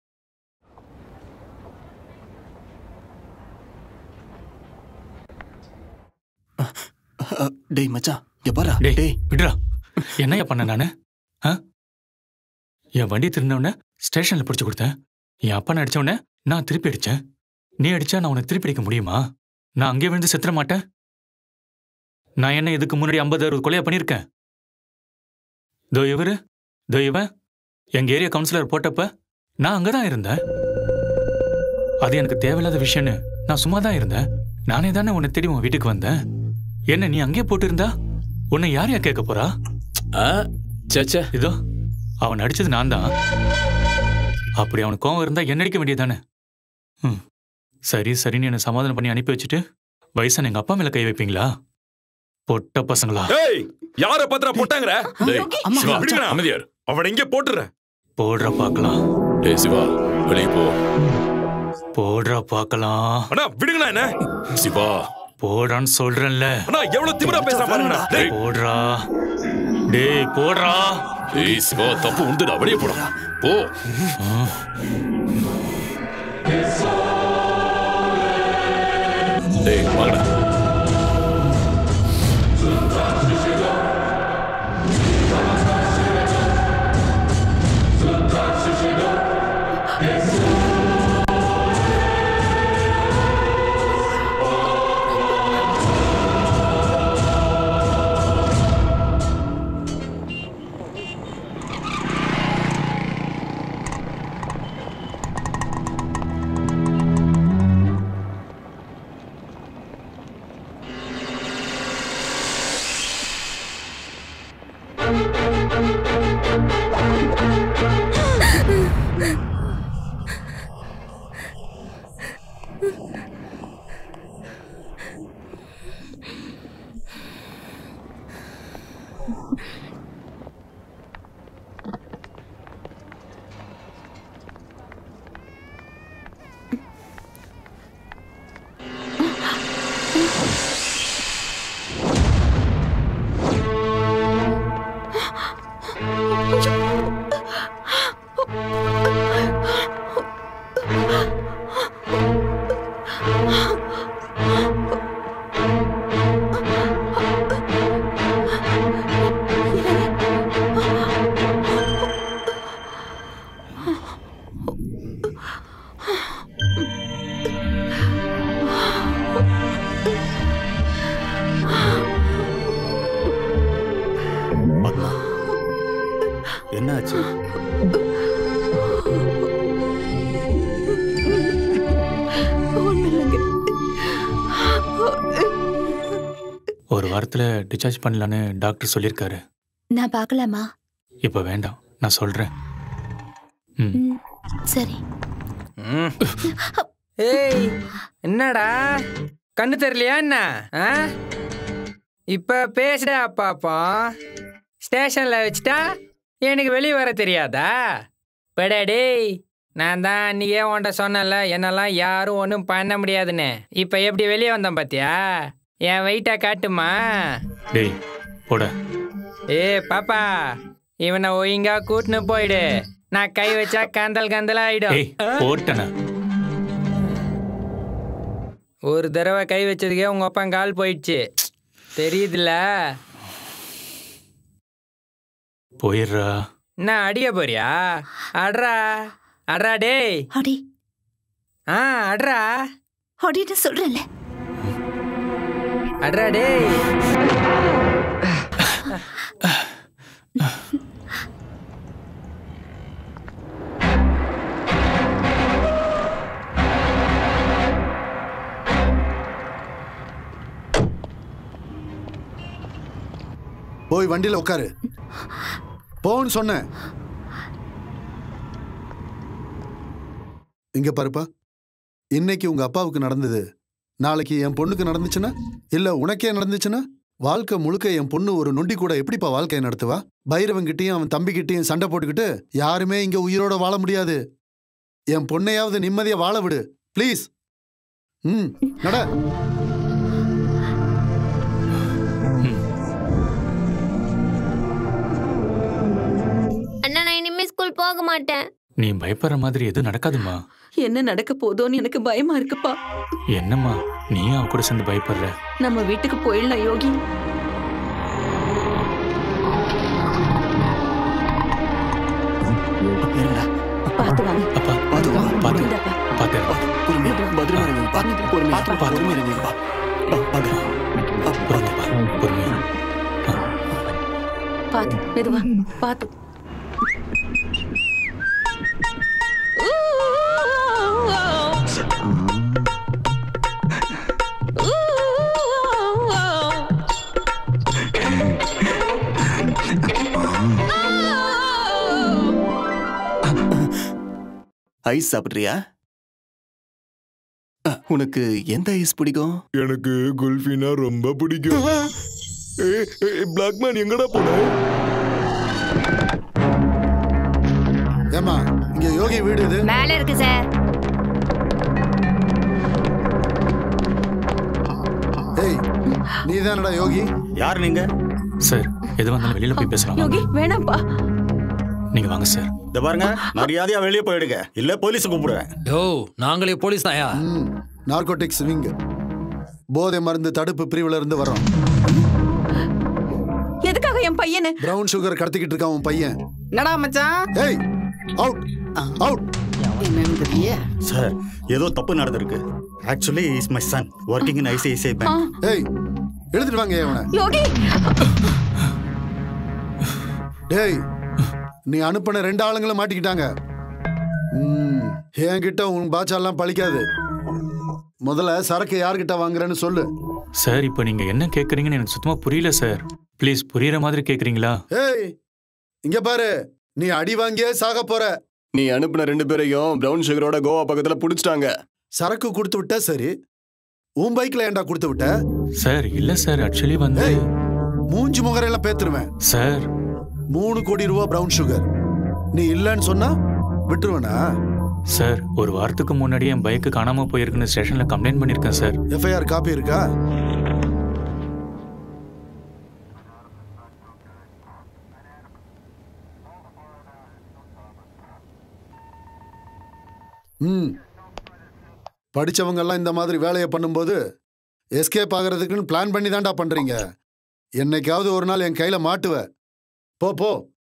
டேய் மச்சான் இங்க பாரா டேய் விடுறா என்னையா பண்ண நானு ஆ? என் வண்டி திருந்தவொடனே ஸ்டேஷன்ல பிடிச்சு கொடுத்தேன் என் அப்பா அடிச்ச உடனே நான் திருப்பி அடிச்சேன் நீ அடிச்சா நான் உன்னை திருப்பி அடிக்க முடியுமா நான் அங்கேயே விழுந்து செத்துற மாட்டேன் நான் என்ன இதுக்கு முன்னாடி ஐம்பது அறுபது கொலையா பண்ணியிருக்கேன் தோ இவரு தோ இவன் எங்க ஏரியா கவுன்சிலர் போட்டப்ப நான் அங்கதான் இருந்தேன் அது எனக்கு தேவையில்லாத விஷயம்னு நான் சும்மா தான் இருந்தேன் நானே தானே உன்னை தேடி உன் வீட்டுக்கு வந்தேன் என்ன நீ அங்கேயே போட்டிருந்தா உன்னை யார் யார் கேட்க போறா சேச்சே இதோ அவன் அடிச்சது நான் தான் அப்படி அவனுக்கு கோவம் இருந்தா என்ன அடிக்க வேண்டியதானே ம் சரி சரின்னு என்னை சமாதானம் பண்ணி அனுப்பி வச்சுட்டு வயசான எங்க அப்பா மேல கை வைப்பீங்களா பொட்ட பசங்களா ஏய் யார பத்திரா போட்டாங்கற டேய் சிவா விடுங்கடா. அமைதியார் அவனை இங்கே போட்டுற போடுற பார்க்கலாம் டேய் சிவா வெளியே போ போடுற பார்க்கலாம் அண்ணா விடுங்கண்ணா என்ன சிவா போடான்னு சொல்றேன்ல அண்ணா எவ்வளவு திமிரா பேச பாருங்கண்ணா டேய் போடுறா டேய் போடுறா டேய் சிவா தப்பு உண்டுடா வெளியே போடா போ டேய் வாங்கடா பத்மா என்னாச்சு ஒரு வாரத்துல டிஸ்சார்ஜ் பண்ணலான்னு டாக்டர் சொல்லியிருக்காரு நான் பார்க்கலாமா இப்ப வேண்டாம் நான் சொல்றேன் ம் ம், சரி ஏய் என்னடா கண்ணு தெரியலையா என்ன ஆ? இப்ப பேசுடா பாப்பா ஸ்டேஷன்ல வச்சுட்டா எனக்கு வெளியே வர தெரியாதா படா டேய் நான் தான் அன்னைக்கே உன்ட்ட சொன்னேன்ல என்னெல்லாம் யாரும் ஒன்றும் பண்ண முடியாதுன்னு இப்போ எப்படி வெளியே வந்தேன் பாத்தியா என் வெயிட்டா காட்டுமா டேய் போட ஏ பாப்பா இவனை ஒழுங்கா கூட்டின்னு போயிடு நான் கை வச்சா கந்தல் கந்தல் ஆயிடும் ஏய் போட்டன ஒரு தடவை கை வச்சதுக்கே உங்க அப்பா கால் போயிடுச்சு தெரியுதுல்ல போயிடுறா என்ன அடிக்க போறியா அட்ரா அட்ரா டேய் அடி ஆ அட்ரா அடின்னு சொல்றேன்ல அட்ரா டேய் போய் வண்டியில உட்காரு போன்னு சொன்னேன் இங்க பாருப்பா இன்னைக்கு உங்க அப்பாவுக்கு நடந்தது நாளைக்கு என் பொண்ணுக்கு நடந்துச்சுன்னா இல்ல உனக்கே நடந்துச்சுன்னா வாழ்க்கை முழுக்க என் பொண்ணு ஒரு நொண்டி கூட எப்படிப்பா வாழ்க்கையை நடத்துவா பைரவன்கிட்டயும் அவன் தம்பிக்கிட்டயும் சண்டை போட்டுக்கிட்டு யாருமே இங்க உயிரோட வாழ முடியாது என் பொண்ணையாவது நிம்மதியா வாழ விடு ப்ளீஸ் ம் நட அண்ணா நான் இனிமே ஸ்கூல் போக மாட்டேன் நீ பயப்படுற மாதிரி எதுவும் நடக்காதும்மா என்ன நடக்க போதோன்னு எனக்கு பயமா இருக்குப்பா என்னம்மா நீயும் அவ கூட சேர்ந்து பயப்படுற நம்ம வீட்டுக்கு போயிடலாம் யோகி பார்த்து வாங்க அப்பா பார்த்து வாங்க பார்த்து இந்தாப்பா. பார்த்து பொறுமையா பத்திரமா இருங்கப்பா பொறுமையா பொறுமையா இருங்கப்பா பொறுமைப்பா பொறுமையா பார்த்து மெதுவா பார்த்து ஐஸ் சாப்பிட்றியா அ, உனக்கு எந்த ஐஸ் பிடிக்கும் எனக்கு குல்ஃபினா ரொம்ப பிடிக்கும் பிளாக் மேன் எங்கடா போன ஏமா இங்க யோகி வீடு இது மேல இருக்கு சார் ஏய் நீ தானடா யோகி யார் நீங்க சார் எது வந்தாலும் வெளியில போய் பேசலாம் யோகி வேணாம்ப்பா நீங்க வாங்க சார் இந்த பாருங்க மரியாதையா வெளியே போயிடுங்க இல்ல போலீஸ் கூப்பிடுவேன் யோ நாங்களே போலீஸ் தாயா நார்கோட்டிக்ஸ் விங் போதை மருந்து தடுப்பு பிரிவுல இருந்து வரோம் எதுக்காக என் பையனு பிரவுன் சுகர் கடத்திக்கிட்டு இருக்கான் உன் பையன் என்னடா மச்சான் ஏய் அவுட் அவுட் என்னன்னு தெரியல சார் ஏதோ தப்பு நடந்திருக்கு actually is my son working in ICICI bank ஏய் எடுத்துட்டு வாங்க இவனை யோகி டேய் நீ அனுப்பின ரெண்டு ஆளுங்களும் மாட்டிக்கிட்டாங்க ம், என்கிட்ட உன் பாச்சாலாம் பழிக்காது முதல்ல சரக்கு யார்கிட்ட வாங்குறேன்னு சொல்லு சார் இப்போ நீங்க என்ன கேக்குறீங்கன்னு எனக்கு சுத்தமா புரியல சார் ப்ளீஸ் புரியுற மாதிரி கேக்குறீங்களா ஏய் இங்க பாரு நீ அடி வாங்கியே சாக போற நீ அனுப்பின ரெண்டு பேரையும் பிரவுன் சுகரோட கோவா பக்கத்துல புடிச்சிட்டாங்க சரக்கு கொடுத்து விட்ட சரி உன் பைக்ல ஏன்டா கொடுத்து விட்ட சார் இல்ல சார் ஆக்சுவலி வந்து மூஞ்சி முகரெல்லாம் பேத்துருவேன் சார் மூணு கோடி ரூபா பிரவுன் சுகர் நீ இல்லைன்னு சொன்னா விட்டுருவேனா சார் ஒரு வாரத்துக்கு முன்னாடி என் பைக்கு காணாம போயிருக்குன்னு ஸ்டேஷன்ல கம்ப்ளைண்ட் பண்ணிருக்கேன் சார் எஃப்ஐஆர் காப்பி இருக்கா ம் படிச்சவங்க எல்லாம் இந்த மாதிரி வேலையை பண்ணும்போது எஸ்கேப் ஆகிறதுக்குன்னு பிளான் பண்ணி தான்டா பண்றீங்க என்னைக்காவது ஒரு நாள் என் கையில மாட்டுவ போ போ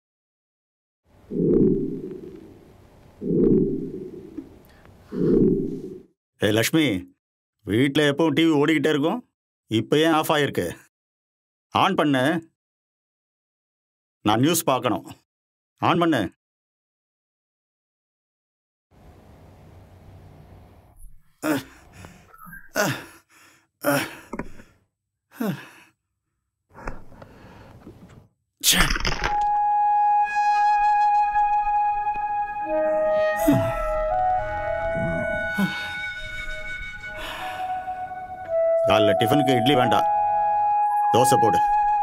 ஏ லக்ஷ்மி வீட்டில் எப்பவும் டிவி ஓடிக்கிட்டே இருக்கும் இப்போ ஏன் ஆஃப் ஆகிருக்கு ஆன் பண்ணு நான் நியூஸ் பார்க்கணும் ஆன் பண்ணு காலைல டிஃபனுக்கு இட்லி வேண்டாம் தோசை போடு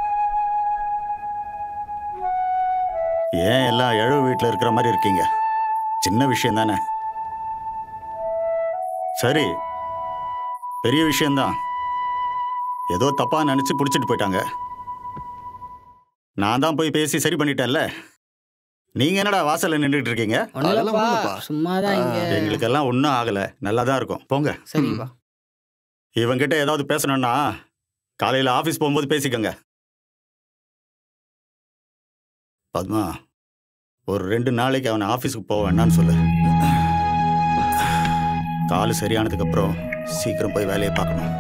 ஏன் எல்லாம் எழுவு வீட்டில் இருக்கிற மாதிரி இருக்கீங்க சின்ன விஷயம் தானே சரி பெரிய விஷயம்தான் ஏதோ தப்பா நினைச்சு பிடிச்சிட்டு போயிட்டாங்க நான் தான் போய் பேசி சரி பண்ணிட்டேன்ல நீங்க என்னடா வாசல்ல நின்றுட்டு இருக்கீங்க ஒண்ணுமில்லப்பா, சும்மாதான் இங்க. எங்களுக்கெல்லாம் ஒன்றும் ஆகல நல்லா தான் இருக்கும் போங்க சரிப்பா இவங்கிட்ட ஏதாவது பேசணும்னா காலையில் ஆஃபீஸ் போகும்போது பேசிக்கோங்க பத்மா ஒரு ரெண்டு நாளைக்கு அவனை ஆஃபீஸுக்கு போக வேண்டாம்னு சொல்லு காலு சரியானதுக்கு அப்புறம் சீக்கிரம் போய் வேலையை பார்க்கணும்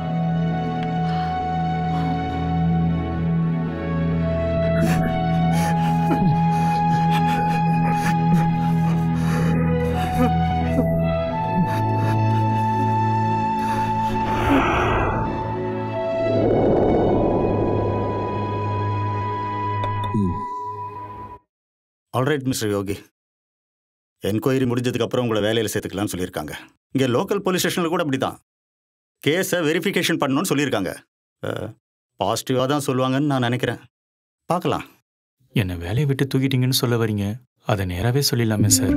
ஆல்ரைட் மிஸ்டர் யோகி என்கொயரி முடிஞ்சதுக்கு அப்புறம் உங்களை வேலையில் சேர்த்துக்கலாம்னு சொல்லியிருக்காங்க இங்கே லோக்கல் போலீஸ் ஸ்டேஷனில் கூட அப்படி தான் கேஸை வெரிஃபிகேஷன் பண்ணணும்னு சொல்லியிருக்காங்க பாசிட்டிவாக தான் சொல்லுவாங்கன்னு நான் நினைக்கிறேன் பார்க்கலாம் என்னை வேலையை விட்டு தூக்கிட்டீங்கன்னு சொல்ல வரீங்க அதை நேராகவே சொல்லிடலாமே சார்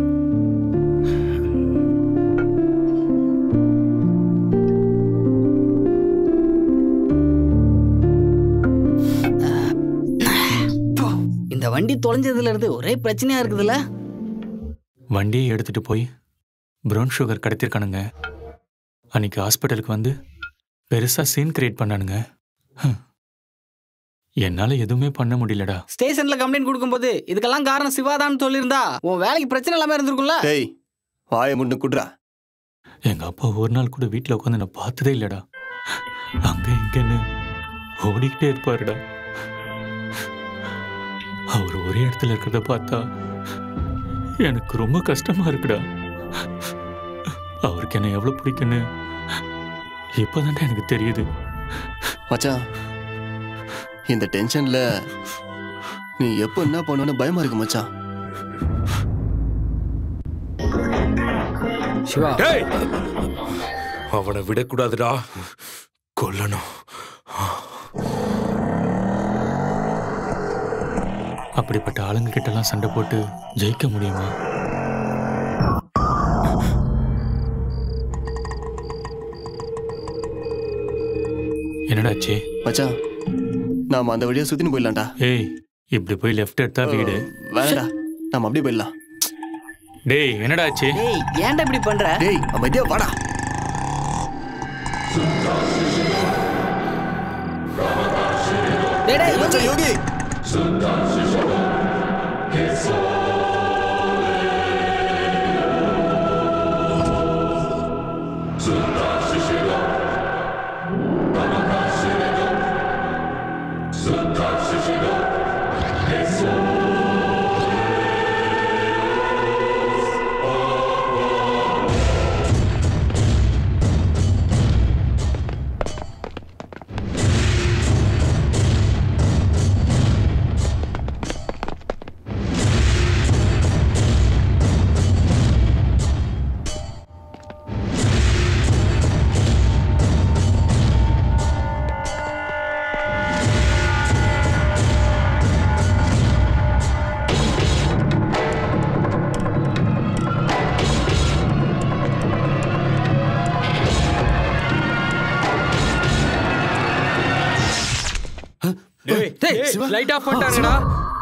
இந்த வண்டி தொலைஞ்சதுல இருந்து ஒரே பிரச்சனையா இருக்குதுல்ல வண்டியை எடுத்துட்டு போய் ப்ரௌன் சுகர் கடத்திருக்கானுங்க அன்னைக்கு ஹாஸ்பிட்டலுக்கு வந்து பெருசாக சீன் கிரியேட் பண்ணானுங்க ஹம். என்னால எதுவுமே பண்ண முடியலடா ஸ்டேஷன்ல கம்ப்ளைண்ட் கொடுக்கும்போது இதுக்கெல்லாம் காரணம் சிவாதான்னு சொல்லியிருந்தா உன் வேலைக்கு பிரச்சனை இல்லாம இருந்திருக்கும்ல டேய் வாயை முன்னு குட்ரா எங்க அப்பா ஒரு நாள் கூட வீட்டில் உட்காந்து நான் பார்த்ததே இல்லடா அங்க இங்கன்னு ஓடிக்கிட்டே இருப்பாருடா அவர் ஒரே இடத்துல இருக்கிறத பார்த்தா எனக்கு ரொம்ப கஷ்டமா இருக்குடா அவருக்கு என்ன எவ்வளவு பிடிக்குன்னு இப்போதான்டா எனக்கு தெரியுது மச்சான் இந்த டென்ஷன்ல நீ எப்போ என்ன பண்ணுவேன்னு பயமா இருக்கு மச்சான் சிவா அவனை விடக்கூடாதுடா கொல்லணும் அப்படிப்பட்ட ஆளுங்க கிட்டலாம் சண்டை போட்டு ஜெயிக்க முடியுமா என்னடாச்சு மச்சான் நாம அந்த வழியா சுத்தின்னு போயிடலாம்டா ஏய் இப்படி போய் லெஃப்ட் எடுத்தா வீடு வேணடா நாம அப்படியே போயிடலாம் டேய் என்னடாச்சு டேய் ஏன்டா இப்படி பண்ற டேய் அமைதியா வாடா டேய், டேய், மச்சான் யோகி டேய் லைட் ஆஃப் பண்ணிட்டாங்கடா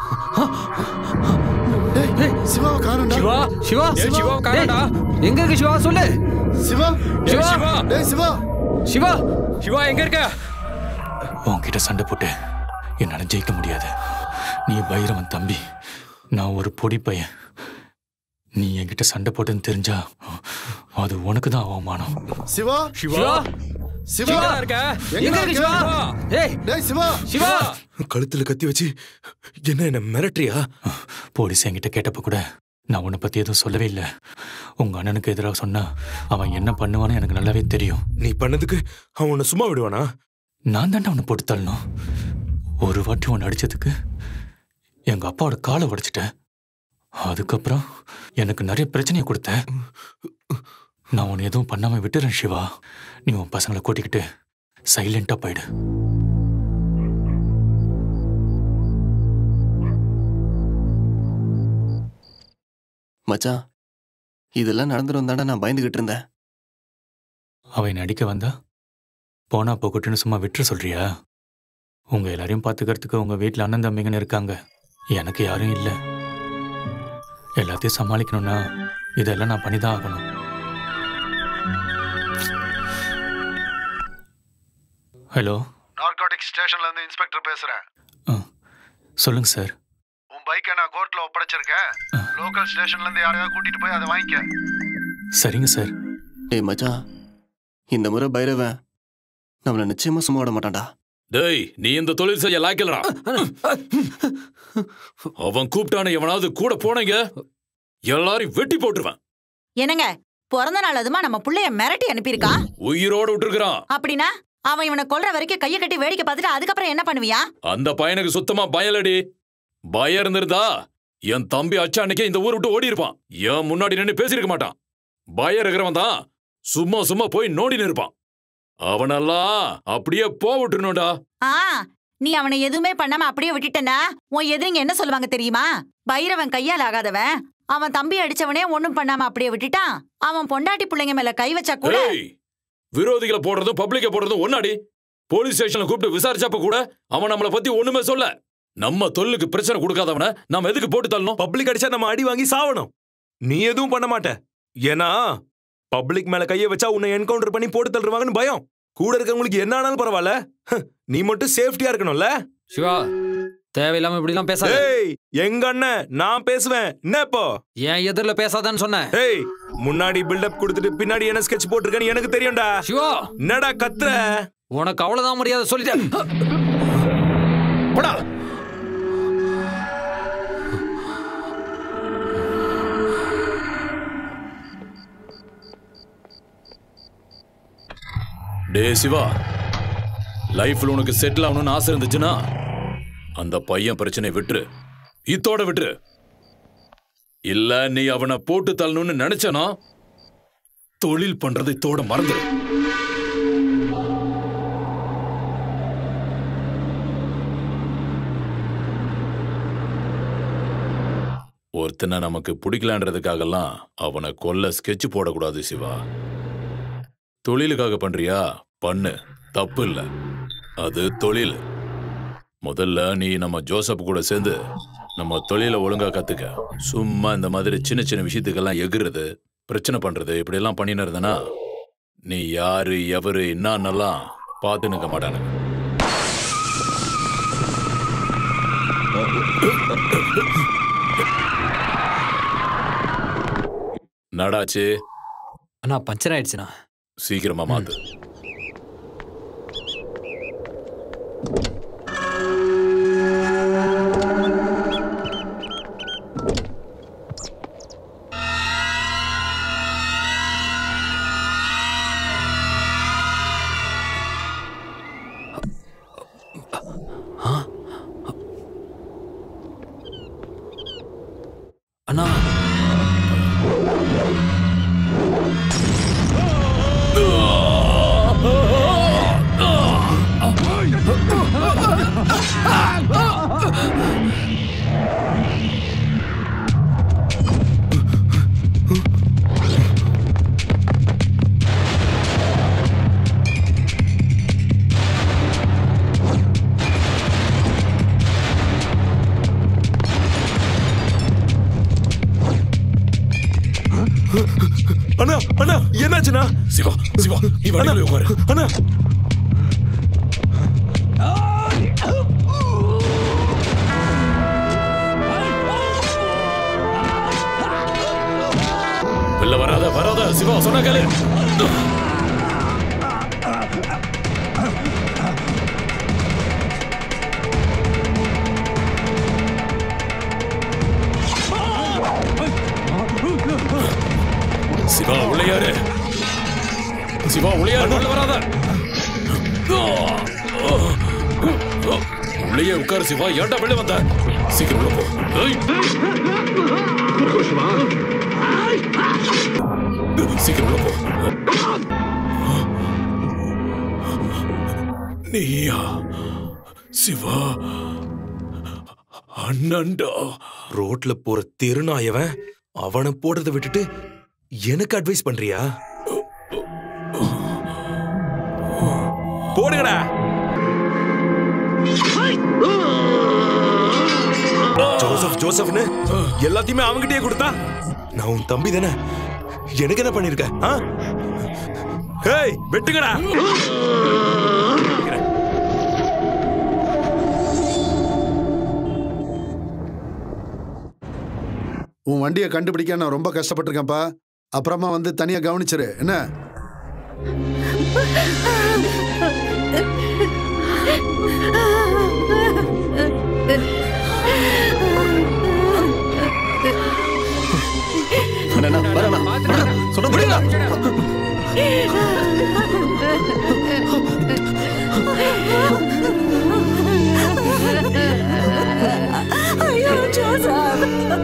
சிவாவை காணும்டா சிவா சிவா சிவா. சிவா காணடா எங்க இருக்கு சிவா சொல்லு சிவா டேய் சிவா டேய் சிவா சிவா சிவா எங்க இருக்க உன்கிட்ட சண்டை போட்டு என்னால ஜெயிக்க முடியாது நீ பைரவன் தம்பி நான் ஒரு பொடி பையன் நீ என்கிட்ட சண்டை போட்டுன்னு தெரிஞ்சா அது உனக்கு தான் அவமானம் சிவா சிவா சிவா எங்கடா இருக்க? எங்க இருக்கு சிவா? ஏய் டேய் சிவா சிவா கழுத்துல கத்தி வச்சு என்ன என்ன மிரட்டுறியா போலீஸ் என்கிட்ட கேட்டப்ப கூட நான் உன்னை பத்தி எதுவும் சொல்லவே இல்லை உங்க அண்ணனுக்கு எதிராக சொன்னா அவன் என்ன பண்ணுவான்னு எனக்கு நல்லாவே தெரியும் நீ பண்ணதுக்கு அவன் உன்னை சும்மா விடுவானா நான் தாண்டா அவனை போட்டு தள்ளணும் ஒரு வாட்டி உன்னை அடிச்சதுக்கு எங்க அப்பாவோட காலை உடைச்சிட்டேன் அதுக்கப்புறம் எனக்கு நிறைய பிரச்சனையை கொடுத்த நான் உன்னை எதுவும் பண்ணாம விட்டுறேன் சிவா நீ உன் பசங்களை கூட்டிக்கிட்டு சைலண்டா போயிடு மச்சான் இதெல்லாம் நடந்துரும் தாண்டா நான் பயந்துகிட்டு இருந்தேன் அவன் என்னை அடிக்க வந்தா போனா போகட்டுன்னு சும்மா விட்டுற சொல்றியா உங்க எல்லாரையும் பாத்துக்கிறதுக்கு உங்க வீட்டில் அண்ணன் தம்பிங்கன்னு இருக்காங்க எனக்கு யாரும் இல்லை எல்லாத்தையும் சமாளிக்கணும்னா இதெல்லாம் நான் பண்ணிதான் ஆகணும் ஹலோ நார்காட்டிக் ஸ்டேஷன்ல இருந்து இன்ஸ்பெக்டர் பேசுறேன் சொல்லுங்க சார் உன் பைக்கை நான் கோர்ட்ல ஒப்படைச்சிருக்கேன் லோக்கல் ஸ்டேஷன்ல இருந்து யாரையாவது கூட்டிட்டு போய் அதை வாங்கிக்க சரிங்க சார் டேய் மச்சான் இந்த முறை பைரவன் நம்மள நிச்சயமா சும்மா விட மாட்டான்டா டேய் நீ இந்த தொழில் செய்ய லாய்க்கலடா அவன் கூப்பிட்டான எவனாவது கூட போனீங்க எல்லாரையும் வெட்டி போட்டுருவேன் என்னங்க பிறந்த நாள் அதுமா நம்ம புள்ளைய மிரட்டி அனுப்பியிருக்கான் உயிரோட விட்டுருக்கான் அப்படின்னா அவன் இவனை கொல்ற வரைக்கும் கையை கட்டி வேடிக்கை பார்த்துட்டு அதுக்கப்புறம் என்ன பண்ணுவியா அந்த பையனுக்கு சுத்தமா பயலடி பயம் இருந்திருந்தா என் தம்பி அச்சா அன்னைக்கே இந்த ஊரை விட்டு ஓடி இருப்பான் என் முன்னாடி நின்னு பேசியிருக்க மாட்டான் பயம் இருக்கிறவன் தான் சும்மா சும்மா போய் நோண்டின்னு இருப்பான் அவனெல்லாம் அப்படியே போ விட்டுருணும்டா ஆ நீ அவனை எதுவுமே பண்ணாம அப்படியே விட்டுட்டனா உன் எதிரிங்க என்ன சொல்லுவாங்க தெரியுமா பைரவன் கையால் ஆகாதவன் அவன் தம்பி அடிச்சவனே ஒண்ணும் பண்ணாம அப்படியே விட்டுட்டான் அவன் பொண்டாட்டி பிள்ளைங்க மேல கை வச்சா கூட ஏய் விரோதிகளை போடுறதும் பப்ளிக்க போடுறதும் ஒன்னாடி போலீஸ் ஸ்டேஷன்ல கூப்பிட்டு விசாரிச்சப்ப கூட அவன் நம்மளை பத்தி ஒண்ணுமே சொல்ல நம்ம தொல்லுக்கு பிரச்சனை கொடுக்காதவன நாம எதுக்கு போட்டு தள்ளணும் பப்ளிக் அடிச்சா நம்ம அடி வாங்கி சாவணும் நீ எதுவும் பண்ண மாட்ட ஏன்னா பப்ளிக் மேல கைய வச்சா உன்னை என்கவுண்டர் பண்ணி போட்டு தள்ளுவாங்கன்னு பயம் கூட இருக்கவங்களுக்கு என்ன ஆனாலும் பரவாயில்ல ஹ், நீ மட்டும் சேஃப்டியா இருக்கணும்ல சிவா தேவையில்லாம இப்படிலாம் பேசாத ஏய் எங்க அண்ணன் நான் பேசுவேன் என்ன இப்போ என் எதிரில் பேசாதான்னு சொன்னேன் ஏய் முன்னாடி பில்டப் கொடுத்துட்டு பின்னாடி என்ன ஸ்கெட்ச் போட்டிருக்கேன்னு எனக்கு தெரியும்டா சிவா என்னடா கத்துற உனக்கு அவ்வளவுதான் மரியாதை சொல்லிட்டேன் போடா டே சிவா லைஃப்ல உனக்கு செட்டில் ஆகணும்னு ஆசை இருந்துச்சுன்னா அந்த பையன் பிரச்சனையை விட்டுரு இத்தோட விட்டுரு இல்ல நீ அவனை போட்டு தள்ளணும்னு நினைச்சனா தொழில் பண்றதை தோட மறந்துரு ஒருத்தனை நமக்கு பிடிக்கலான்றதுக்காகலாம் அவனை கொல்ல ஸ்கெட்ச் போடக்கூடாது சிவா தொழிலுக்காக பண்றியா பண்ணு தப்பு இல்ல அது தொழில் முதல்ல நீ நம்ம ஜோசப் கூட சேர்ந்து நம்ம தொழிலை ஒழுங்கா கத்துக்க சும்மா இந்த மாதிரி சின்ன சின்ன விஷயத்துக்கெல்லாம் எகுறது பிரச்சனை பண்றது இப்படி எல்லாம் பண்ணின்னு இருந்தனா நீ யாரு எவரு என்னன்னெல்லாம் பார்த்து நிற்க மாட்டானுங்க நடாச்சு அண்ணா பஞ்சர் ஆயிடுச்சுண்ணா சீக்கிரமா மாத்து அண்ணா அண்ணா அண்ணா என்னாச்சுண்ணா சிவா சிவா நீ வண்டியில உட்காரு அண்ணா வெளில வராத வராத சிவா சொன்ன கேளு சிவா உள்ளையாரு சிவா உள்ளையாரு உள்ள வராத உள்ளேயே உட்காரு சிவா ஏன்டா வெளில வந்த சீக்கிரம் உள்ள போ ஏய். சீக்கிரம் உள்ள போ நீயா சிவா அண்ணன்டா ரோட்ல போற தெருநாயவன் அவனை போடுறத விட்டுட்டு எனக்கு அட்வைஸ் பண்றியா போடுங்கடா ஜோசப் ஜோசப்னு எல்லாத்தையுமே அவன்கிட்டயே கொடுத்தா நான் உன் தம்பி தானே எனக்கு என்ன பண்ணிருக்க ஆ? ஏய் வெட்டுங்கடா உன் வண்டியை கண்டுபிடிக்க நான் ரொம்ப கஷ்டப்பட்டிருக்கேன்ப்பா அப்புறமா வந்து தனியா கவனிச்சிரு என்ன சொல்ல முடியல ஐயோ ஜோசப்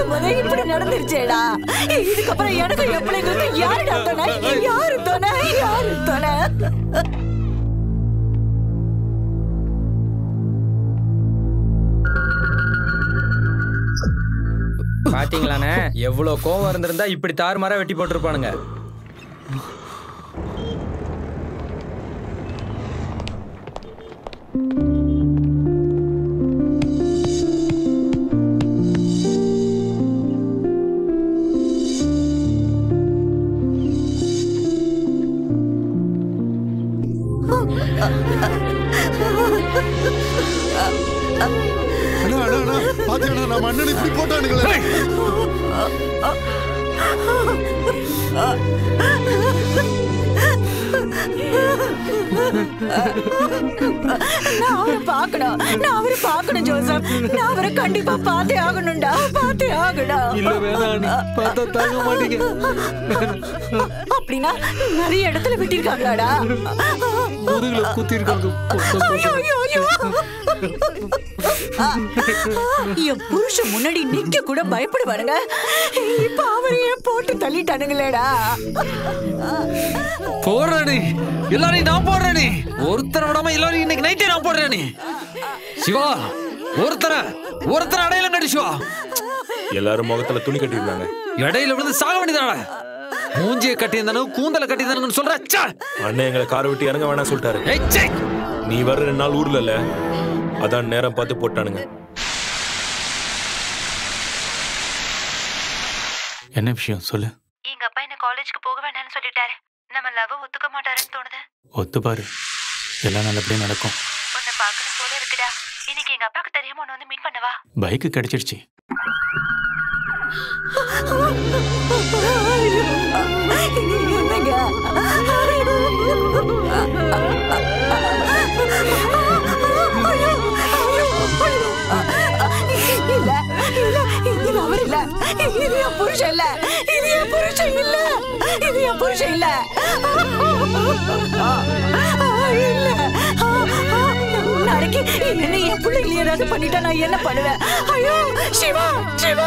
இருக்கும் போதே இப்படி நடந்துருச்சேடா இதுக்கப்புறம் எனக்கு என் பிள்ளைங்களுக்கு யாருடா துணை யாரு துணை யாரு துணை பாத்தீங்களாண்ணே எவ்வளவு கோவம் இருந்திருந்தா இப்படி தாறுமாறா வெட்டி போட்டிருப்பானுங்க அண்ணா அண்ணா அண்ணா பாத்தீங்களா நம்ம அண்ணன் இப்படி போட்டானுங்களே நான் அவரை பார்க்கணும் நான் அவரை பார்க்கணும் ஜோசப் நான் அவரை கண்டிப்பா பார்த்தே ஆகணும்டா பார்த்தே ஆகணும் இல்ல வேணாம் பார்த்தா தாங்க மாட்டீங்க அப்படின்னா நிறைய இடத்துல விட்டிருக்காங்களாடா முதுகுல குத்தி இருக்காங்க ஐயோ, ஐயோ, ஐயோ. என் புருஷன் முன்னாடி நிக்க கூட பயப்படுவானுங்க இப்ப அவரையே போட்டு தள்ளிட்டானுங்களேடா போடுறேனே எல்லாரையும் நான் போடுறேனே ஒருத்தரை விடாம எல்லாரையும் இன்னைக்கு நைட்டே நான் போடுறேனே சிவா ஒருத்தரை ஒருத்தரை அடையாளம் கடி சிவா எல்லாரும் முகத்துல துணி கட்டிருந்தாங்க இடையில விழுந்து சாக வேண்டியதான மூஞ்சியை கட்டியிருந்தானு கூந்தலை கட்டியிருந்தானுங்கன்னு சொல்ற ச்சே! அண்ணன் எங்களை காரை விட்டு இறங்க வேணாம் சொல்லிட்டாரு ஏய், ச்சே! நீ வர ரெண்டு நாள் ஊர்ல இல்ல அதான் நேரம் பார்த்து போட்டானுங்க என்ன விஷயம் சொல்லு எங்க அப்பா என்ன காலேஜ்க்கு போக வேண்டாம்னு சொல்லிட்டாரு நம்ம லவ் ஒத்துக்க மாட்டாருன்னு தோணுது ஒத்து பாரு எல்லாம் நல்லபடியா நடக்கும் உன்னை பார்க்கணும் போல இருக்குடா இன்னைக்கு எங்க அப்பாக்கு தெரியாம உன்னை வந்து மீட் பண்ணவா பைக்கு கிடைச்சிடுச்சு என்னங்க இல்ல இல்ல இது அவர் இல்ல இது என் புருஷன் இல்ல இது என் புருஷன் இல்ல இது என் புருஷன் இல்ல இல்ல நாளைக்கு என்ன என் பிள்ளைகளை ஏதாவது பண்ணிட்டா நான் என்ன பண்ணுவேன் ஐயோ சிவா சிவா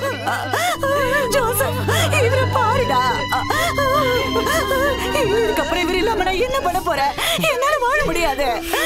ஜோசப் இவரை பாருடா இதுக்கப்புறம் இவர் இல்லாம நான் என்ன பண்ண போறேன் என்னால வாழ முடியாது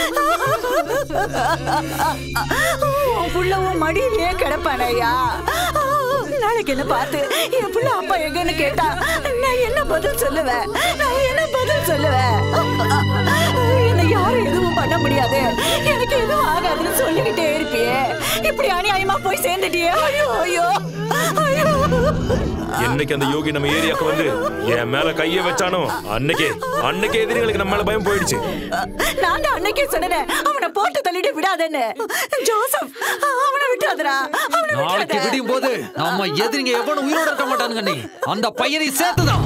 உன் புள்ள உன் மடியிலேயே கிடப்பானையா நாளைக்கு என்ன பார்த்து என் புள்ள அப்பா எங்கன்னு கேட்டா நான் என்ன பதில் சொல்லுவேன் நான் என்ன பதில் சொல்லுவேன் என்ன யாரும் எதுவும் பண்ண முடியாது எனக்கு எதுவும் ஆகாதுன்னு சொல்லிக்கிட்டே இருப்பியே இப்படி அநியாயமா போய் சேர்ந்துட்டியே ஐயோ ஐயோ ஐயோ என்னைக்கு அந்த யோகி நம்ம ஏரியாக்கு வந்து என் மேல கைய வச்சானோ அன்னைக்கே அன்னைக்கே எதிரிகளுக்கு நம்ம மேல பயம் போயிடுச்சு நான் தான் அன்னைக்கே சொன்னேன் அவனை போட்டு தள்ளிட்டு விடாதேன்னு ஜோசப் அவனை விட்டாதடா அவனை நாளைக்கு விட்டாத விடியும் போது நம்ம எதிரிங்க எவனும் உயிரோட இருக்க மாட்டானுங்க நீ அந்த பையனை சேர்த்துதான்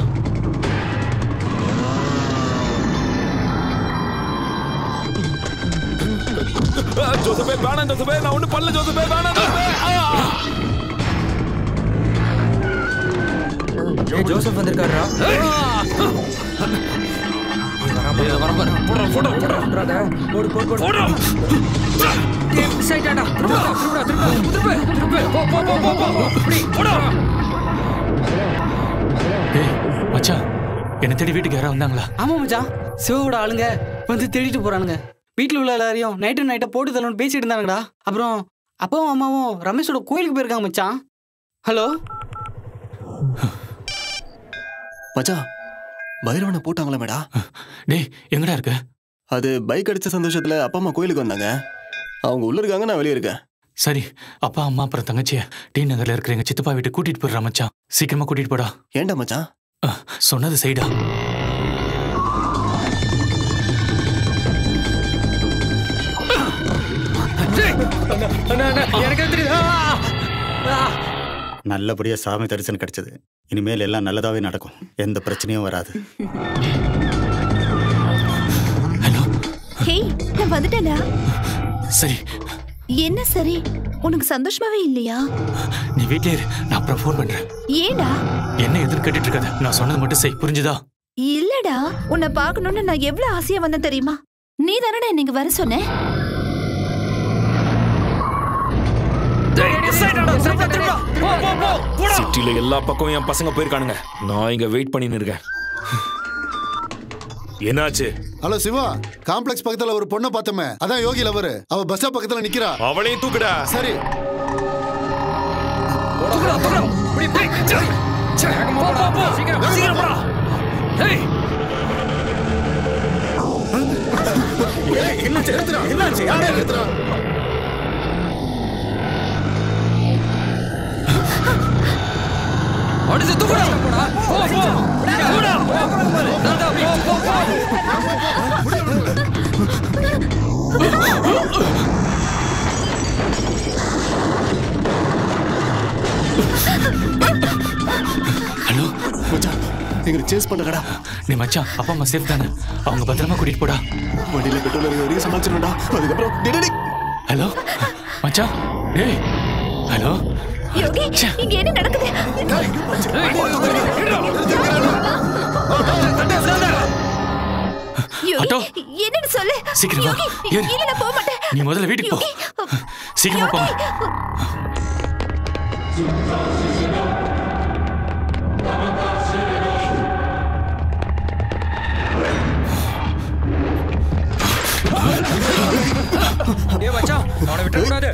ஜோசபே வேணாம் ஜோசபே நான் ஒண்ணு பண்ணல ஜோசபே வேணாம் ஜோசபே ஏய் ஜோசப் வந்திருக்காரா போடு போடு போடு மிஸ் ஆயிட்டாடா திரும்ப திரும்ப திரும்ப திரும்ப போ போ போ போ போ இப்படி போடா டேய் மச்சான் என்ன தேடி வீட்டுக்கு யாரா வந்தாங்களா ஆமா மச்சான் சிவோட ஆளுங்க வந்து தேடிட்டு போறானுங்க வீட்டில் உள்ள எல்லாரையும் நைட்டு நைட்டை போட்டு தரணும்னு பேசிட்டு இருந்தாங்கடா அப்புறம் அப்பாவும் அம்மாவும் ரமேஷோட கோயிலுக்கு போயிருக்காங்க மச்சான் ஹலோ மச்சான் பைரவனை போட்டாங்களா மேடா டேய் எங்கடா இருக்க அது பைக் அடிச்ச சந்தோஷத்துல அப்பா அம்மா கோயிலுக்கு வந்தாங்க அவங்க உள்ள இருக்காங்க நான் வெளியே இருக்கேன் சரி அப்பா அம்மா அப்புறம் தங்கச்சிய டி நகர்ல இருக்கிற எங்க சித்தப்பா வீட்டு கூட்டிட்டு போயிடுறா மச்சான் சீக்கிரமா கூட்டிட்டு போடா ஏன்டா மச்சான் சொன்னது செய்டா எனக்கு தெரியுது நல்லபடியா சாமி தரிசனம் கிடைச்சது இனிமேல் எல்லாம் நல்லதாவே நடக்கும் எந்த பிரச்சனையும் வராது ஹே நான் வந்துட்டேனா சரி என்ன சரி உனக்கு சந்தோஷமாவே இல்லையா நீ வீட்லயே இரு நான் அப்புறம் ஃபோன் பண்றேன் ஏடா என்ன எதிர் கேட்டுட்டு இருக்காத நான் சொன்னது மட்டும் செய் புரிஞ்சுதா இல்லடா உன்னை பார்க்கணும்னு நான் எவ்வளவு ஆசையா வந்தேன் தெரியுமா நீ தானடா என்னைக்கு வர சொன்ன போ போ போ ஊர்ல எல்லா பக்கமும் என் பசங்க போயிருக்கானுங்க நான் இங்க வெயிட் பண்ணின்னு இருக்கேன் என்னாச்சு ஹலோ சிவா காம்ப்ளெக்ஸ் பக்கத்துல ஒரு பொண்ணை பார்த்தோமே அதான் யோகி லவர் அவ பஸ் ஸ்டாப் பக்கத்துல நிக்கிறா அவளையும் தூக்குடா சரி என்னாச்சு என்னாச்சு யாரே அடிச்சு தூக்குடா போ போ தூக்குடா தாத்தா போ போ போ ஹலோ மச்சான் எங்களுக்கு சேஸ் பண்ணுங்கடா நீ மச்சான் அப்பா அம்மா சேஃப் தானே அவங்க பத்திரமா கூட்டிட்டு போடா வண்டியில பெட்ரோல் இருக்க வரைக்கும் சமாளிச்சிடா அதுக்கப்புறம் டேய், டேய், டேய். ஹலோ மச்சான் டேய் ஹலோ யோகி இங்க என்ன நடக்குது ஆட்டோ. யோகி என்னன்னு சொல்லு சீக்கிரம் வா. யோகி ஏறு. இல்ல நான் போக மாட்டேன் நீ முதல்ல வீட்டுக்கு போ சீக்கிரமா போ ஏய் மச்சான் அவனை விட்டுற கூடாது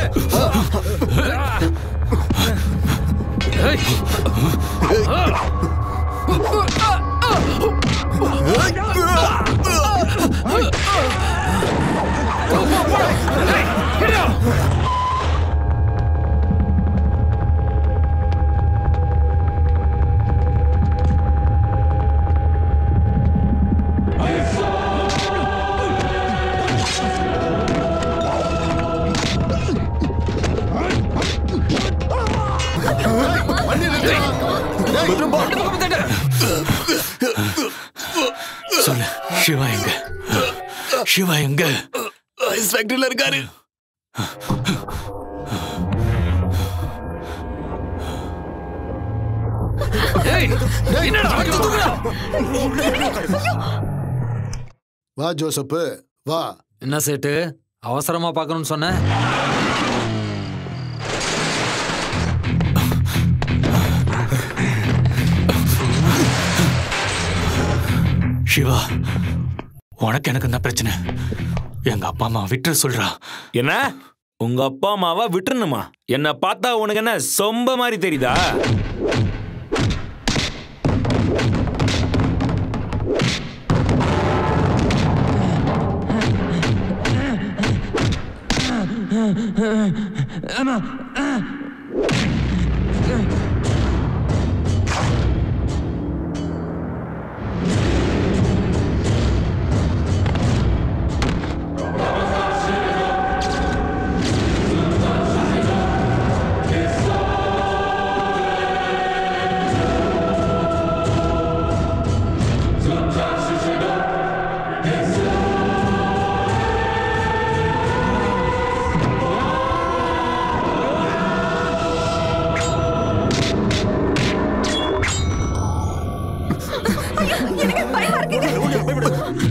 சொல்லு சிவா எங்க சிவா எங்க ஐஸ் ஃபேக்டரியில இருக்காரு வா ஜோசப்பு வா என்ன சேட்டு அவசரமா பார்க்கணும்னு சொன்ன சிவா உனக்கு எனக்கு தான் பிரச்சனை எங்க அப்பா அம்மா விட்டுற சொல்றா என்ன உங்க அப்பா அம்மாவா விட்டுறணுமா என்ன பார்த்தா உனக்கு என்ன சொம்ப மாதிரி தெரியுதா எனக்கு பயமா இருக்குங்க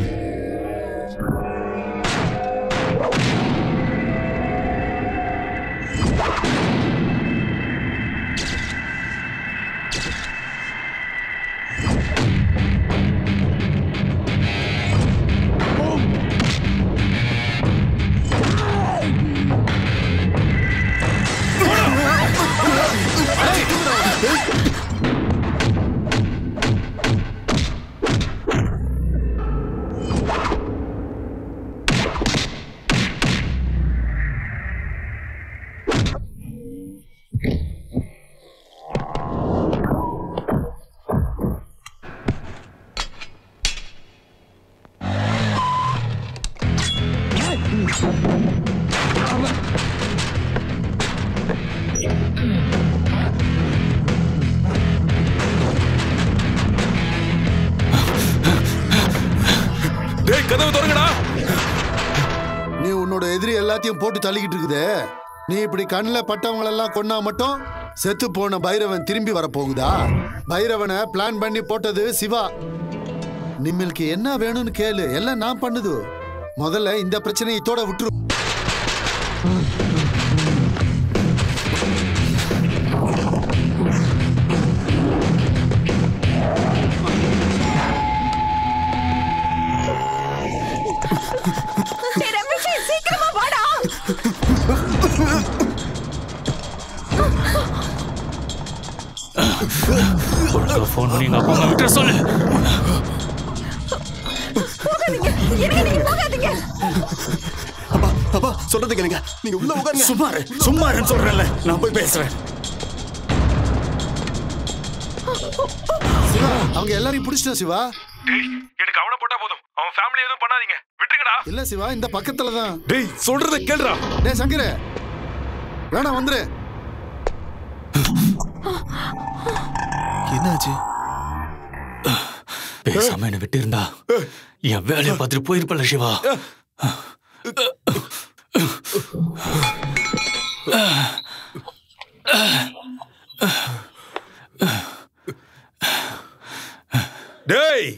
டேய் கதவு திறங்கடா நீ உன்னோட எதிரி எல்லாத்தையும் போட்டு தள்ளிக்கிட்டு இருக்குதே நீ இப்படி கண்ணில் பட்டவங்களெல்லாம் கொன்னா மட்டும் செத்து போன பைரவன் திரும்பி வரப்போகுதா பைரவனை பிளான் பண்ணி போட்டது சிவா நிம்மளுக்கு என்ன வேணும்னு கேளு எல்லாம் நான் பண்ணுது முதல்ல இந்த பிரச்சனையை இதோட விட்டுரு ஒழுங்கா ஃபோன் பண்ணி எங்க அப்பா அம்மா விட்டு சொல்லு போகாதீங்க எனக்கு நீங்க போகாதீங்க அப்பா அப்பா சொல்றது கேளுங்க நீங்க உள்ள உட்காருங்க சும்மா இரு, சும்மா இருன்னு சொல்றேன்ல நான் போய் பேசுறேன் சிவா அவங்க எல்லாரையும் பிடிச்சிட்டா சிவா எனக்கு அவனை போட்டா போதும் அவன் ஃபேமிலி எதுவும் பண்ணாதீங்க விட்டுருங்கடா இல்ல சிவா இந்த பக்கத்துல தான் டேய் சொல்றத கேளுடா டேய் சங்கரே வேணாம் வந்துரு என்னாச்சு பேசாம என்ன விட்டு இருந்தா என் வேலையை பார்த்துட்டு போயிருப்பல சிவா டேய்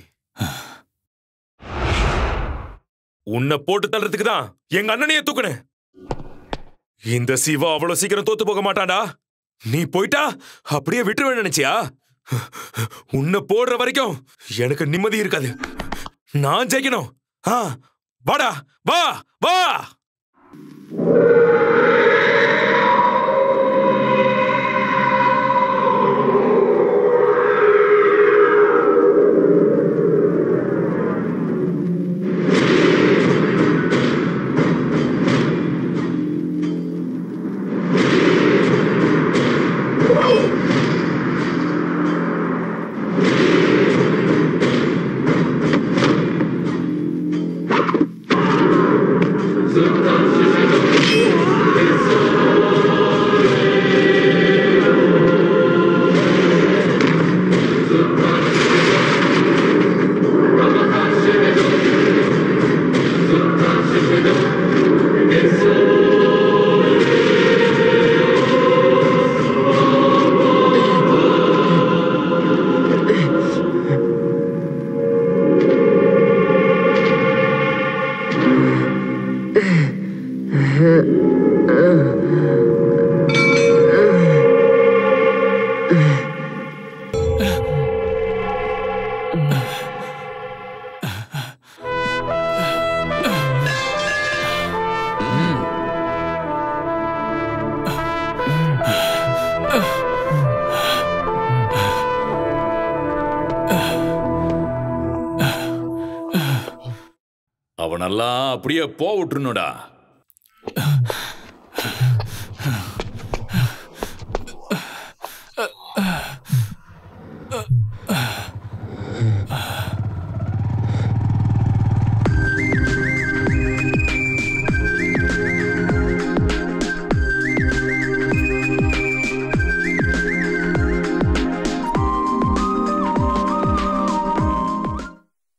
உன்னை போட்டு தள்ளுறதுக்கு தான் எங்க அண்ணனையே தூக்குனேன் இந்த சிவா அவ்வளவு சீக்கிரம் தோத்து போக மாட்டான்டா நீ போயிட்டா அப்படியே விட்டுருவேன் நினைச்சியா உன்னை போடுற வரைக்கும் எனக்கு நிம்மதி இருக்காது நான் ஜெயிக்கணும் ஆ வாடா வா வா அவனெல்லாம் அப்படியே போ விட்டுருணுடா